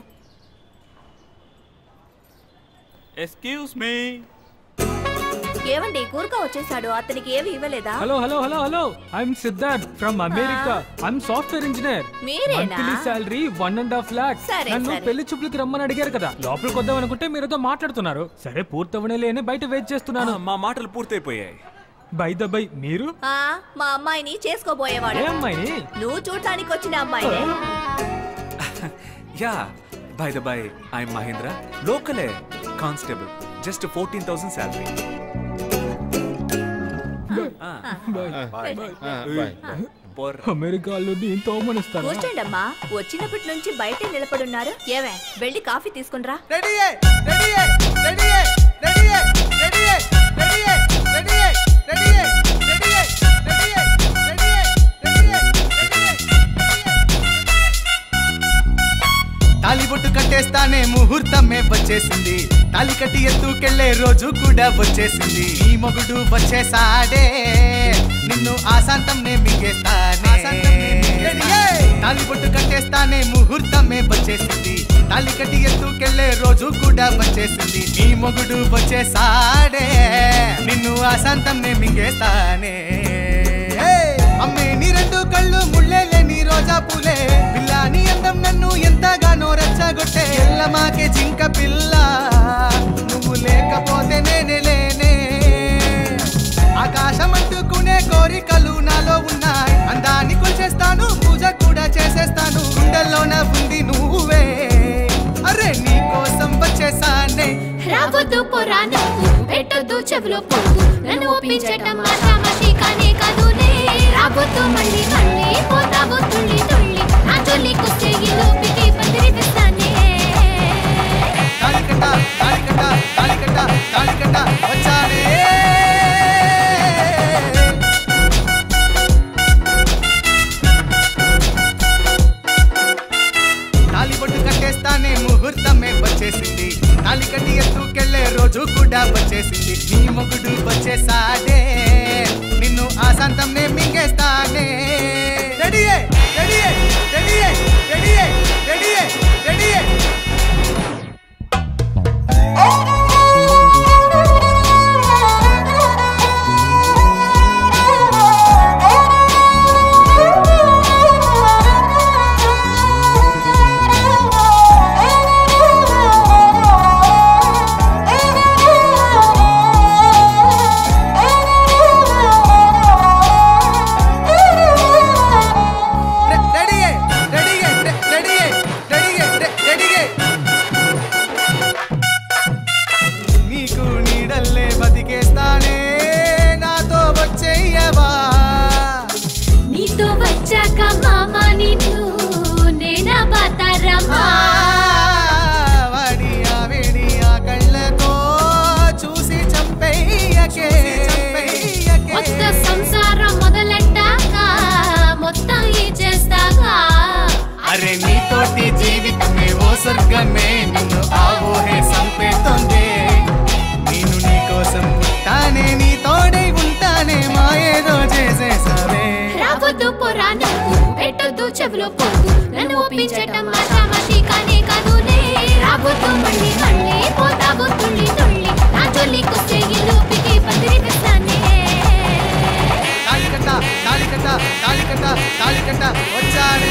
ఎక్స్క్యూజ్ మీ ఏమండి కూరగా వచ్చేసాడు అతనికి ఏవి ఇవ్వలేదా hello hello hello hello I'm Siddharth from America I'm software engineer మీరేనా? Monthly salary one and half lakh సరే, నన్ను సరే. పెళ్లి చూపులకి రమ్మని అడిగారు కదా లోపలికి వద్దాం అనుకుంటే మీరేదో మాట్లాడుతున్నారు సరే పూర్తవనే లేని బయట వెయిట్ చేస్తున్నాను మా మాటలు పూర్తయిపోయాయి బై ద బై మీరు ఆ, మా అమ్మాయిని చేసుకోబోయేవాడు ఏ అమ్మాయిని? నువ్వు చూడటానికి వచ్చిన అమ్మాయినే yeah by the by I'm Mahendra లోకలే constable just fourteen thousand salary అమెరికాలో దీంతో మనిస్తాను కూర్చోండి అమ్మా వచ్చినప్పటి నుంచి బయట నిలబడున్నారు ఏవే వెళ్ళి కాఫీ తీసుకునిరా తాలిబొట్టు కట్టేస్తానే ముహూర్తమే వచ్చేసింది తాలి కట్టి ఎత్తుకెళ్లే రోజు కూడా వచ్చేసింది ఈ మొగుడు వచ్చేసాడే నిన్ను ఆశాంతం నే మింగేస్తానే తాలిబొట్టు కట్టేస్తానే ముహూర్తమే వచ్చేసింది తాలి కట్టి ఎత్తుకెళ్లే రోజు కూడా వచ్చేసింది ఈ మొగుడు వచ్చేసాడే నిన్ను ఆశాంతం నే మింగేస్తానే అమ్మే నీ రెండు కళ్ళు ముళ్ళే లేని రోజా పూలే పిల్లాని అందం నన్ను ఎంతగానో రెచ్చగొట్టే ఎల్లమాకే జింక పిల్ల నువ్వు లేకపోతే నేనే లేనే ఆకాశం అంటుకునే కోరికలు నాలో ఉన్నాయి అందాన్ని కొల్చేస్తాను పూజ కూడా చేసేస్తాను గుండెల్లోన ఉంది నువ్వే అరే నీ కోసం వచ్చేసానే రావద్దు పురాణ పెట్టొద్దు చెవులో పొగ్గు నన్ను ఒప్పించటం మాటామతి కానే కాదులే రావద్దు మళ్ళీ మళ్ళీ పోతావు తుళ్ళి తుళ్ళి నా జొల్లికొస్తే ఈ లోపికి బదిరిస్తానే తాళికట్ట తాళికట్ట తాళికట్ట తాళికట్ట వచ్చానే తాలిబొట్టు కట్టేస్తానే ముహూర్తమే వచ్చేసింది తాలి కట్టి ఎత్తుకెళ్లే రోజు కూడా వచ్చేసింది నీ మొగుడు వచ్చేసాడే నిన్ను ఆశాంతం నే మింగేస్తానే రెడీయే రెడీయే రెడీయే రెడీయే రెడీయే రెడీయే స్వర్గమే నిన్ను ఆ ఊహే సంపేతోంది నేను నీ కోసం పుట్టానే నీ తోడై ఉంటానే మా ఏదో చేసేసావే రావద్దు పొరా నువ్వు పెట్టొద్దు చెవిలో పోగు నన్ను ఒప్పించటం మాటామతి కానే కాదులే రావద్దు మళ్ళీ మళ్ళీ పోతావు తుళ్ళి తుళ్ళి నా జోలికొస్తే ఇల్లు పికి పందిరి తెస్తానే తాళికట్ట తాళికట్ట తాళికట్ట తాళికట్ట వచ్చాడే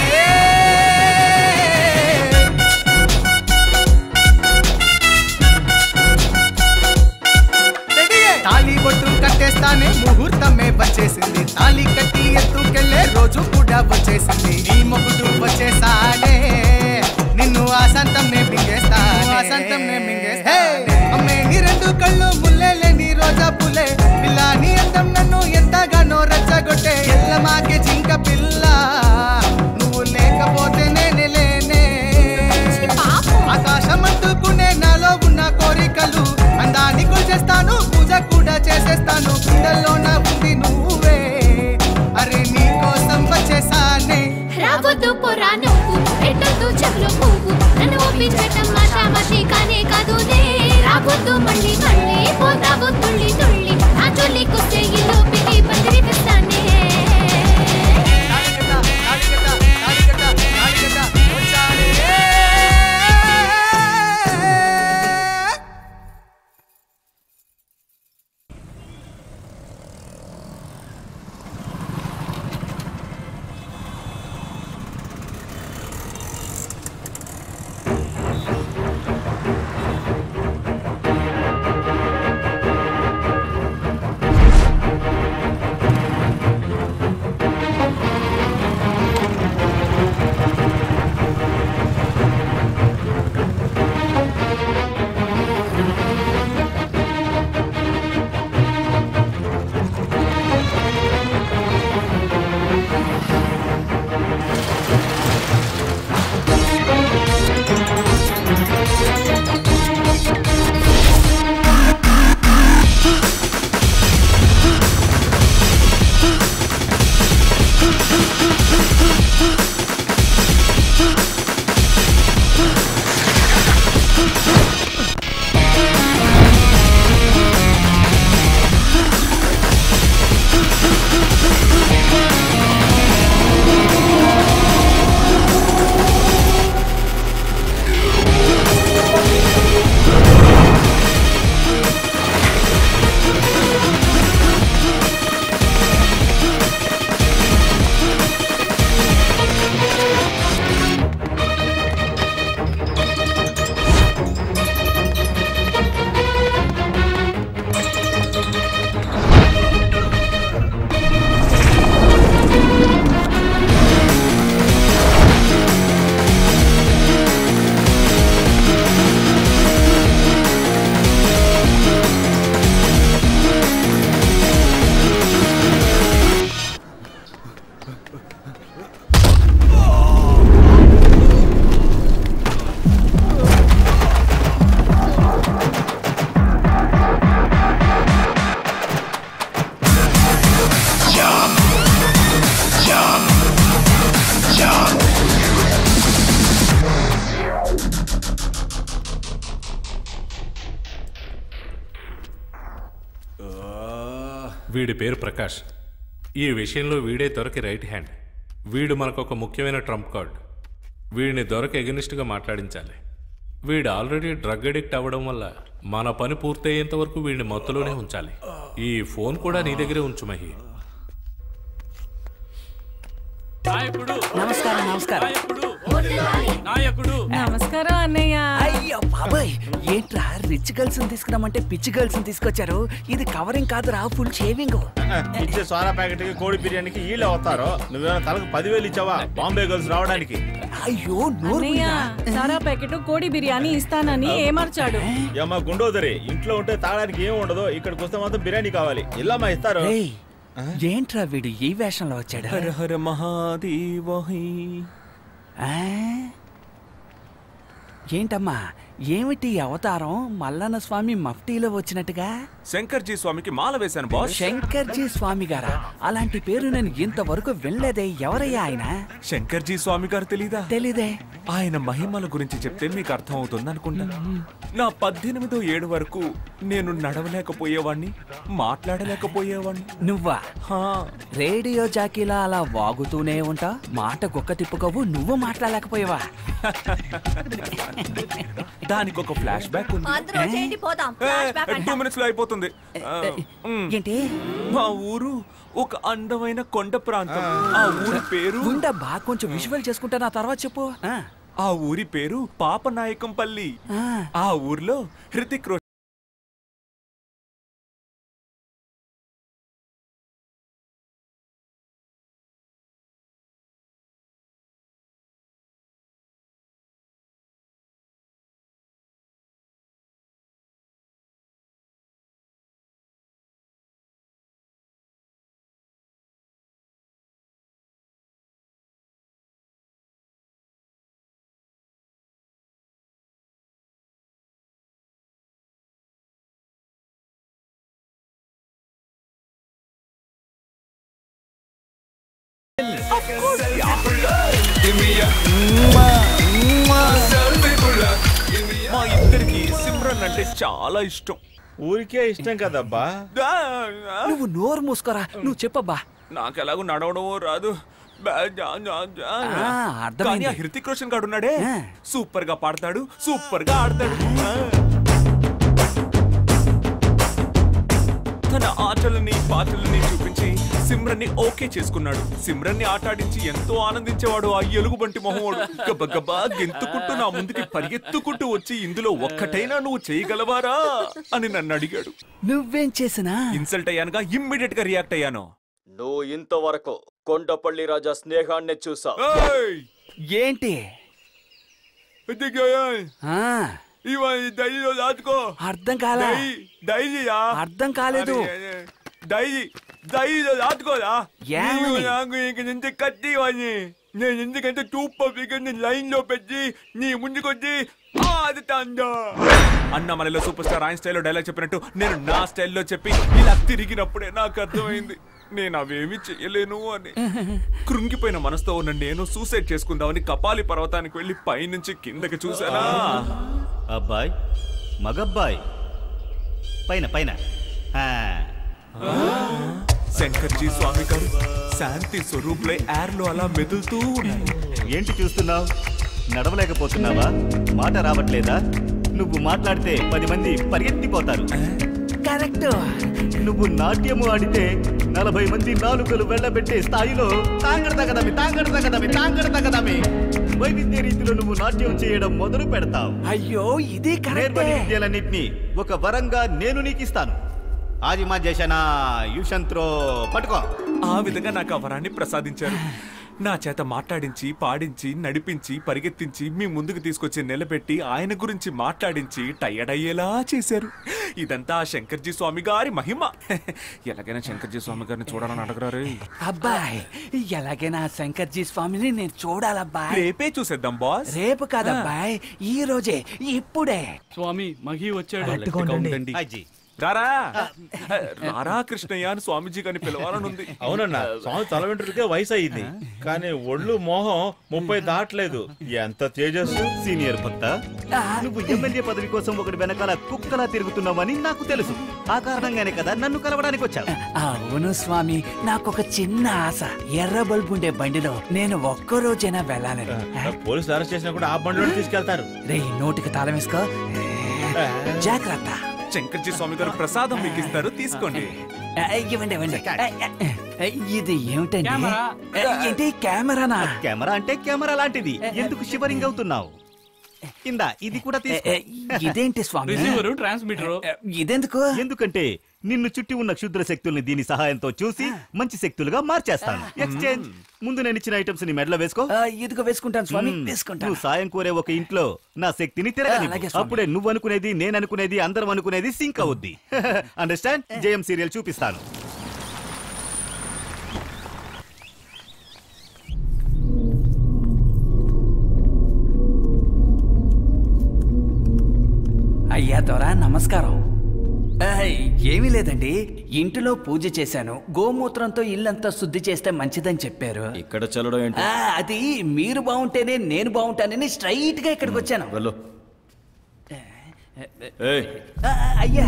తాళి బొట్టు కట్టేస్తానే ముహూర్తమే వచ్చేసింది తాళి కట్టి ఎత్తుకెళ్లే రోజు కూడా వచ్చేసింది నీ మొగుడు వచ్చేసాడే నిన్ను ఆసంతం నే మింగేస్తానే ఆసంతం నే మింగేస్తానే అమ్మే నీ రెండు కళ్ళు ముల్లెలే నీ రోజా పులే పిల్ల నీ అందం నన్ను ఎంతగానో రచ్చగొట్టే ఎల్లమాకే జింక పిల్ల నువ్వు లేకపోతే నేనే లేనే ఆకాశం అంటుకునే నాలో ఉన్న కోరికలు అందాన్ని చేస్తాను పూజ కూడా చేసేస్తాను గుండెల్లోన ఉంది నువ్వే అరే నీ కోసం వచ్చేసానే రావద్దు పొరా నువ్వు పెట్టొద్దు చెవిలో పువ్వు నన్ను ఒప్పించటం మాటామతి కానే కాదులే రావద్దు మళ్ళీ మళ్ళీ పోతావు తుళ్ళి తుళ్ళి నా జోలికొస్తే ఇల్లు పికి పందిరి తెస్తానే వీడి పేరు ప్రకాష్ ఈ విషయంలో వీడే దొరకి రైట్ హ్యాండ్ వీడు మనకు ఒక ముఖ్యమైన ట్రంప్ కార్డ్ వీడిని దొరక ఎగనిస్ట్గా మాట్లాడించాలి వీడు ఆల్రెడీ డ్రగ్ అడిక్ట్ అవ్వడం వల్ల మన పని పూర్తయ్యేంత వరకు వీడిని మత్తులోనే ఉంచాలి ఈ ఫోన్ కూడా నీ దగ్గరే ఉంచు మహి నాయకుడు నమస్కారం నమస్కారం నాయకుడు నమస్కారం అన్నయ్య అయ్యో బాబాయ్ ఏంట్రా రిచ్ గర్ల్స్ తీసుకురామంటే పిచ్చి గర్ల్స్ తీసుకొచ్చారు ఇది కవరింగ్ కాదురా ఫుల్ షేవింగ్ ఇచ్చే సోనా ప్యాకెట్ కి కోడి బిర్యానీకి వీళ్ళు అవుతారో నువ్వేమైనా తలకు పదివేలు ఇచ్చావా బాంబే గర్ల్స్ రావడానికి అయ్యో అన్నయ్య సారా ప్యాకెట్ కోడి బిర్యానీ ఇస్తానని ఏమర్చాడు ఏమ్మా గుండోదరి ఇంట్లో ఉంటే తాగడానికి ఏం ఉండదు ఇక్కడికి వస్తే మాత్రం బిర్యానీ కావాలి ఇల్లమ్మా ఇస్తారు రేయ్, ఏంట్రా వీడు ఈ వేషంలో వచ్చాడు హర హర మహాదేవహి ఏంటమ్మా ఏమిటి ఈ అవతారం మల్లన్న స్వామి మఫ్టీలో వచ్చినట్టుగా శంకర్జీ స్వామికి మాల వేశాను బాస్ శంకర్జీ స్వామి గారా అలాంటి పేరు నేను ఇంతవరకు వినలేదే ఎవరయ్యా ఆయన శంకర్జీ స్వామి గారు తెలీదా తెలీదే ఆయన మహిమల గురించి చెప్తే మీకు అర్థం అవుతుంది అనుకుంటా నా పద్దెనిమిదో ఏడు వరకు నేను నడవలేకపోయేవాణ్ణి మాట్లాడలేకపోయేవాణ్ణి నువ్వా రేడియో జాకీలా అలా వాగుతూనే ఉంటా మాట కుక్క తిప్పుకోవు నువ్వు మాట్లాడలేకపోయావా దానికి ఒక ఫ్లాష్ బ్యాక్ ఉంది అందరూ చేయండి పోదాం ఫ్లాష్ బ్యాక్ టూ అంట మినిట్స్ లో అయిపోతుంది ఆ, మ్. ఏంటి మా ఊరు ఒక అందమైన కొండ ప్రాంతం ఆ ఊరి పేరు ఉండబ్బా కొంచెం విజువల్ చేసుకుంటా నా తర్వాత చెప్పు ఆ, ఆ ఊరి పేరు పాపనాయకంపల్లి ఆ. ఆ ఊర్లో హృతిక్ రోషన్ మా ఇద్దరికి సిమ్రన్ అంటే చాలా ఇష్టం ఊరికే ఇష్టం కదబ్బా నువ్వు నోరు మూసుకోరా నువ్వు చెప్పబ్బా నాకు ఎలాగో నడవడం రాదు బా, జా, జా, జా. ఆ, అర్థమైంది. కానీ ఆ హృతిక్ రోషన్ గాడు ఉన్నాడే సూపర్ గా పాడతాడు సూపర్ గా ఆడతాడు ఆ. తన ఆటలని పాటలని చూపించి సిమ్రన్ ని ఓకే చేసుకున్నాడు సిమ్రన్ ని ఆటాడించి ఎంతో ఆనందించేవాడు ఆ ఎలుగుబంటి మొహవాడు గబగబా గెంతుకుంటూ నా ముందుకి పరిగెత్తుకుంటూ వచ్చి ఇందులో ఒక్కటైనా నువ్వు చేయగలవారా అని నన్ను అడిగాడు నువ్వేం చేసినా ఇన్సల్ట్ అయ్యానుగా ఇమ్మీడియట్ గా రియాక్ట్ అయ్యాను నువ్వు ఇంతవరకు కొండపల్లి రాజా స్నేహాన్ని చూసా ఏంటి ఆ, డైరీలో దాచుకో అర్థం కాలా డైరీయా అర్థం కాలేదు డైరీ డైరీలో దాచుకోరా ఏమని? నీవు నాకు ఇంక నుంచి కత్తి వాడిని నేను ఎందుకంటే టూప్ పబ్లిక్ లైన్ లో పెట్టి నీ ముందుకొచ్చి ఆదుతాందా అన్న మనలో సూపర్ స్టార్ ఆయన స్టైల్లో డైలాగ్ చెప్పినట్టు నేను నా స్టైల్లో చెప్పి ఇలా తిరిగినప్పుడే నాకు అర్థమైంది నేను అవేమి చెయ్యలేను అని కృంగిపోయిన మనసుతో ఉన్న నేను సూసైడ్ చేసుకుందామని కపాలి పర్వతానికి వెళ్ళి పైనుంచి కిందకి చూసానా అబ్బాయ్ మగబ్బాయ్ పైన పైన ఆ. శంకర్జీ స్వామి గారు శాంతి స్వరూపులై ఎయిర్ లో అలా మెదులుతూ ఉన్నారు ఏంటి చూస్తున్నావు నడవలేకపోతున్నావా మాట రావట్లేదా నువ్వు మాట్లాడితే పది మంది పరిగెత్తిపోతారు కరెక్ట్ నువ్వు నాట్యము ఆడితే నలభై మంది నాలుకలు వెళ్ళబెట్టే స్థాయిలో తాంగడ తగదమి తాంగడ తగదమి తాంగడ తగదమి వైవిధ్య రీతిలో నువ్వు నాట్యం చేయడం మొదలు పెడతావు అయ్యో ఇది నేర్పని విద్యలన్నింటినీ ఒక వరంగా నేను నీకు ఇస్తాను ఆది మా చేశానా యుషంత్రో పట్టుకో ఆ విధంగా నాకు ఆ వరాన్ని ప్రసాదించారు నా చేత మాట్లాడించి పాడించి నడిపించి పరిగెత్తించి మీ ముందుకు తీసుకొచ్చి నిలబెట్టి ఆయన గురించి మాట్లాడించి టయర్డ్ అయ్యేలా చేశారు ఇదంతా ఆ శంకర్జీ స్వామి గారి మహిమ ఎలాగైనా శంకర్జీ స్వామి గారిని చూడాలని అడగరారు అబ్బాయ్ ఎలాగైనా శంకర్జీ స్వామిని నేను చూడాలబ్బాయ్ రేపే చూసేద్దాం బాస్ రేపు కాదబ్బాయ్ ఈ రోజే ఇప్పుడే స్వామి మహి వచ్చాడు గట్టిగా ఉండండి. రారా రారా కృష్ణయ్య అని స్వామీజీ గారిని పిలవాలని ఉంది అవునన్నా స్వామి తల వెంట్రుకే వయసు అయింది కానీ ఒళ్ళు మోహం ముప్పై దాటలేదు ఎంత తేజస్సు సీనియర్ భక్త నువ్వు ఎమ్మెల్యే పదవి కోసం ఒకటి వెనకాల కుక్కలా తిరుగుతున్నావని నాకు తెలుసు ఆ కారణంగానే కదా నన్ను కలవడానికి వచ్చావు అవును స్వామి నాకొక చిన్న ఆశ ఎర్ర బల్బు ఉండే బండిలో నేను ఒక్కరోజైనా వెళ్ళాలని పోలీసులు అరెస్ట్ చేసినా కూడా ఆ బండిలో తీసుకెళ్తారు రే నోటికి తాళం వేసుకో జాగ్రత్త శంకర్జీ స్వామి గారు ప్రసాదం మీకు ఇస్తారు తీసుకోండి ఆ, ఇవ్వండి ఇవ్వండి ఆ, ఆ, ఇది ఏమిటండి ఆ, ఏంటి కెమెరానా కెమెరా అంటే కెమెరా లాంటిది ఎందుకు షివరింగ్ అవుతున్నావు ఇందా ఇది కూడా తీసుకో. ఏ, ఏ, ఇదేంటి స్వామి? రిసీవరు ట్రాన్స్మిటరు ఇదెందుకు ఎందుకంటే నిన్ను చుట్టి ఉన్న క్షుద్ర శక్తుల్ని దీని సహాయంతో చూసి మంచి శక్తులుగా మార్చేస్తాను ఎక్స్చేంజ్ ముందు నేను ఇచ్చిన ఐటమ్స్ ని మెడలో వేసుకో ఆ, ఇదిగో వేసుకుంటాను స్వామి మ్మ్. వేసుకుంటాను నువ్వు సాయం కోరే ఒక ఇంట్లో నా శక్తిని తిరగని అలాగే స్వామి. అప్పుడే నువ్వు అనుకునేది నేను అనుకునేది అందరం అనుకునేది సింక్ అవుద్ది అండర్స్టాండ్ జయం సీరియల్ చూపిస్తాను అయ్యా దొరా నమస్కారం ఆ, ఏమీ లేదండి ఇంటిలో పూజ చేశాను గోమూత్రంతో ఇల్లంతా శుద్ధి చేస్తే మంచిదని చెప్పారు ఇక్కడ చల్లడం ఏంటి ఆ, అది మీరు బాగుంటేనే నేను బాగుంటానని స్ట్రైట్ గా ఇక్కడికి వచ్చాను వెళ్ళు ఏయ్ ఆ, అయ్యా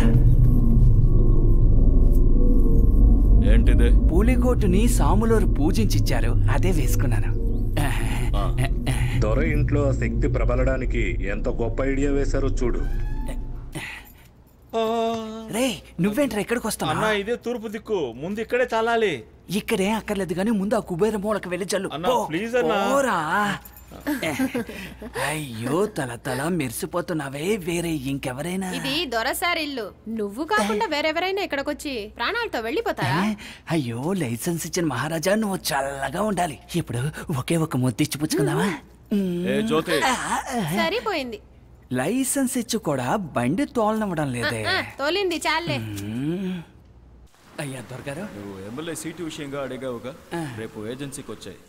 ఏంటిది పూలికోటుని సాములోరు పూజించిచ్చారు అదే వేసుకున్నాను దొర ఇంట్లో ఆ శక్తి ప్రబలడానికి ఎంత గొప్ప ఐడియా వేశారో చూడు రే నువ్వేంట్రా ఎక్కడికి వస్తావు అన్న ఇదే తూర్పు దిక్కు ముందు ఇక్కడే చాలాలి ఇక్కడే అక్కర్లేదు కానీ ముందు ఆ కుబేర మూలకి వెళ్ళి చల్లు అన్నా, పో, ప్లీజ్ అన్నా. పోరా. అయ్యో తల తల మెరిసిపోతున్నావే వేరే ఇంకెవరైనా ఇది దొరసారి ఇల్లు నువ్వు కాకుండా వేరెవరైనా ఇక్కడికొచ్చి ప్రాణాలతో వెళ్ళిపోతారా అయ్యో లైసెన్స్ ఇచ్చిన మహారాజా నువ్వు చల్లగా ఉండాలి ఇప్పుడు ఒకే ఒక ముద్దిచ్చి పుచ్చుకుందామా ఏ జ్యోతి సరిపోయింది లైసెన్స్ ఇచ్చి కూడా బండి తోలనివ్వడం లేదే ఆ, తోలింది చాలే మ్మ్. అయ్యా దొరగారు నువ్వు ఎమ్మెల్యే సీటు విషయంగా అడిగావుగా రేపు ఏజెన్సీకి వచ్చాయి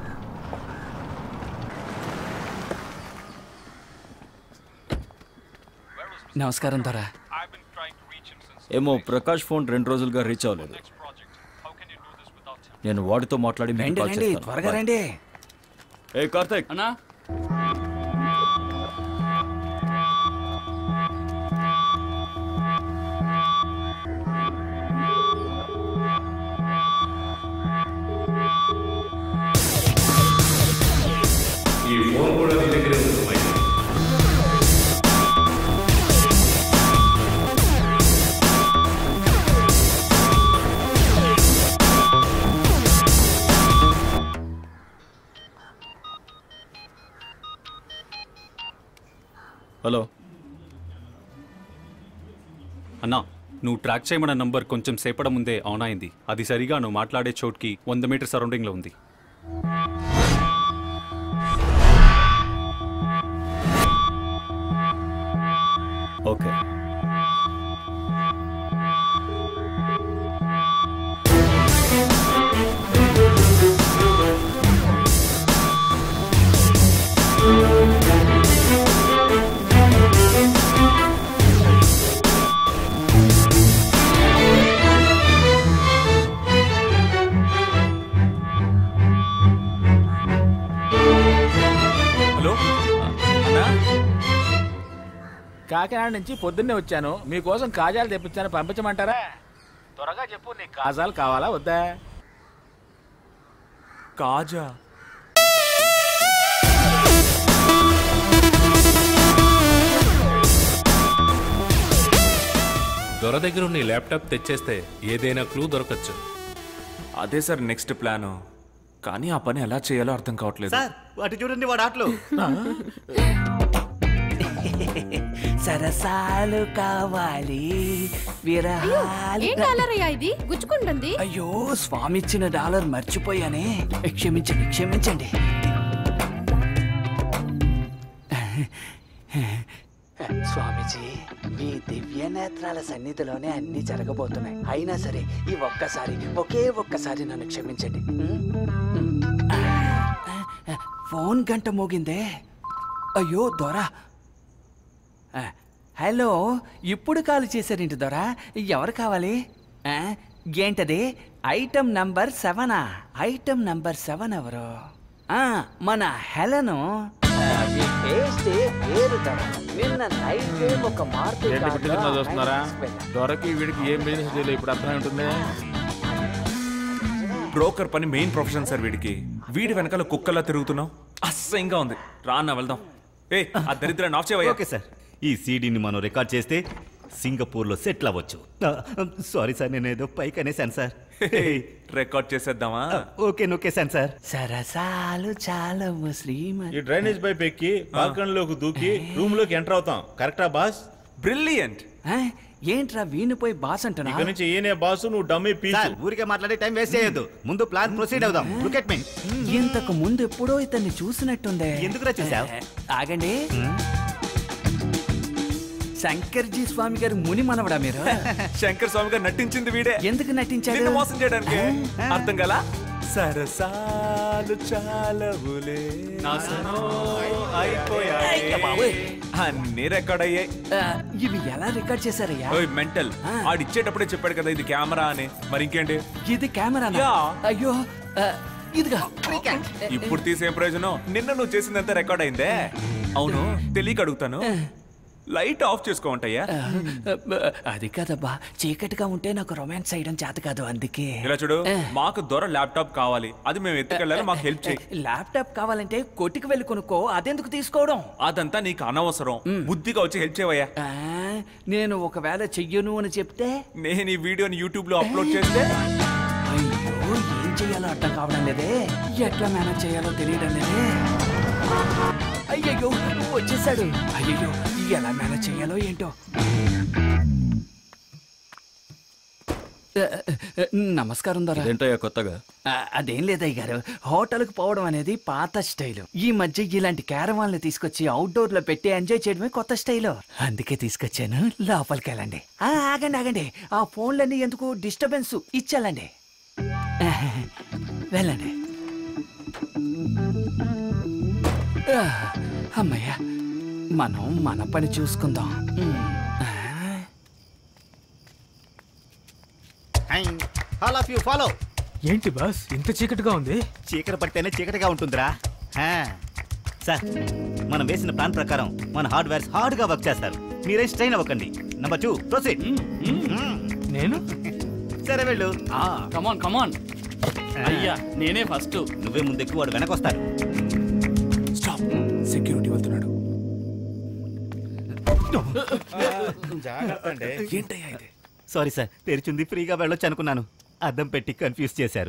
నమస్కారం దొర ఏమో ప్రకాష్ ఫోన్ రెండు రోజులుగా రీచ్ అవ్వలేదు నేను వాడితో మాట్లాడి మీకు రండి కాల్ రండి చేస్తాను. త్వరగా Bye. రండి ఏ కార్తీక్ అన్నా ఈ ఫోన్ కూడా నీ దగ్గరే ఉంది మైక్. హలో అన్నా నువ్వు ట్రాక్ చేయమన్న నంబర్ కొంచెం సేపటి ముందే ఆన్ అయింది అది సరిగా నువ్వు మాట్లాడే చోటుకి వంద మీటర్ సరౌండింగ్లో ఉంది ఓకే హలో అన్నా కాకినాడ నుంచి పొద్దున్నే వచ్చాను మీకోసం కాజాలు తెప్పించాను పంపించమంటారా త్వరగా చెప్పు నీకు కాజాలు కావాలా వద్దా కాజా దొర దగ్గర ఉన్న ఈ ల్యాప్టాప్ తెచ్చేస్తే ఏదైనా క్లూ దొరకచ్చు అదే సార్ నెక్స్ట్ ప్లాన్ కానీ ఆ పని ఎలా చేయాలో అర్థం కావట్లేదు సార్ వాటి చూడండి వాడు ఆటలు సరసాలు కావాలి విరహాలు ఏం డాలర్ అయ్యా ఇది గుచ్చుకుంటుంది అయ్యో స్వామి ఇచ్చిన డాలర్ మర్చిపోయానే క్షమించండి క్షమించండి స్వామీజీ మీ దివ్య నేత్రాల సన్నిధిలోనే అన్ని జరగబోతున్నాయి అయినా సరే ఈ ఒక్కసారి ఒకే ఒక్కసారి నన్ను క్షమించండి ఫోన్ గంట మోగిందే అయ్యో దొరా ఆ, హలో ఇప్పుడు కాల్ చేశారేంటి దొరా ఎవరు కావాలి ఆ, ఏంటది ఐటమ్ నంబర్ సెవెనా ఐటమ్ నంబర్ సెవెన్ ఎవరు ఆ, మన హెలను ఆ, మీ టేస్ట్ వేరు దొర నిన్న నైట్ ఒక మార్కెట్ ఏంటి బిడ్డలు చూస్తున్నారా దొరకి వీడికి ఏం బిజినెస్ తెలియదు ఇప్పుడు అర్థమై ఉంటుంది బ్రోకర్ పని మెయిన్ ప్రొఫెషన్ సార్ వీడికి వీడి వెనకాల కుక్కలా తిరుగుతున్నావు అసహ్యంగా ఉంది రా అన్న వెళ్దాం ఏ ఆ దరిద్రాన్ని ఆఫ్ చేయవయ్యా ఓకే సార్ ఈ సీడీని మనం రికార్డ్ చేస్తే సింగపూర్లో సెటిల్ అవ్వచ్చు సారీ సార్ నేను ఏదో పైకి అనేసాను సార్ రికార్డ్ చేసేద్దామా ఓకే నొక్కేశాను సార్ సరసాలు చాలా శ్రీమతి ఈ డ్రైనేజ్ పైప్ ఎక్కి బాల్కనీలోకి దూకి రూమ్ లోకి ఎంటర్ అవుతాం కరెక్టా బాస్ బ్రిలియంట్ ఏంట్రా వీణిపోయి బాస్ అంటున్నా ఇక నుంచి ఈయనే బాసు నువ్వు డమ్మీ పీసు సార్ ఊరికే మాట్లాడే టైం వేస్ట్ చేయొద్దు ముందు ప్లాన్ ప్రొసీడ్ అవుదాం లుక్ ఎట్ మీ ఇంతకు ముందు ఎప్పుడో ఇతన్ని చూసినట్టుందే ఎందుకురా చూసావ్? ఆగండి శంకర్జీ స్వామి గారు ముని మనవడా మీరు శంకర్ స్వామి గారు నటించింది వీడే ఎందుకు నటించాడు నిన్ను మోసం చేయడానికి అర్థం కదా సరసాలు చాలవులే నా సరో అయిపోయాయి అన్ని రికార్డ్ అయ్యాయి ఆ, ఇవి ఎలా రికార్డ్ చేశారయ్యా ఓయ్ మెంటల్ ఆడిచ్చేటప్పుడే చెప్పాడు కదా ఇది కెమెరా అని మరి ఇంకేంటి ఇది కెమెరా యా. అయ్యో ఆ, ఇదిగా ఇప్పుడు తీసే ప్రయోజనం నిన్న నువ్వు చేసిందంతా రికార్డ్ అయిందే అవును తెలియక అడుగుతాను లైట్ ఆఫ్ చేసుకోమంటయ్యా అది కాదబ్బా చీకటిగా ఉంటే నాకు రొమాన్స్ చేయడం చేత కాదు అందుకే ఇలా చూడు మాకు దొర ల్యాప్టాప్ కావాలి అది మేము ఎత్తుకెళ్ళాలి మాకు హెల్ప్ చేయి ల్యాప్టాప్ కావాలంటే కొట్టుకు వెళ్ళి కొనుక్కో అదెందుకు తీసుకోవడం అదంతా నీకు అనవసరం బుద్ధిగా వచ్చి హెల్ప్ చేయవయ్యా ఆ, నేను ఒకవేళ చెయ్యను అని చెప్తే నేను ఈ వీడియోని యూట్యూబ్ లో అప్లోడ్ చేస్తే అయ్యో ఏం చేయాలో అర్థం కావడం లేదే ఎట్లా మేనేజ్ చేయాలో తెలియడం లేదే అయ్యయ్యో వచ్చేసాడు అయ్యయ్యో ఎలా మేనేజ్ చేయాలో ఏంటో ఆ, ఆ, నమస్కారం దొర ఏంటయ్యా కొత్తగా ఆ, అదేం లేదయ్య గారు హోటల్కి పోవడం అనేది పాత స్టైల్ ఈ మధ్య ఇలాంటి క్యారవాన్లు తీసుకొచ్చి అవుట్డోర్ లో పెట్టి ఎంజాయ్ చేయడమే కొత్త స్టైల్ అందుకే తీసుకొచ్చాను లోపలికి వెళ్ళండి ఆ, ఆగండి ఆగండి ఆ ఫోన్లన్నీ ఎందుకు డిస్టర్బెన్స్ ఇచ్చాలండి ఆ, వెళ్ళండి ఆ, అమ్మయ్య మనం మన పని చూసుకుందాం um. All of you follow ఏంటి బాస్ ఇంత చీకటిగా ఉంది చీకటి పడితేనే చీకటిగా ఉంటుందిరా హా. సార్ మనం వేసిన ప్లాన్ ప్రకారం మన హార్డ్వేర్స్ హార్డ్ గా వర్క్ చేస్తారు మీరేం స్ట్రైన్ అవ్వకండి నంబర్ టూ ప్రొసీడ్ నేను సరే వెళ్ళు కమాన్ కమాన్ అయ్యా నేనే ఫస్ట్ నువ్వే ముందెక్కి వాడు వెనకొస్తాడు స్టాప్ సెక్యూరిటీ వెళ్తున్నాడు ఏంటయ్యా ఇది సారీ సార్ తెరిచింది ఫ్రీగా వెళ్ళొచ్చు అనుకున్నాను అద్దం పెట్టి కన్ఫ్యూజ్ చేశారు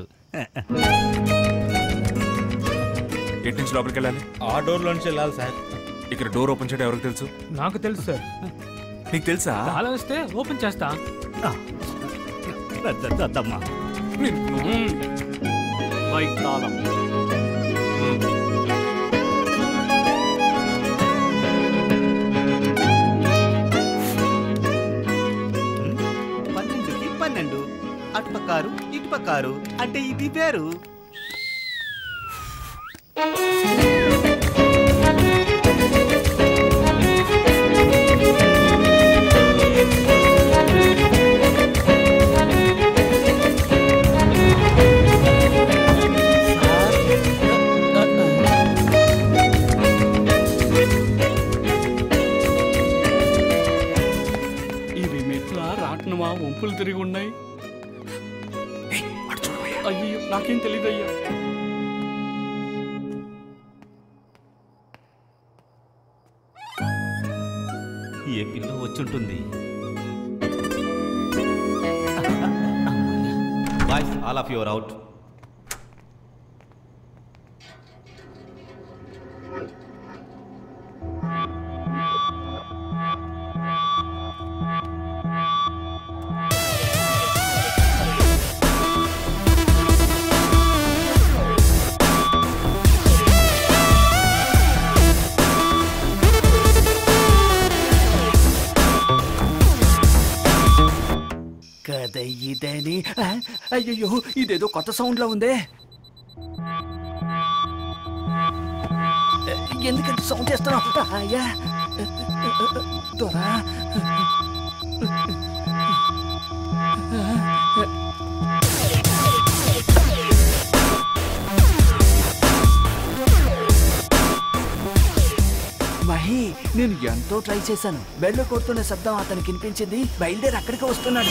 ఎటు నుంచి లోపలికి వెళ్ళాలి ఆ డోర్ లోంచి వెళ్ళాలి సార్ ఇక్కడ డోర్ ఓపెన్ చేయడం ఎవరికి తెలుసు నాకు తెలుసు సార్ నీకు తెలుసా తాళం వస్తే ఓపెన్ చేస్తా అద్దమ్మా బైక్ తాళం పన్నెండుకి పన్నెండు అటుపక్కారు ఇటుపక్కారు అంటే ఇది వేరు ఇవి మెట్ల రాట్నమా వంపులు తిరిగి ఉన్నాయి అయ్యో నాకేం తెలియదు అయ్యా ఏ పిల్ల వచ్చుంటుంది boys all of your out కదా ఇదని ఆ, అయ్యయ్యో ఇదేదో కొత్త సౌండ్ లో ఉందే ఎందుకంత సౌండ్ చేస్తున్నావు అయ్యా దొరా మహి నేను ఎంతో ట్రై చేశాను బెల్ల కొడుతున్న శబ్దం అతనికి వినిపించింది బయలుదేరి అక్కడికి వస్తున్నాడు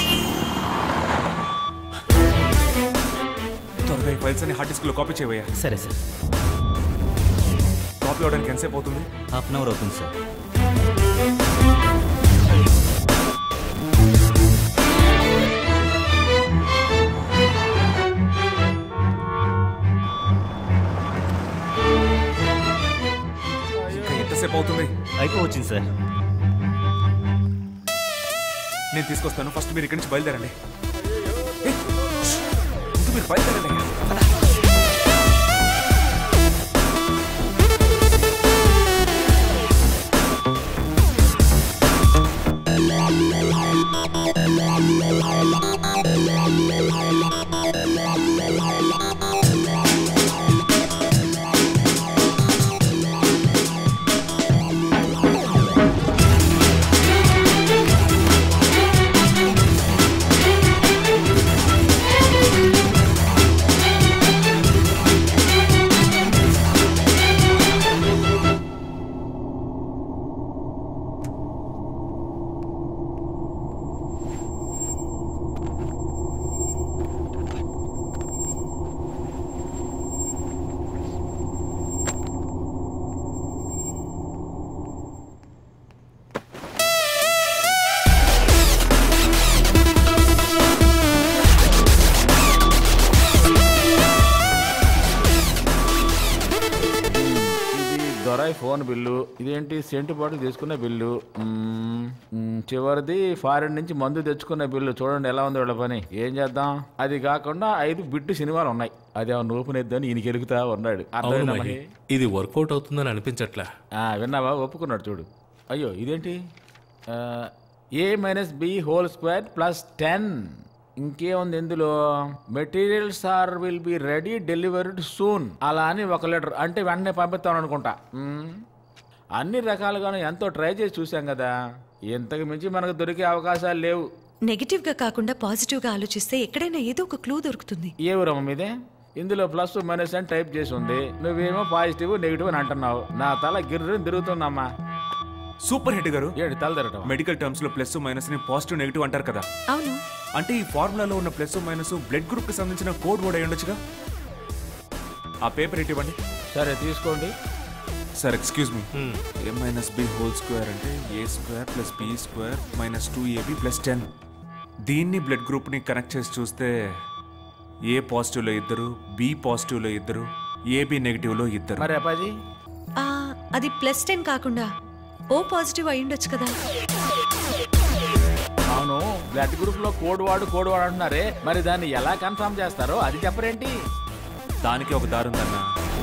త్వరగా ఈ ఫైల్స్ అని హార్డ్ డిస్క్ లో కాపీ చేయవయ్యా సరే సార్ కాపీ అవడానికి ఎంతసేపు అవుతుంది హాఫ్ అన్ అవర్ అవుతుంది సార్ ఇంకా ఎంతసేపు అవుతుంది అయిపోవచ్చింది సార్ నేను తీసుకొస్తాను ఫస్ట్ మీరు ఇక్కడి నుంచి బయలుదేరండి ఏయ్, ష్, ముందు మీరు బయలుదేరండి అయ్యా. La దొరాయి ఫోన్ బిల్లు ఇదేంటి సెంటు బాటిల్ తీసుకున్న బిల్లు మ్మ్, మ్మ్, చివరిది ఫారిన్ నుంచి మందు తెచ్చుకున్న బిల్లు చూడండి ఎలా ఉంది వీళ్ళ పని ఏం చేద్దాం అది కాకుండా ఐదు బిట్టు సినిమాలు ఉన్నాయి అది ఏమన్నా నూపునిద్దని ఈయనకి ఎలుగుతా ఉన్నాడు అవును అర్థమైందా మహి మహి? ఇది వర్కౌట్ అవుతుందని అనిపించట్లే ఆ, విన్నావా ఒప్పుకున్నాడు చూడు అయ్యో ఇదేంటి A minus B whole square plus ten ఇంకేముంది ఇందులో materials are will be ready delivered soon అలా అని ఒక లెటర్ అంటే వెంటనే పంపిస్తాను అనుకుంటా మ్మ్. అన్ని రకాలుగాను ఎంతో ట్రై చేసి చూసాం కదా ఇంతకు మించి మనకు దొరికే అవకాశాలు లేవు నెగిటివ్ గా కాకుండా పాజిటివ్ గా ఆలోచిస్తే ఎక్కడైనా ఏదో ఒక క్లూ దొరుకుతుంది ఏ ఊరమ్మ మీదే ఇందులో ప్లస్ మైనస్ అని టైప్ చేసి ఉంది నువ్వేమో పాజిటివ్ నెగిటివ్ అని అంటున్నావు నా తల గిర్రని తిరుగుతుందమ్మా సూపర్ హిట్ గారు ఏంటి తల తిరగటం మెడికల్ టర్మ్స్ లో ప్లస్ మైనస్ ని పాజిటివ్ నెగిటివ్ అంటారు కదా అవును అంటే ఈ ఫార్ములాలో ఉన్న ప్లస్ మైనస్ బ్లడ్ గ్రూప్ కి సంబంధించిన కోడ్ కూడా అయి ఉండొచ్చుగా ఆ పేపర్ ఇటు ఇవ్వండి సరే తీసుకోండి sir excuse me A minus B whole square అంటే A square plus B square minus two AB plus ten దీన్ని బ్లడ్ గ్రూప్ ని కనెక్ట్ చేసి చూస్తే ఏ పాజిటివ్ లో ఇద్దరు బి పాజిటివ్ లో ఇద్దరు ఏబి నెగిటివ్ లో ఇద్దరు మరి అప్పాజీ ఆ, అది ప్లస్ టెన్ కాకుండా ఓ పాజిటివ్ అయి ఉండొచ్చు కదా అవును బ్లడ్ గ్రూప్ లో కోడ్ వాడు కోడ్ వాడు అంటున్నారే మరి దాన్ని ఎలా కన్ఫర్మ్ చేస్తారో అది చెప్పరేంటి దానికి ఒక దారి ఉందన్నా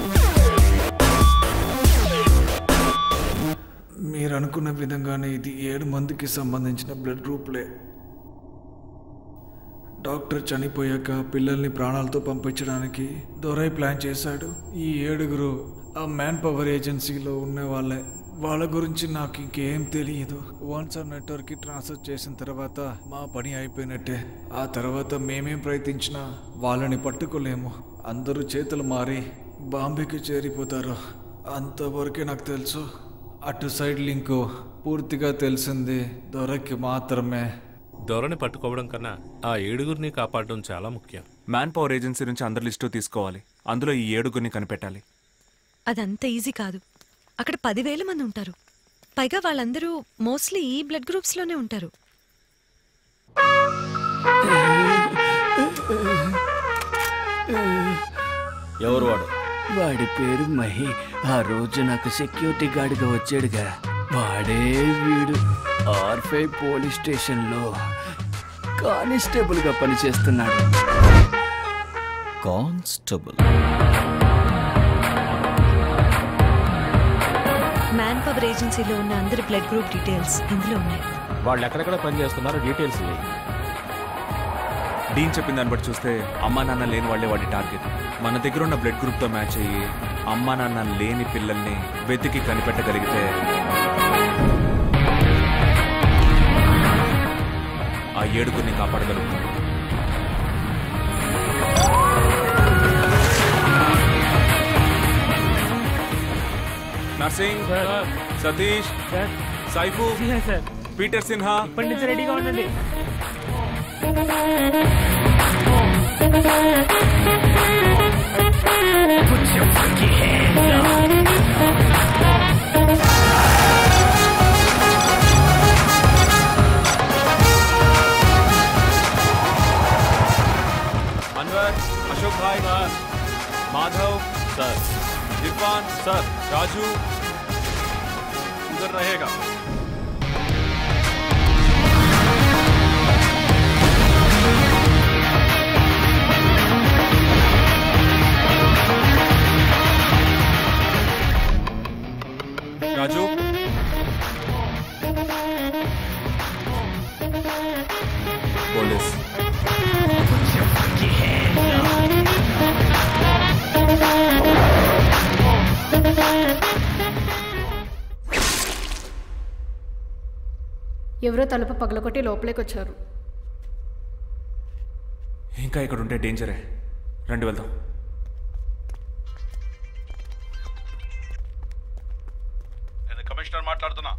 మీరు అనుకున్న విధంగానే ఇది ఏడు మందికి సంబంధించిన బ్లడ్ గ్రూప్లే డాక్టర్ చనిపోయాక పిల్లల్ని ప్రాణాలతో పంపించడానికి దొరై ప్లాన్ చేశాడు ఈ ఏడుగురు ఆ మ్యాన్ పవర్ ఏజెన్సీలో ఉన్న వాళ్ళే వాళ్ళ గురించి నాకు ఇంకేం తెలియదు వన్స్ ఆ నెట్వర్క్కి ట్రాన్స్ఫర్ చేసిన తర్వాత మా పని అయిపోయినట్టే ఆ తర్వాత మేమేం ప్రయత్నించినా వాళ్ళని పట్టుకోలేము అందరూ చేతులు మారి బాంబేకి చేరిపోతారు అంతవరకే నాకు తెలుసు అటు సైడ్ లింకు పూర్తిగా తెలిసింది దొరకి మాత్రమే దొరని పట్టుకోవడం కన్నా ఆ ఏడుగురిని కాపాడడం చాలా ముఖ్యం మ్యాన్ పవర్ ఏజెన్సీ నుంచి అందరి లిస్టు తీసుకోవాలి అందులో ఈ ఏడుగురిని కనిపెట్టాలి అదంత ఈజీ కాదు అక్కడ పదివేల మంది ఉంటారు పైగా వాళ్ళందరూ మోస్ట్లీ ఈ బ్లడ్ గ్రూప్స్ లోనే ఉంటారు ఎవరు వాడు వాడి పేరు మహి ఆ రోజు నాకు సెక్యూరిటీ గార్డ్గా వచ్చాడుగా వాడే వీడు ఆర్ఫై పోలీస్ స్టేషన్లో కానిస్టేబుల్గా పనిచేస్తున్నాడు కానిస్టేబుల్ మ్యాన్ పవర్ ఏజెన్సీలో ఉన్న అందరి బ్లడ్ గ్రూప్ డీటెయిల్స్ ఇందులో ఉన్నాయి వాళ్ళు ఎక్కడెక్కడ పనిచేస్తున్నారో డీటెయిల్స్ ఇవ్వు. డీన్ చెప్పిన దాన్ని బట్టి చూస్తే అమ్మా నాన్న లేని వాళ్ళే వాడి టార్గెట్ మన దగ్గర ఉన్న బ్లడ్ గ్రూప్ తో మ్యాచ్ అయ్యి అమ్మా నాన్న లేని పిల్లల్ని వెతికి కనిపెట్టగలిగితే ఆ ఏడుగురిని కాపాడగలుగుతాం నర్సింగ్ సతీష్ సైఫు పీటర్ సిన్హా ఇప్పటి నుంచి రెడీగా ఉండండి अनवर अशोक भाई माधव सर इरफान सर राजू उधर रहेगा राजू पुलिस ఎవరో తలుపు పగలకొట్టి లోపలికి వచ్చారు ఇంకా ఇక్కడ ఉంటే డేంజరే రండి వెళ్దాం నేను కమిషనర్ మాట్లాడుతున్నా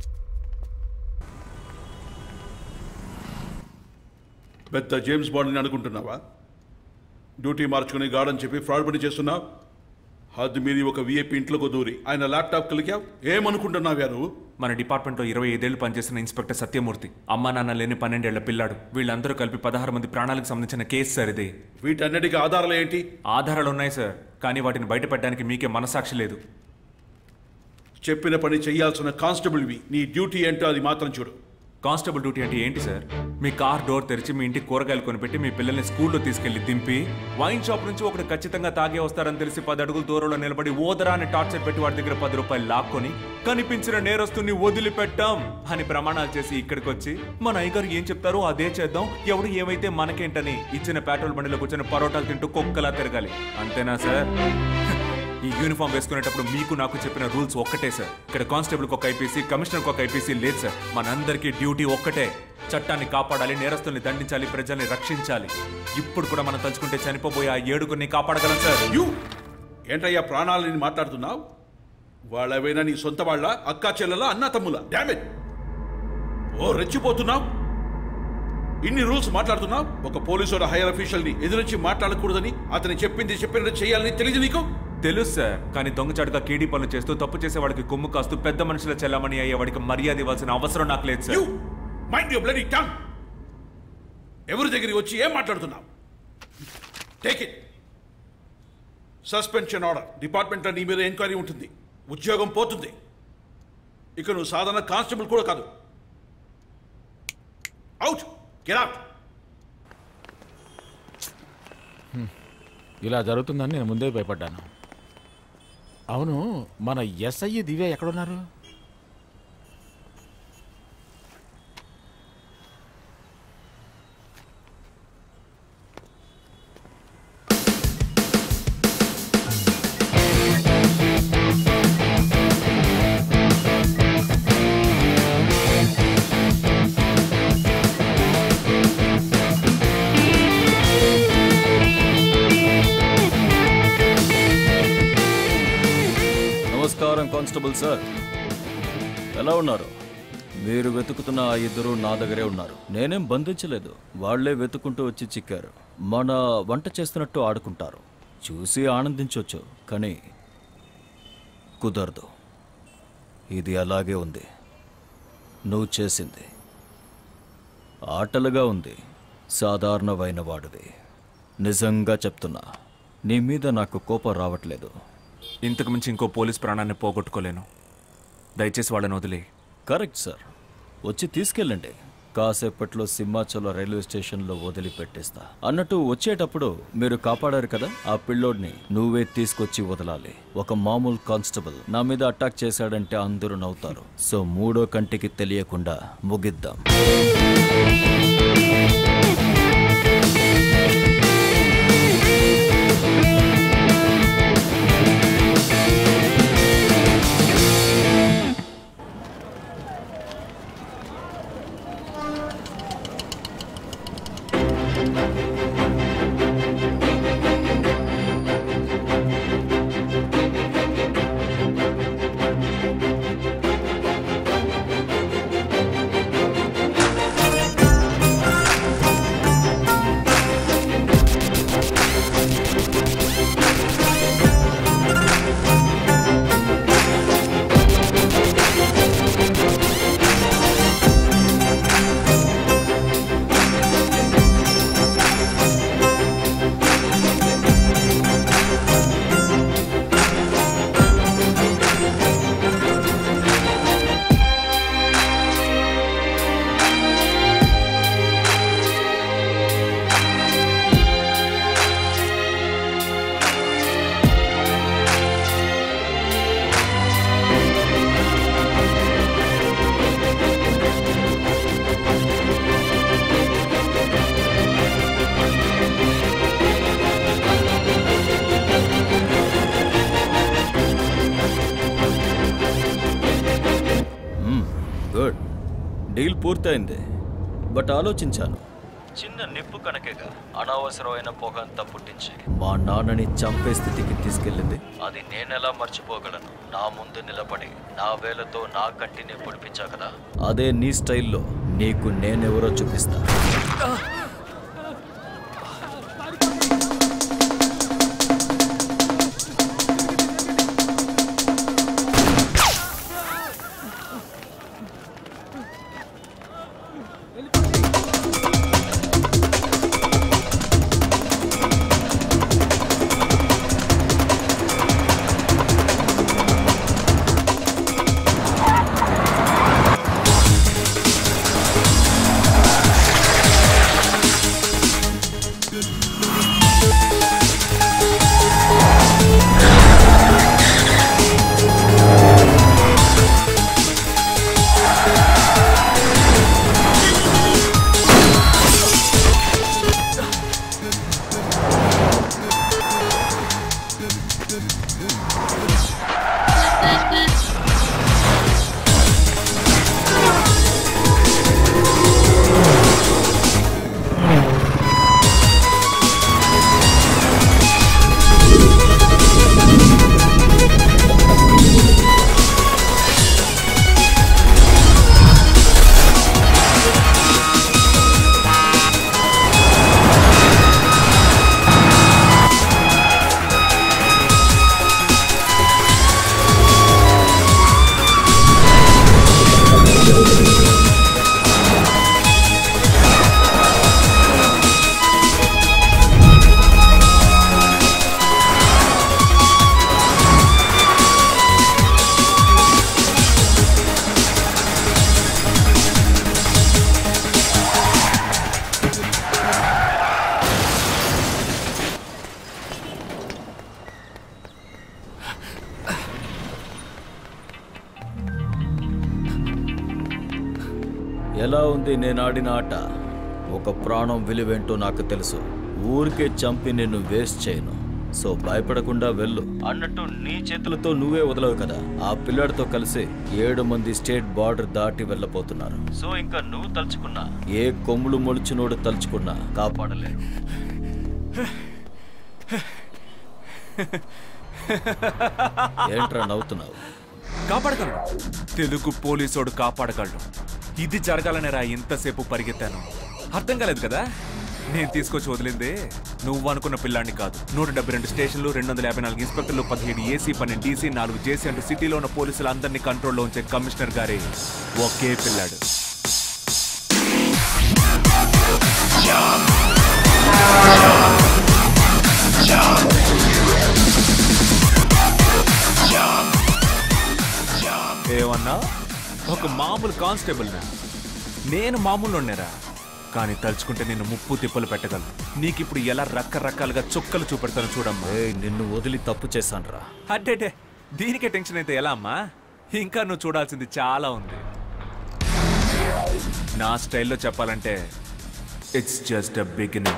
పెద్ద జేమ్స్ బాండ్ని అనుకుంటున్నావా డ్యూటీ మార్చుకుని గార్డని చెప్పి ఫ్రాడ్ పని చేస్తున్నావు హద్దు మీరి ఒక విఐపి ఇంట్లోకి దూరి ఆయన ల్యాప్టాప్ కలిగావు ఏమనుకుంటున్నావు గారు మన డిపార్ట్మెంట్లో ఇరవై ఐదేళ్లు పనిచేసిన ఇన్స్పెక్టర్ సత్యమూర్తి అమ్మా నాన్న లేని పన్నెండేళ్ల పిల్లాడు వీళ్ళందరూ కలిపి పదహారు మంది ప్రాణాలకు సంబంధించిన కేసు సార్ ఇది వీటన్నిటికీ ఆధారాలు ఏంటి ఆధారాలు ఉన్నాయి సార్ కానీ వాటిని బయటపెట్టడానికి మీకే మనసాక్షి లేదు చెప్పిన పని చేయాల్సిన కానిస్టేబుల్వి నీ డ్యూటీ ఏంటో అది మాత్రం చూడు కానిస్టేబుల్ డ్యూటీ అంటే ఏంటి సార్ మీ కార్ డోర్ తెరిచి మీ ఇంటికి కూరగాయలు కొనిపెట్టి మీ పిల్లల్ని స్కూల్లో తీసుకెళ్లి దింపి వైన్ షాప్ నుంచి ఒకటి ఖచ్చితంగా తాగే వస్తారని తెలిసి పది అడుగుల దూరంలో నిలబడి ఓదరా అని టార్చర్ పెట్టి వాడి దగ్గర పది రూపాయలు లాక్కొని కనిపించిన నేరస్తుని వదిలిపెట్టాం అని ప్రమాణాలు చేసి ఇక్కడికి వచ్చి మన అయ్యగారు ఏం చెప్తారో అదే చేద్దాం ఎవడు ఏమైతే మనకేంటని ఇచ్చిన పెట్రోల్ బండిలో కూర్చొని పరోటాలు తింటూ కుక్కలా తిరగాలి అంతేనా సార్ ఈ యూనిఫామ్ వేసుకునేటప్పుడు మీకు నాకు చెప్పిన రూల్స్ ఒక్కటే సార్ ఇక్కడ కానిస్టేబుల్కి ఒక ఐపీసీ కమిషనర్కి ఒక ఐపీసీ లేదు సార్ మనందరికీ డ్యూటీ ఒక్కటే చట్టాన్ని కాపాడాలి నేరస్తుల్ని దండించాలి ప్రజల్ని రక్షించాలి ఇప్పుడు కూడా మనం తలుచుకుంటే చనిపోబోయే ఆ ఏడుగురిని కాపాడగలం సార్ యూ ఏంటయ్యా ప్రాణాలని మాట్లాడుతున్నావు వాళ్ళవేనా నీ సొంత వాళ్ళ అక్కా చెల్లెల అన్నా తమ్ముల డామేజ్ ఓ రెచ్చిపోతున్నావు ఇన్ని రూల్స్ మాట్లాడుతున్నావు ఒక పోలీసు హైయర్ అఫీషియల్ ని ఎదురొచ్చి మాట్లాడకూడదని అతని చెప్పింది చెప్పినట్టు చేయాలని తెలియదు నీకు తెలుసు సార్ కానీ దొంగచాటుగా కేడీ పనులు చేస్తూ తప్పు చేసే వాడికి కొమ్ము కాస్తూ పెద్ద మనుషుల చెల్లమని అయ్యే వాడికి మర్యాద ఇవ్వాల్సిన అవసరం నాకు లేదు sir mind you bloody tongue ఎవరి దగ్గరికి వచ్చి ఏం మాట్లాడుతున్నావు టేక్ ఇట్ సస్పెన్షన్ ఆర్డర్ డిపార్ట్మెంట్లో నీ మీద ఎంక్వైరీ ఉంటుంది ఉద్యోగం పోతుంది ఇక నువ్వు సాధారణ కానిస్టేబుల్ కూడా కాదు అవుట్ గెట్ అవుట్ ఇలా జరుగుతుందని నేను ముందే భయపడ్డాను అవును మన ఎస్ఐ దివ్య ఎక్కడున్నారు నమస్కారం కానిస్టేబుల్ సార్ ఎలా ఉన్నారు మీరు వెతుకుతున్న ఆ ఇద్దరు నా దగ్గరే ఉన్నారు నేనేం బంధించలేదు వాళ్లే వెతుకుంటూ వచ్చి చిక్కారు మన వంట చేస్తున్నట్టు ఆడుకుంటారు చూసి ఆనందించవచ్చు కానీ కుదరదు ఇది అలాగే ఉంది నువ్వు చేసింది ఆటలుగా ఉంది సాధారణమైన వాడివి నిజంగా చెప్తున్నా నీ మీద నాకు కోపం రావట్లేదు ఇంతకు మించి ఇంకో పోలీస్ ప్రాణాన్ని పోగొట్టుకోలేను దయచేసి వాళ్ళని వదిలే కరెక్ట్ సార్ వచ్చి తీసుకెళ్ళండి కాసేపట్లో సింహాచలం రైల్వే స్టేషన్లో వదిలిపెట్టేస్తా అన్నట్టు వచ్చేటప్పుడు మీరు కాపాడారు కదా ఆ పిల్లోడిని నువ్వే తీసుకొచ్చి వదలాలి ఒక మామూలు కానిస్టేబుల్ నా మీద అటాక్ చేశాడంటే అందరూ నవ్వుతారు సో మూడో కంటికి తెలియకుండా ముగిద్దాం గుడ్ డీల్ పూర్తయింది బట్ ఆలోచించాను చిన్న నిప్పు కనుకగా అనవసరమైన పొగంతా పుట్టించి మా నాన్నని చంపే స్థితికి తీసుకెళ్ళింది అది నేనెలా మర్చిపోగలను నా ముందు నిలబడి నా వేలతో నా కంటిని పొడిపించా కదా అదే నీ స్టైల్లో నీకు నేనెవరో చూపిస్తా ఎలా ఉంది నేను ఆడిన ఆట ఒక ప్రాణం విలువేంటో నాకు తెలుసు ఊరికే చంపి నిన్ను వేస్ట్ చేయను సో భయపడకుండా వెళ్ళు అన్నట్టు నీ చేతులతో నువ్వే వదలవు కదా ఆ పిల్లాడితో కలిసి ఏడు మంది స్టేట్ బార్డర్ దాటి వెళ్ళబోతున్నారు సో ఇంకా నువ్వు తలుచుకున్నా ఏ కొమ్ములు మొలుచునోడు తలుచుకున్నా కాపాడలేరు ఏంట్రా నవ్వుతున్నావు కాపాడగలడు తెలుగు పోలీసోడు కాపాడగలడు ఇది జరగాలనే రా ఇంతసేపు పరిగెత్తాను అర్థం కాలేదు కదా నేను తీసుకొచ్చి వదిలిందే నువ్వు అనుకున్న పిల్లాన్ని కాదు నూట డెబ్బై రెండు స్టేషన్లు రెండు వందల యాభై నాలుగు ఇన్స్పెక్టర్లు పదిహేడు ఏసీ పన్నెండు డీసీ నాలుగు జేసీ అంటూ సిటీలో ఉన్న పోలీసులు అందరినీ కంట్రోల్లో ఉంచే కమిషనర్ గారే ఒకే పిల్లాడు ఏమన్నా ఒక మామూలు కానిస్టేబుల్ నేను మామూలు ఉండేరా కానీ తలుచుకుంటే నిన్ను ముప్పు తిప్పలు పెట్టగలను నీకిప్పుడు ఎలా రకరకాలుగా చుక్కలు చూపెడతాను చూడమ్మా నిన్ను వదిలి తప్పు చేశానురా అడ్డేటే దీనికే టెన్షన్ అయితే ఎలా అమ్మా ఇంకా నువ్వు చూడాల్సింది చాలా ఉంది నా స్టైల్లో చెప్పాలంటే ఇట్స్ జస్ట్ అ బిగినింగ్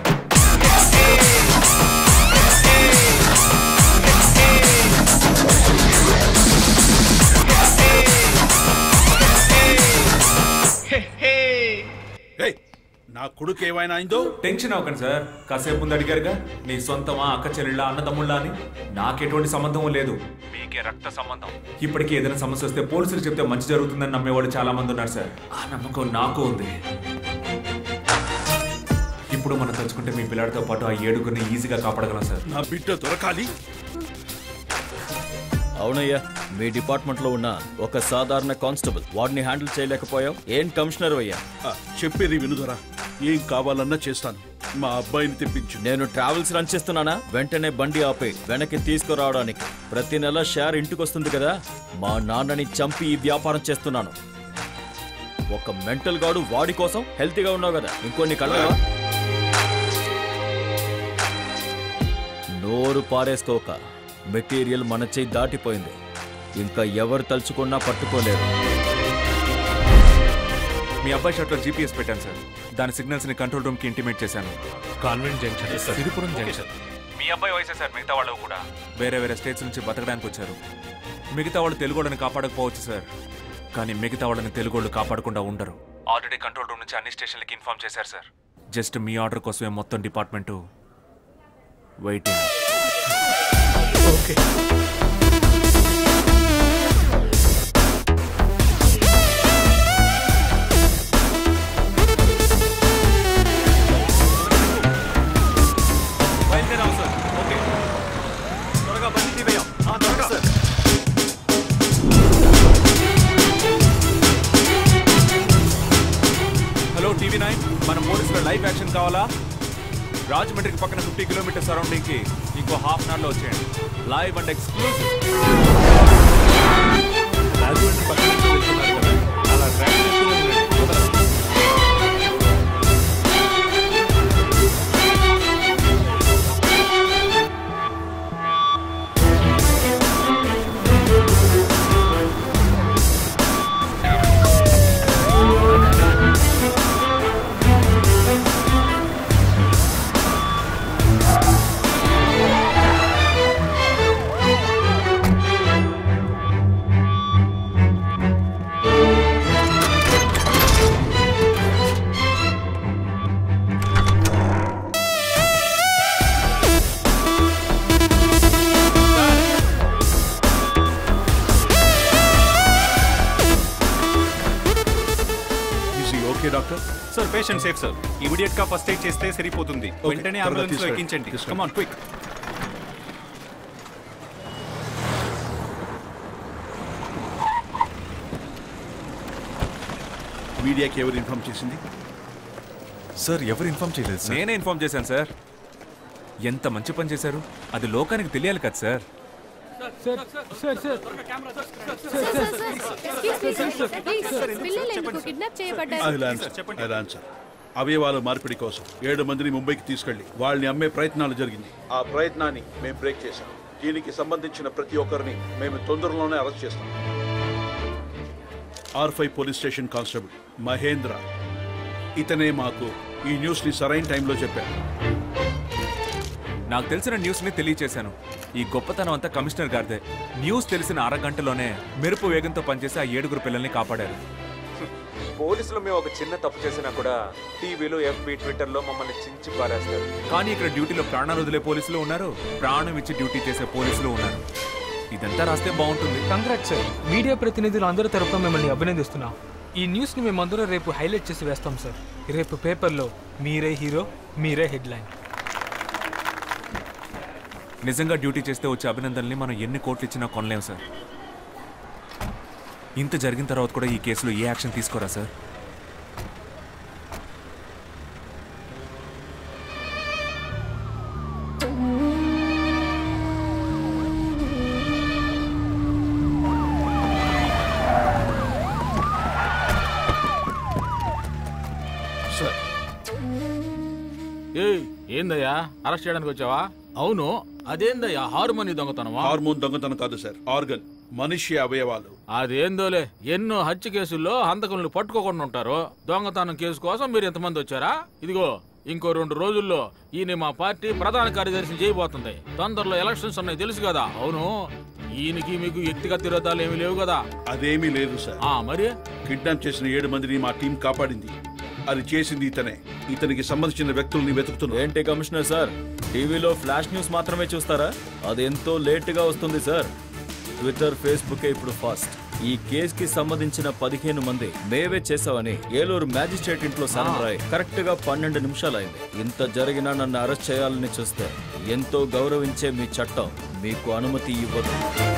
ఏయ్, నా కొడుకు ఏమైనా అయిందో టెన్షన్ అవ్వకండి సార్ కాసేపు ముందు అడిగారుగా నీ సొంతమా అక్క చెల్లెళ్ళ అన్నదమ్ముళ్ళ అని నాకెటువంటి సంబంధం లేదు మీకే రక్త సంబంధం ఇప్పటికీ ఏదైనా సమస్య వస్తే పోలీసులు చెప్తే మంచి జరుగుతుందని నమ్మేవాళ్ళు చాలా మంది ఉన్నారు సార్ ఆ నమ్మకం నాకు ఉంది ఇప్పుడు మనం తలుచుకుంటే మీ పిల్లాడితో పాటు ఆ ఏడుగురిని ఈజీగా కాపాడగలం సార్ నా బిడ్డ దొరకాలి అవునయ్యా మీ డిపార్ట్మెంట్ లో ఉన్న ఒక సాధారణ కానిస్టేబుల్ వాడిని హ్యాండిల్ చేయలేకపోయావు ఏం కమిషనర్ అయ్యా ఆ, చెప్పేది వినుదరా ఏం కావాలన్నా చేస్తాను మా అబ్బాయిని తెప్పించు నేను ట్రావెల్స్ రన్ చేస్తున్నానా వెంటనే బండి ఆపి వెనక్కి తీసుకురావడానికి ప్రతి నెల షేర్ ఇంటికి వస్తుంది కదా మా నాన్నని చంపి ఈ వ్యాపారం చేస్తున్నాను ఒక మెంటల్ గాడు వాడి కోసం హెల్తీగా ఉన్నావు కదా ఇంకొన్ని కలవా నోరు పారేసుకోక మెటీరియల్ మన చేయి దాటిపోయింది ఇంకా ఎవరు తలుచుకున్నా పట్టుకోలేరు మీ అబ్బాయి షర్ట్లో జీపీఎస్ పెట్టాను సార్ దాని సిగ్నల్స్ ని కంట్రోల్ రూమ్ కి ఇంటిమేట్ చేశాను కాన్వెంట్ జంక్షన్ సిరిపురం జంక్షన్ మీ అబ్బాయి వయసే సార్ మిగతా వాళ్ళు కూడా వేరే వేరే స్టేట్స్ నుంచి బతకడానికి వచ్చారు మిగతా వాళ్ళు తెలుగు వాళ్ళని కాపాడకపోవచ్చు సార్ కానీ మిగతా వాళ్ళని తెలుగు వాళ్ళు కాపాడకుండా ఉండరు ఆల్రెడీ కంట్రోల్ రూమ్ నుంచి అన్ని స్టేషన్లకి ఇన్ఫార్మ్ చేశారు సార్ జస్ట్ మీ ఆర్డర్ కోసమే మొత్తం డిపార్ట్మెంటు వెయిటింగ్ బయలుదేరాం సార్ ఓకే త్వరగా బండి తీవేయం త్వరగా సార్ హలో టీవీ నైన్ మన పోలీసులో లైవ్ యాక్షన్ కావాలా రాజమండ్రికి పక్కన ఫిఫ్టీ కిలోమీటర్ సరౌండింగ్ కి ఇంకో హాఫ్ అన్ అవర్ లో వచ్చేయండి లైవ్ అండ్ ఎక్స్క్లూజివ్ రాజమండ్రి పక్కన నుంచి వెళ్తున్నారు కదా అలా డ్రైవ్ చేస్తూ ఉండండి వదలండి. Doctor sir patient safe sir immediate గా ఫస్ట్ ఎయిడ్ చేస్తే సరిపోతుంది వెంటనే త్వరగా అంబులెన్స్ లో తీసుకెళ్ళండి. ఎక్కించండి తీసుకెళ్ళండి. కమాన్ క్విక్ మీడియాకి ఎవరు ఇన్ఫార్మ్ చేసింది సార్ ఎవరు ఇన్ఫార్మ్ చేయలేదు సార్ నేనే ఇన్ఫార్మ్ చేశాను సార్ ఎంత మంచి పని చేశారు అది లోకానికి తెలియాలి కదా సార్ సార్ సార్ సార్ పిల్లలు ఎందుకు కిడ్నాప్ చేయబడ్డారు అది ఆన్సర్ అది ఆన్సర్ అవయవాల మార్పిడి కోసం ఏడు మందిని ముంబైకి తీసుకెళ్లి వాళ్ళని అమ్మే ప్రయత్నాలు జరిగింది ఆ ప్రయత్నాన్ని మేము బ్రేక్ చేశాం దీనికి సంబంధించిన ప్రతి ఒక్కరిని మేము తొందరలోనే అరెస్ట్ చేస్తాం R five police station constable Mahendra ఇతనే మాకు ఈ న్యూస్ ని సరైన టైంలో చెప్పారు నాకు తెలిసిన న్యూస్ ని తెలియచేశాను ఈ గొప్పతనం అంతా కమిషనర్ గారిదే న్యూస్ తెలిసిన అరగంటలోనే మెరుపు వేగంతో పనిచేసి ఆ ఏడుగురు పిల్లల్ని కాపాడారు పోలీసులు మేము ఒక చిన్న తప్పు చేసినా కూడా టీవీలో ఎఫ్బి ట్విట్టర్ లో మమ్మల్ని చించి పారేస్తారు కానీ ఇక్కడ డ్యూటీలో ప్రాణాలు వదిలే పోలీసులు ఉన్నారు ప్రాణం ఇచ్చి డ్యూటీ చేసే పోలీసులు ఉన్నారు ఇదంతా రాస్తే బాగుంటుంది కంగ్రాట్ సార్ మీడియా ప్రతినిధులు అందరి తరపున మిమ్మల్ని అభినందిస్తున్నాం ఈ న్యూస్ని మేమందరం రేపు హైలైట్ చేసి వేస్తాం సార్ రేపు పేపర్లో మీరే హీరో మీరే హెడ్లైన్ నిజంగా డ్యూటీ చేస్తే వచ్చే అభినందనల్ని మనం ఎన్ని కోట్లు ఇచ్చినా కొనలేం సార్ ఇంత జరిగిన తర్వాత కూడా ఈ కేసులో ఏ యాక్షన్ తీసుకోరా సార్ సార్ ఏయ్ ఏందయ్యా అరెస్ట్ చేయడానికి వచ్చావా అవును అదేందయ్యా హార్మోని దొంగతనమా హార్మోన్ దొంగతనం కాదు సార్ ఆర్గన్ మనిషి అవయవాలు అదేందోలే ఎన్నో హత్య కేసుల్లో హంతకులను పట్టుకోకుండా ఉంటారు దొంగతనం కేసు కోసం మీరు ఎంతమంది వచ్చారా ఇదిగో ఇంకో రెండు రోజుల్లో ఈయన మా పార్టీ ప్రధాన కార్యదర్శి చేయబోతుంది తొందరలో ఎలక్షన్స్ ఉన్నాయి తెలుసు కదా అవును ఈయనకి మీకు వ్యక్తిగత విరోధాలు ఏమీ లేవు కదా అదేమీ లేదు సార్ ఆ మరి కిడ్నాప్ చేసిన ఏడు మందిని మా టీం కాపాడింది అది చేసింది ఇతనే ఇతనికి సంబంధించిన వ్యక్తుల్ని వెతుకుతున్నాం ఏంటి కమిషనర్ సార్ టీవీలో ఫ్లాష్ న్యూస్ మాత్రమే చూస్తారా అది ఎంతో లేటుగా వస్తుంది సార్ ట్విట్టర్ ఫేస్బుక్ ఇప్పుడు ఫాస్ట్ ఈ కేసుకి సంబంధించిన పదిహేను మంది మేవే చేసావని ఏలూరు మ్యాజిస్ట్రేట్ ఇంట్లో సరెండర్ అయ్యి కరెక్ట్ గా పన్నెండు నిమిషాలైంది ఇంత జరిగినా నన్ను అరెస్ట్ చేయాలని చూస్తే ఎంతో గౌరవించే మీ చట్టం మీకు అనుమతి ఇవ్వదు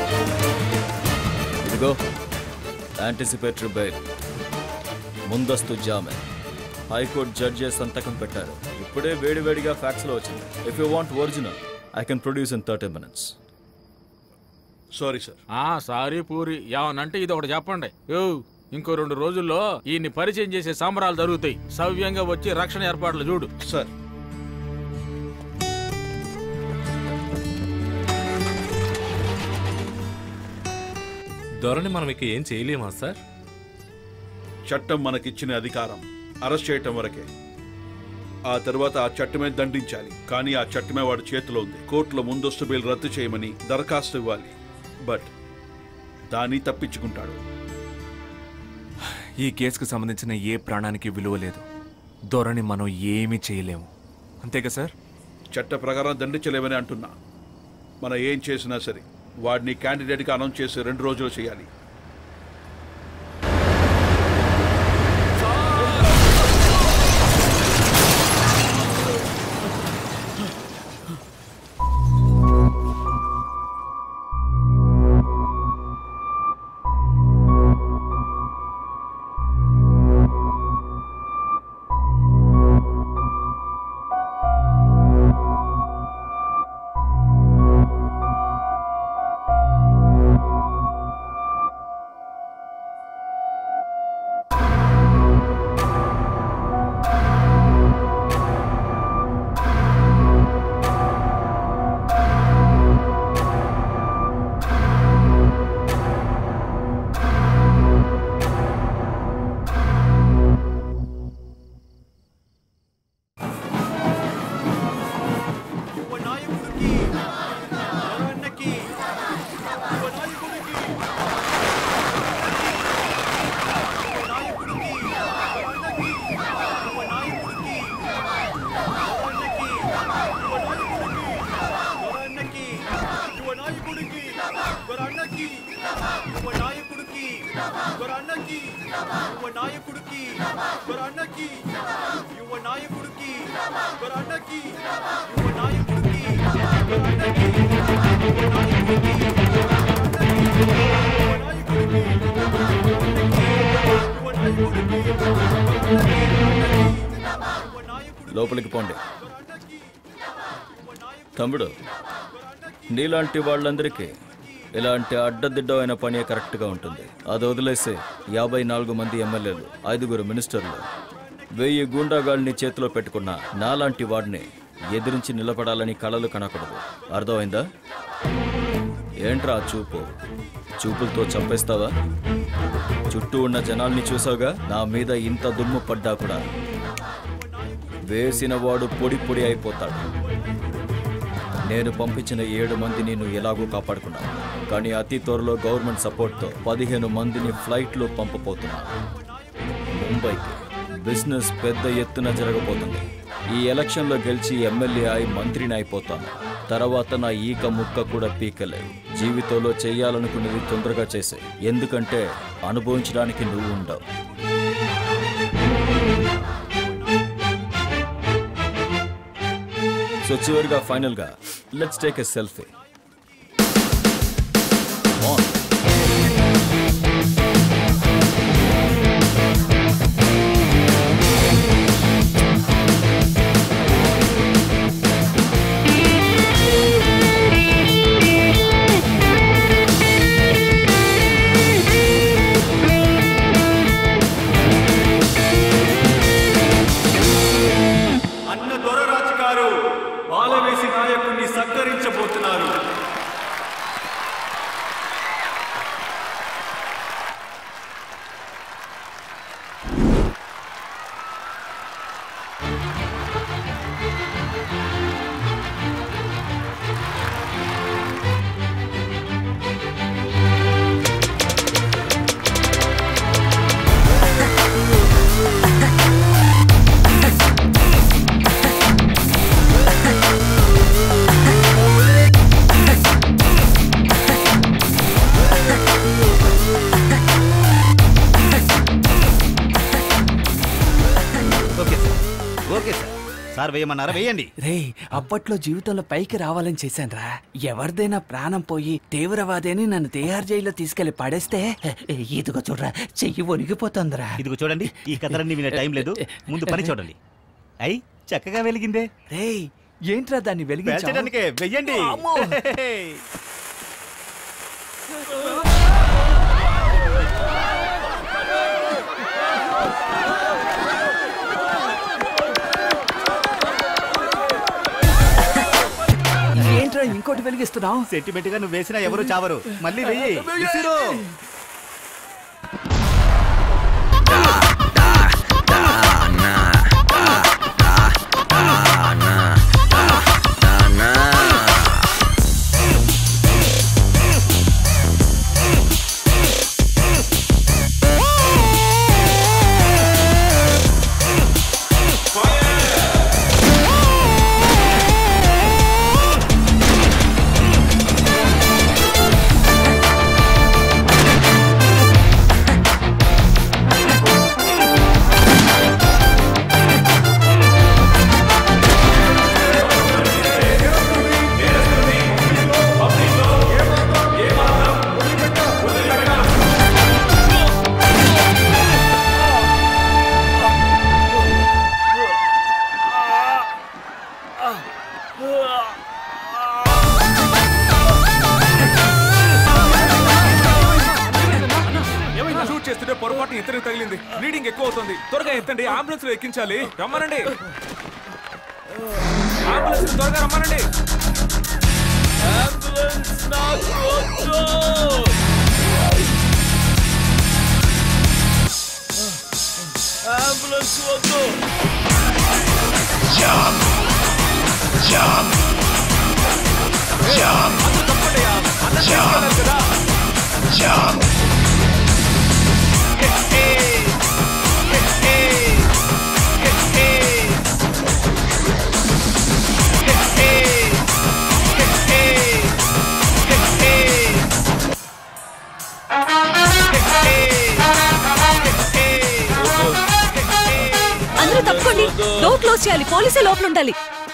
ఇదిగో యాంటిసిపేటరీ బెయిల్ ముందస్తు జామీన్ హైకోర్టు జడ్జి సంతకం పెట్టారు ఇప్పుడే వేడివేడిగా ఫ్యాక్స్ లో వచ్చింది if you want original I can produce in thirty minutes sorry sir ఆ సారీ పూరి ఏమనంటే ఇది ఒకటి చెప్పండి యో ఇంకో రెండు రోజుల్లో ఈయన్ని పరిచయం చేసే సంబరాలు జరుగుతాయి సవ్యంగా వచ్చి రక్షణ ఏర్పాట్లు చూడు సార్ ధోరణి మనం ఇక ఏం చేయలేమా సార్ చట్టం మనకిచ్చిన అధికారం అరెస్ట్ చేయటం వరకే ఆ తర్వాత ఆ చట్టమే దండించాలి కానీ ఆ చట్టమే వాడి చేతిలో ఉంది కోర్టులో ముందస్తు బెయిల్ రద్దు చేయమని దరఖాస్తు ఇవ్వాలి బట్ దాన్ని తప్పించుకుంటాడు ఈ కేసుకు సంబంధించిన ఏ ప్రాణానికి విలువ లేదు ధోరణి మనం ఏమీ చేయలేము అంతేగా సార్ చట్ట ప్రకారం దండించలేమని అంటున్నా మనం ఏం చేసినా సరే వాడిని క్యాండిడేట్గా అనౌన్స్ చేసి రెండు రోజులు చేయాలి యువ నాయకుడికి యువ నాయకుడికి యువ అన్నకి యువ నాయకుడికి యువ అన్నకి యువ నాయకుడికి యువ అన్నకి యువ నాయకుడికి యువ అన్నకి యువ నాయకుడికి లోపలికి పోండి తమ్ముడు నీలాంటి వాళ్ళందరికీ ఇలాంటి అడ్డదిడ్డమైన పని కరెక్ట్గా ఉంటుంది అది వదిలేసి యాభై నాలుగు మంది ఎమ్మెల్యేలు ఐదుగురు మినిస్టర్లు వెయ్యి గూండాగాళ్ళని చేతిలో పెట్టుకున్న నాలాంటి వాడిని ఎదిరించి నిలబడాలని కలలు కనకూడదు అర్థమైందా ఏంట్రా ఆ చూపు చూపులతో చంపేస్తావా చుట్టూ ఉన్న జనాల్ని చూసావుగా నా మీద ఇంత దుమ్ము పడ్డా కూడా వేసిన వాడు పొడి పొడి అయిపోతాడు నేను పంపించిన ఏడు మందిని నువ్వు ఎలాగో కాపాడుకున్నావు కానీ అతి త్వరలో గవర్నమెంట్ సపోర్ట్తో పదిహేను మందిని ఫ్లైట్లో పంపబోతున్నా ముంబైకి బిజినెస్ పెద్ద ఎత్తున జరగబోతుంది ఈ ఎలక్షన్లో గెలిచి ఎమ్మెల్యే అయి మంత్రిని అయిపోతాను తర్వాత నా ఈక ముక్క కూడా పీకలేవు జీవితంలో చేయాలనుకునేది తొందరగా చేసే ఎందుకంటే అనుభవించడానికి నువ్వు ఉండవు సో చివరిగా ఫైనల్గా లెట్స్ టేక్ ఎ సెల్ఫీ అన్న దొరరాజు గారు బాలవేసి నాయకుడిని సత్కరించబోతున్నారు okay sir okay sir sir వేయమన్నారా వేయండి రే అప్పట్లో జీవితంలో పైకి రావాలని చేశానురా ఎవరిదైనా ప్రాణం పోయి తీవ్రవాది అని నన్ను తిహార్ జైల్లో తీసుకెళ్లి పడేస్తే ఇదిగో చూడరా చెయ్యి వణిగిపోతుందిరా ఇదిగో చూడండి ఈ కథలన్నీ వినే టైం లేదు ముందు పని చూడండి అయి చక్కగా వెలిగిందే రే ఏంట్రా దాన్ని వెలిగించావు? పేల్చడానికే వెయ్యండి అమ్మో! ఏంట్రా ఇంకోటి వెలిగిస్తున్నావు సెంటిమెంట్ గా నువ్వు వేసినా ఎవరు చావరు మళ్ళీ వెయ్యి విసిరు. షూట్ చేస్తుంటే పొరపాటు ఇతనికి తగిలింది బ్లీడింగ్ ఎక్కువ అవుతుంది త్వరగా ఎత్తండి అంబులెన్స్ లో ఎక్కించాలి రమ్మనండి అంబులెన్స్ త్వరగా రమ్మనండి అంబులెన్స్ వద్దు Jump! Jump! Jump! Jump! Jump! Hey! Door close చేయాలి పోలీసే లోపల ఉండాలి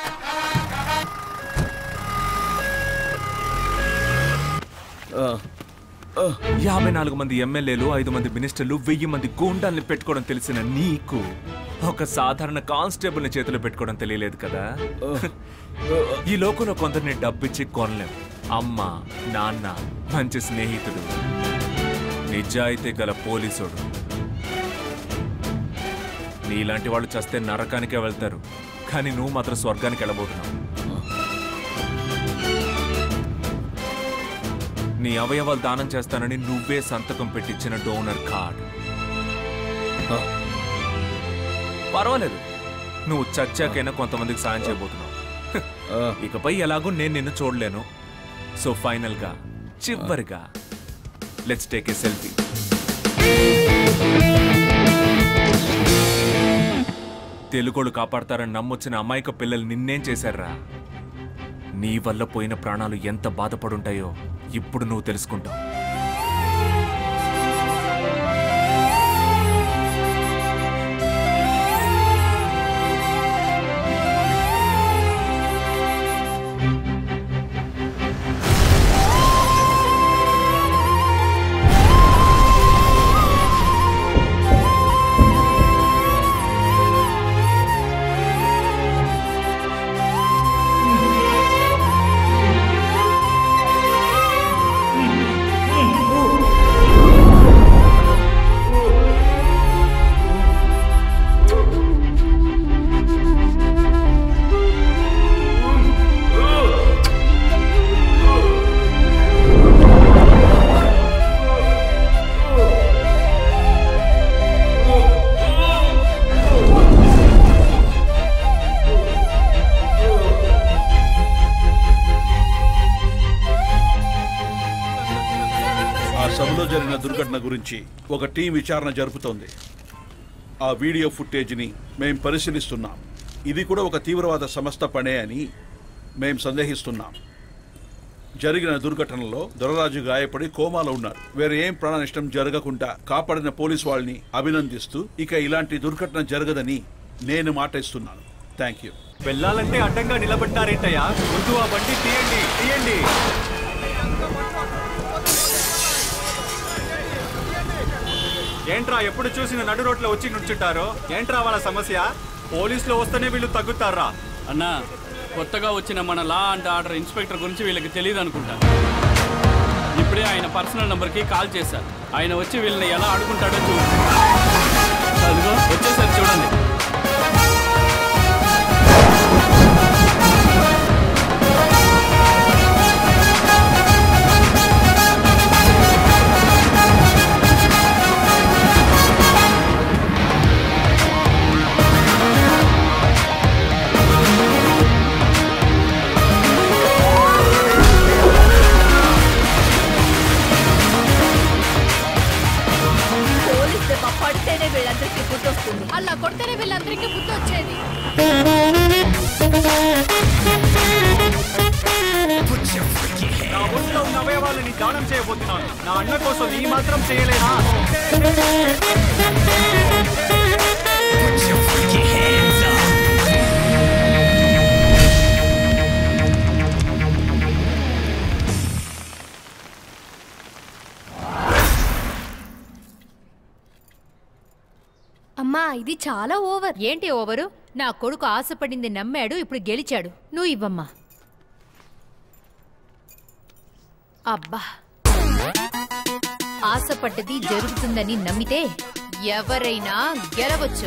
యాభై నాలుగు మంది ఎమ్మెల్యేలు ఐదు మంది మినిస్టర్లు వెయ్యి మంది గూండాల్ని పెట్టుకోవడం తెలిసిన నీకు ఒక సాధారణ కానిస్టేబుల్ని చేతిలో పెట్టుకోవడం తెలియలేదు కదా ఈ లోకంలో కొందరిని డబ్బిచ్చి కొనలేం అమ్మ నాన్న మంచి స్నేహితుడు నిజాయితీ గల పోలీసుడు నీలాంటి వాళ్ళు చస్తే నరకానికే వెళ్తారు కానీ నువ్వు మాత్రం స్వర్గానికి వెళ్ళబోతున్నావు నీ అవయవాలు దానం చేస్తానని నువ్వే సంతకం పెట్టించిన డోనర్ కార్డ్ పర్వాలేదు నువ్వు చచ్చాకైనా కొంతమందికి సాయం చేయబోతున్నావు ఇకపై ఎలాగో నేను నిన్ను చూడలేను సో ఫైనల్ గా చివరిగా లెట్స్ టేక్ ఏ సెల్ఫీ తెలుగోళ్ళు కాపాడతారని నమ్మొచ్చిన అమాయక పిల్లలు నిన్నేం చేశారా నీ వల్ల పోయిన ప్రాణాలు ఎంత బాధపడుంటాయో ఇప్పుడు నువ్వు తెలుసుకుంటావు ఆ సభలో జరిగిన దుర్ఘటన గురించి ఒక టీం విచారణ జరుపుతోంది ఆ వీడియో ఫుటేజ్ని మేం పరిశీలిస్తున్నాం ఇది కూడా ఒక తీవ్రవాద సంస్థ పనే అని మేం సందేహిస్తున్నాం జరిగిన దుర్ఘటనలో దొరరాజు గాయపడి కోమాలో ఉన్నారు వేరే ఏం ప్రాణ నష్టం జరగకుండా కాపాడిన పోలీస్ వాళ్ళని అభినందిస్తూ ఇక ఇలాంటి దుర్ఘటన జరగదని నేను మాట ఇస్తున్నాను థ్యాంక్ యూ వెళ్ళాలంటే అడ్డంగా నిలబడ్డారేంటయ్యా ముందు ఆ బండి తీయండి తీయండి ఏంట్రా ఎప్పుడు చూసిన నడు రోడ్లో వచ్చి నుంచుంటారో ఏంట్రా వాళ్ళ సమస్య పోలీసులు వస్తేనే వీళ్ళు తగ్గుతారా అన్నా కొత్తగా వచ్చిన మన లా అండ్ ఆర్డర్ ఇన్స్పెక్టర్ గురించి వీళ్ళకి తెలియదు అనుకుంటా ఇప్పుడే ఆయన పర్సనల్ నంబర్కి కాల్ చేశారు ఆయన వచ్చి వీళ్ళని ఎలా ఆడుకుంటాడో చూ అదిగో వచ్చేసరి చూడండి పోలీస్ దెబ్బ పడితేనే వీళ్ళందరికీ గుర్తొస్తుంది అలా కొడితేనే వీళ్ళందరికీ బుద్ధి వచ్చేది నా ఒంట్లో ఉన్న అవయవాలని దానం చేయబోతున్నాను నా అన్న కోసం ఈ మాత్రం చేయలేనా అమ్మా ఇది చాలా ఓవర్ ఏంటి ఓవరు నా కొడుకు ఆశపడింది నమ్మాడు ఇప్పుడు గెలిచాడు నువ్వు ఇవ్వమ్మా అబ్బా ఆశపడ్డది జరుగుతుందని నమ్మితే ఎవరైనా గెలవచ్చు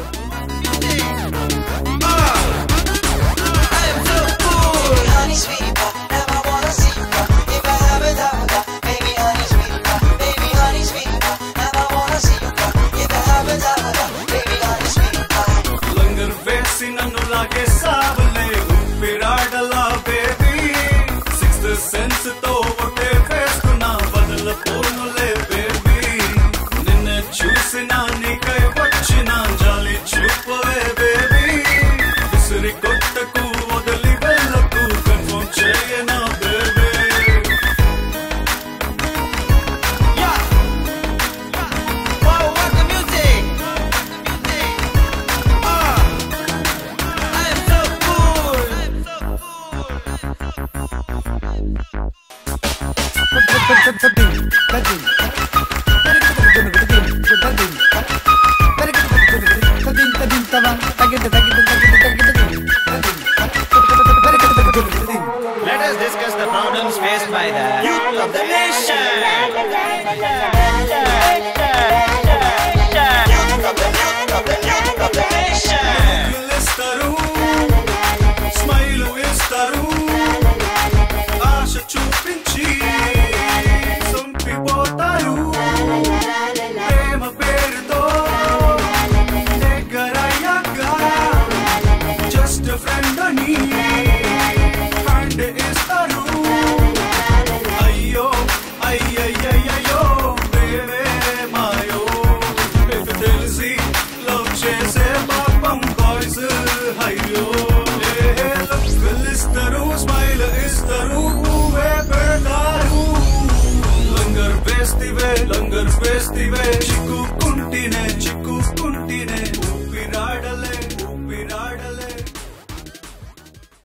లంగర్ వేసి నన్ను లాగేసావులే ఊపిరాడలా బేబీ సిక్స్త్ సెన్స్ తో ఒకటే వేసుకున్నా బదుల పోనులే బేబీ నిన్న చూసిన నీకై వచ్చిన జాలి చూపవే బేబీ విసిరి కొట్టకు వదిలి వెళ్ళకు కన్ఫర్మ్ చేయనా baby Wow, what the music! ఇస్తారు స్మైల్ ఇస్తారు ఆశ చూపించి చంపిపోతారు ప్రేమ పేరుతో దగ్గరయ్యాక జస్ట్ ఫ్రెండ్ అని హ్యాండ్ ఇస్తారు అయ్యో అయ్యయ్యయ్యో ప్రేమే మాయో తెలిసి లవ్ చేసే పాపం బాయ్స్ అయ్యో ఇస్తారు స్మైల్ ఇస్తారు పువ్వే పెడతారు లంగర్ వేస్తివే లంగర్ వేస్తివే చిక్కుకుంటేనే చిక్కుకుంటే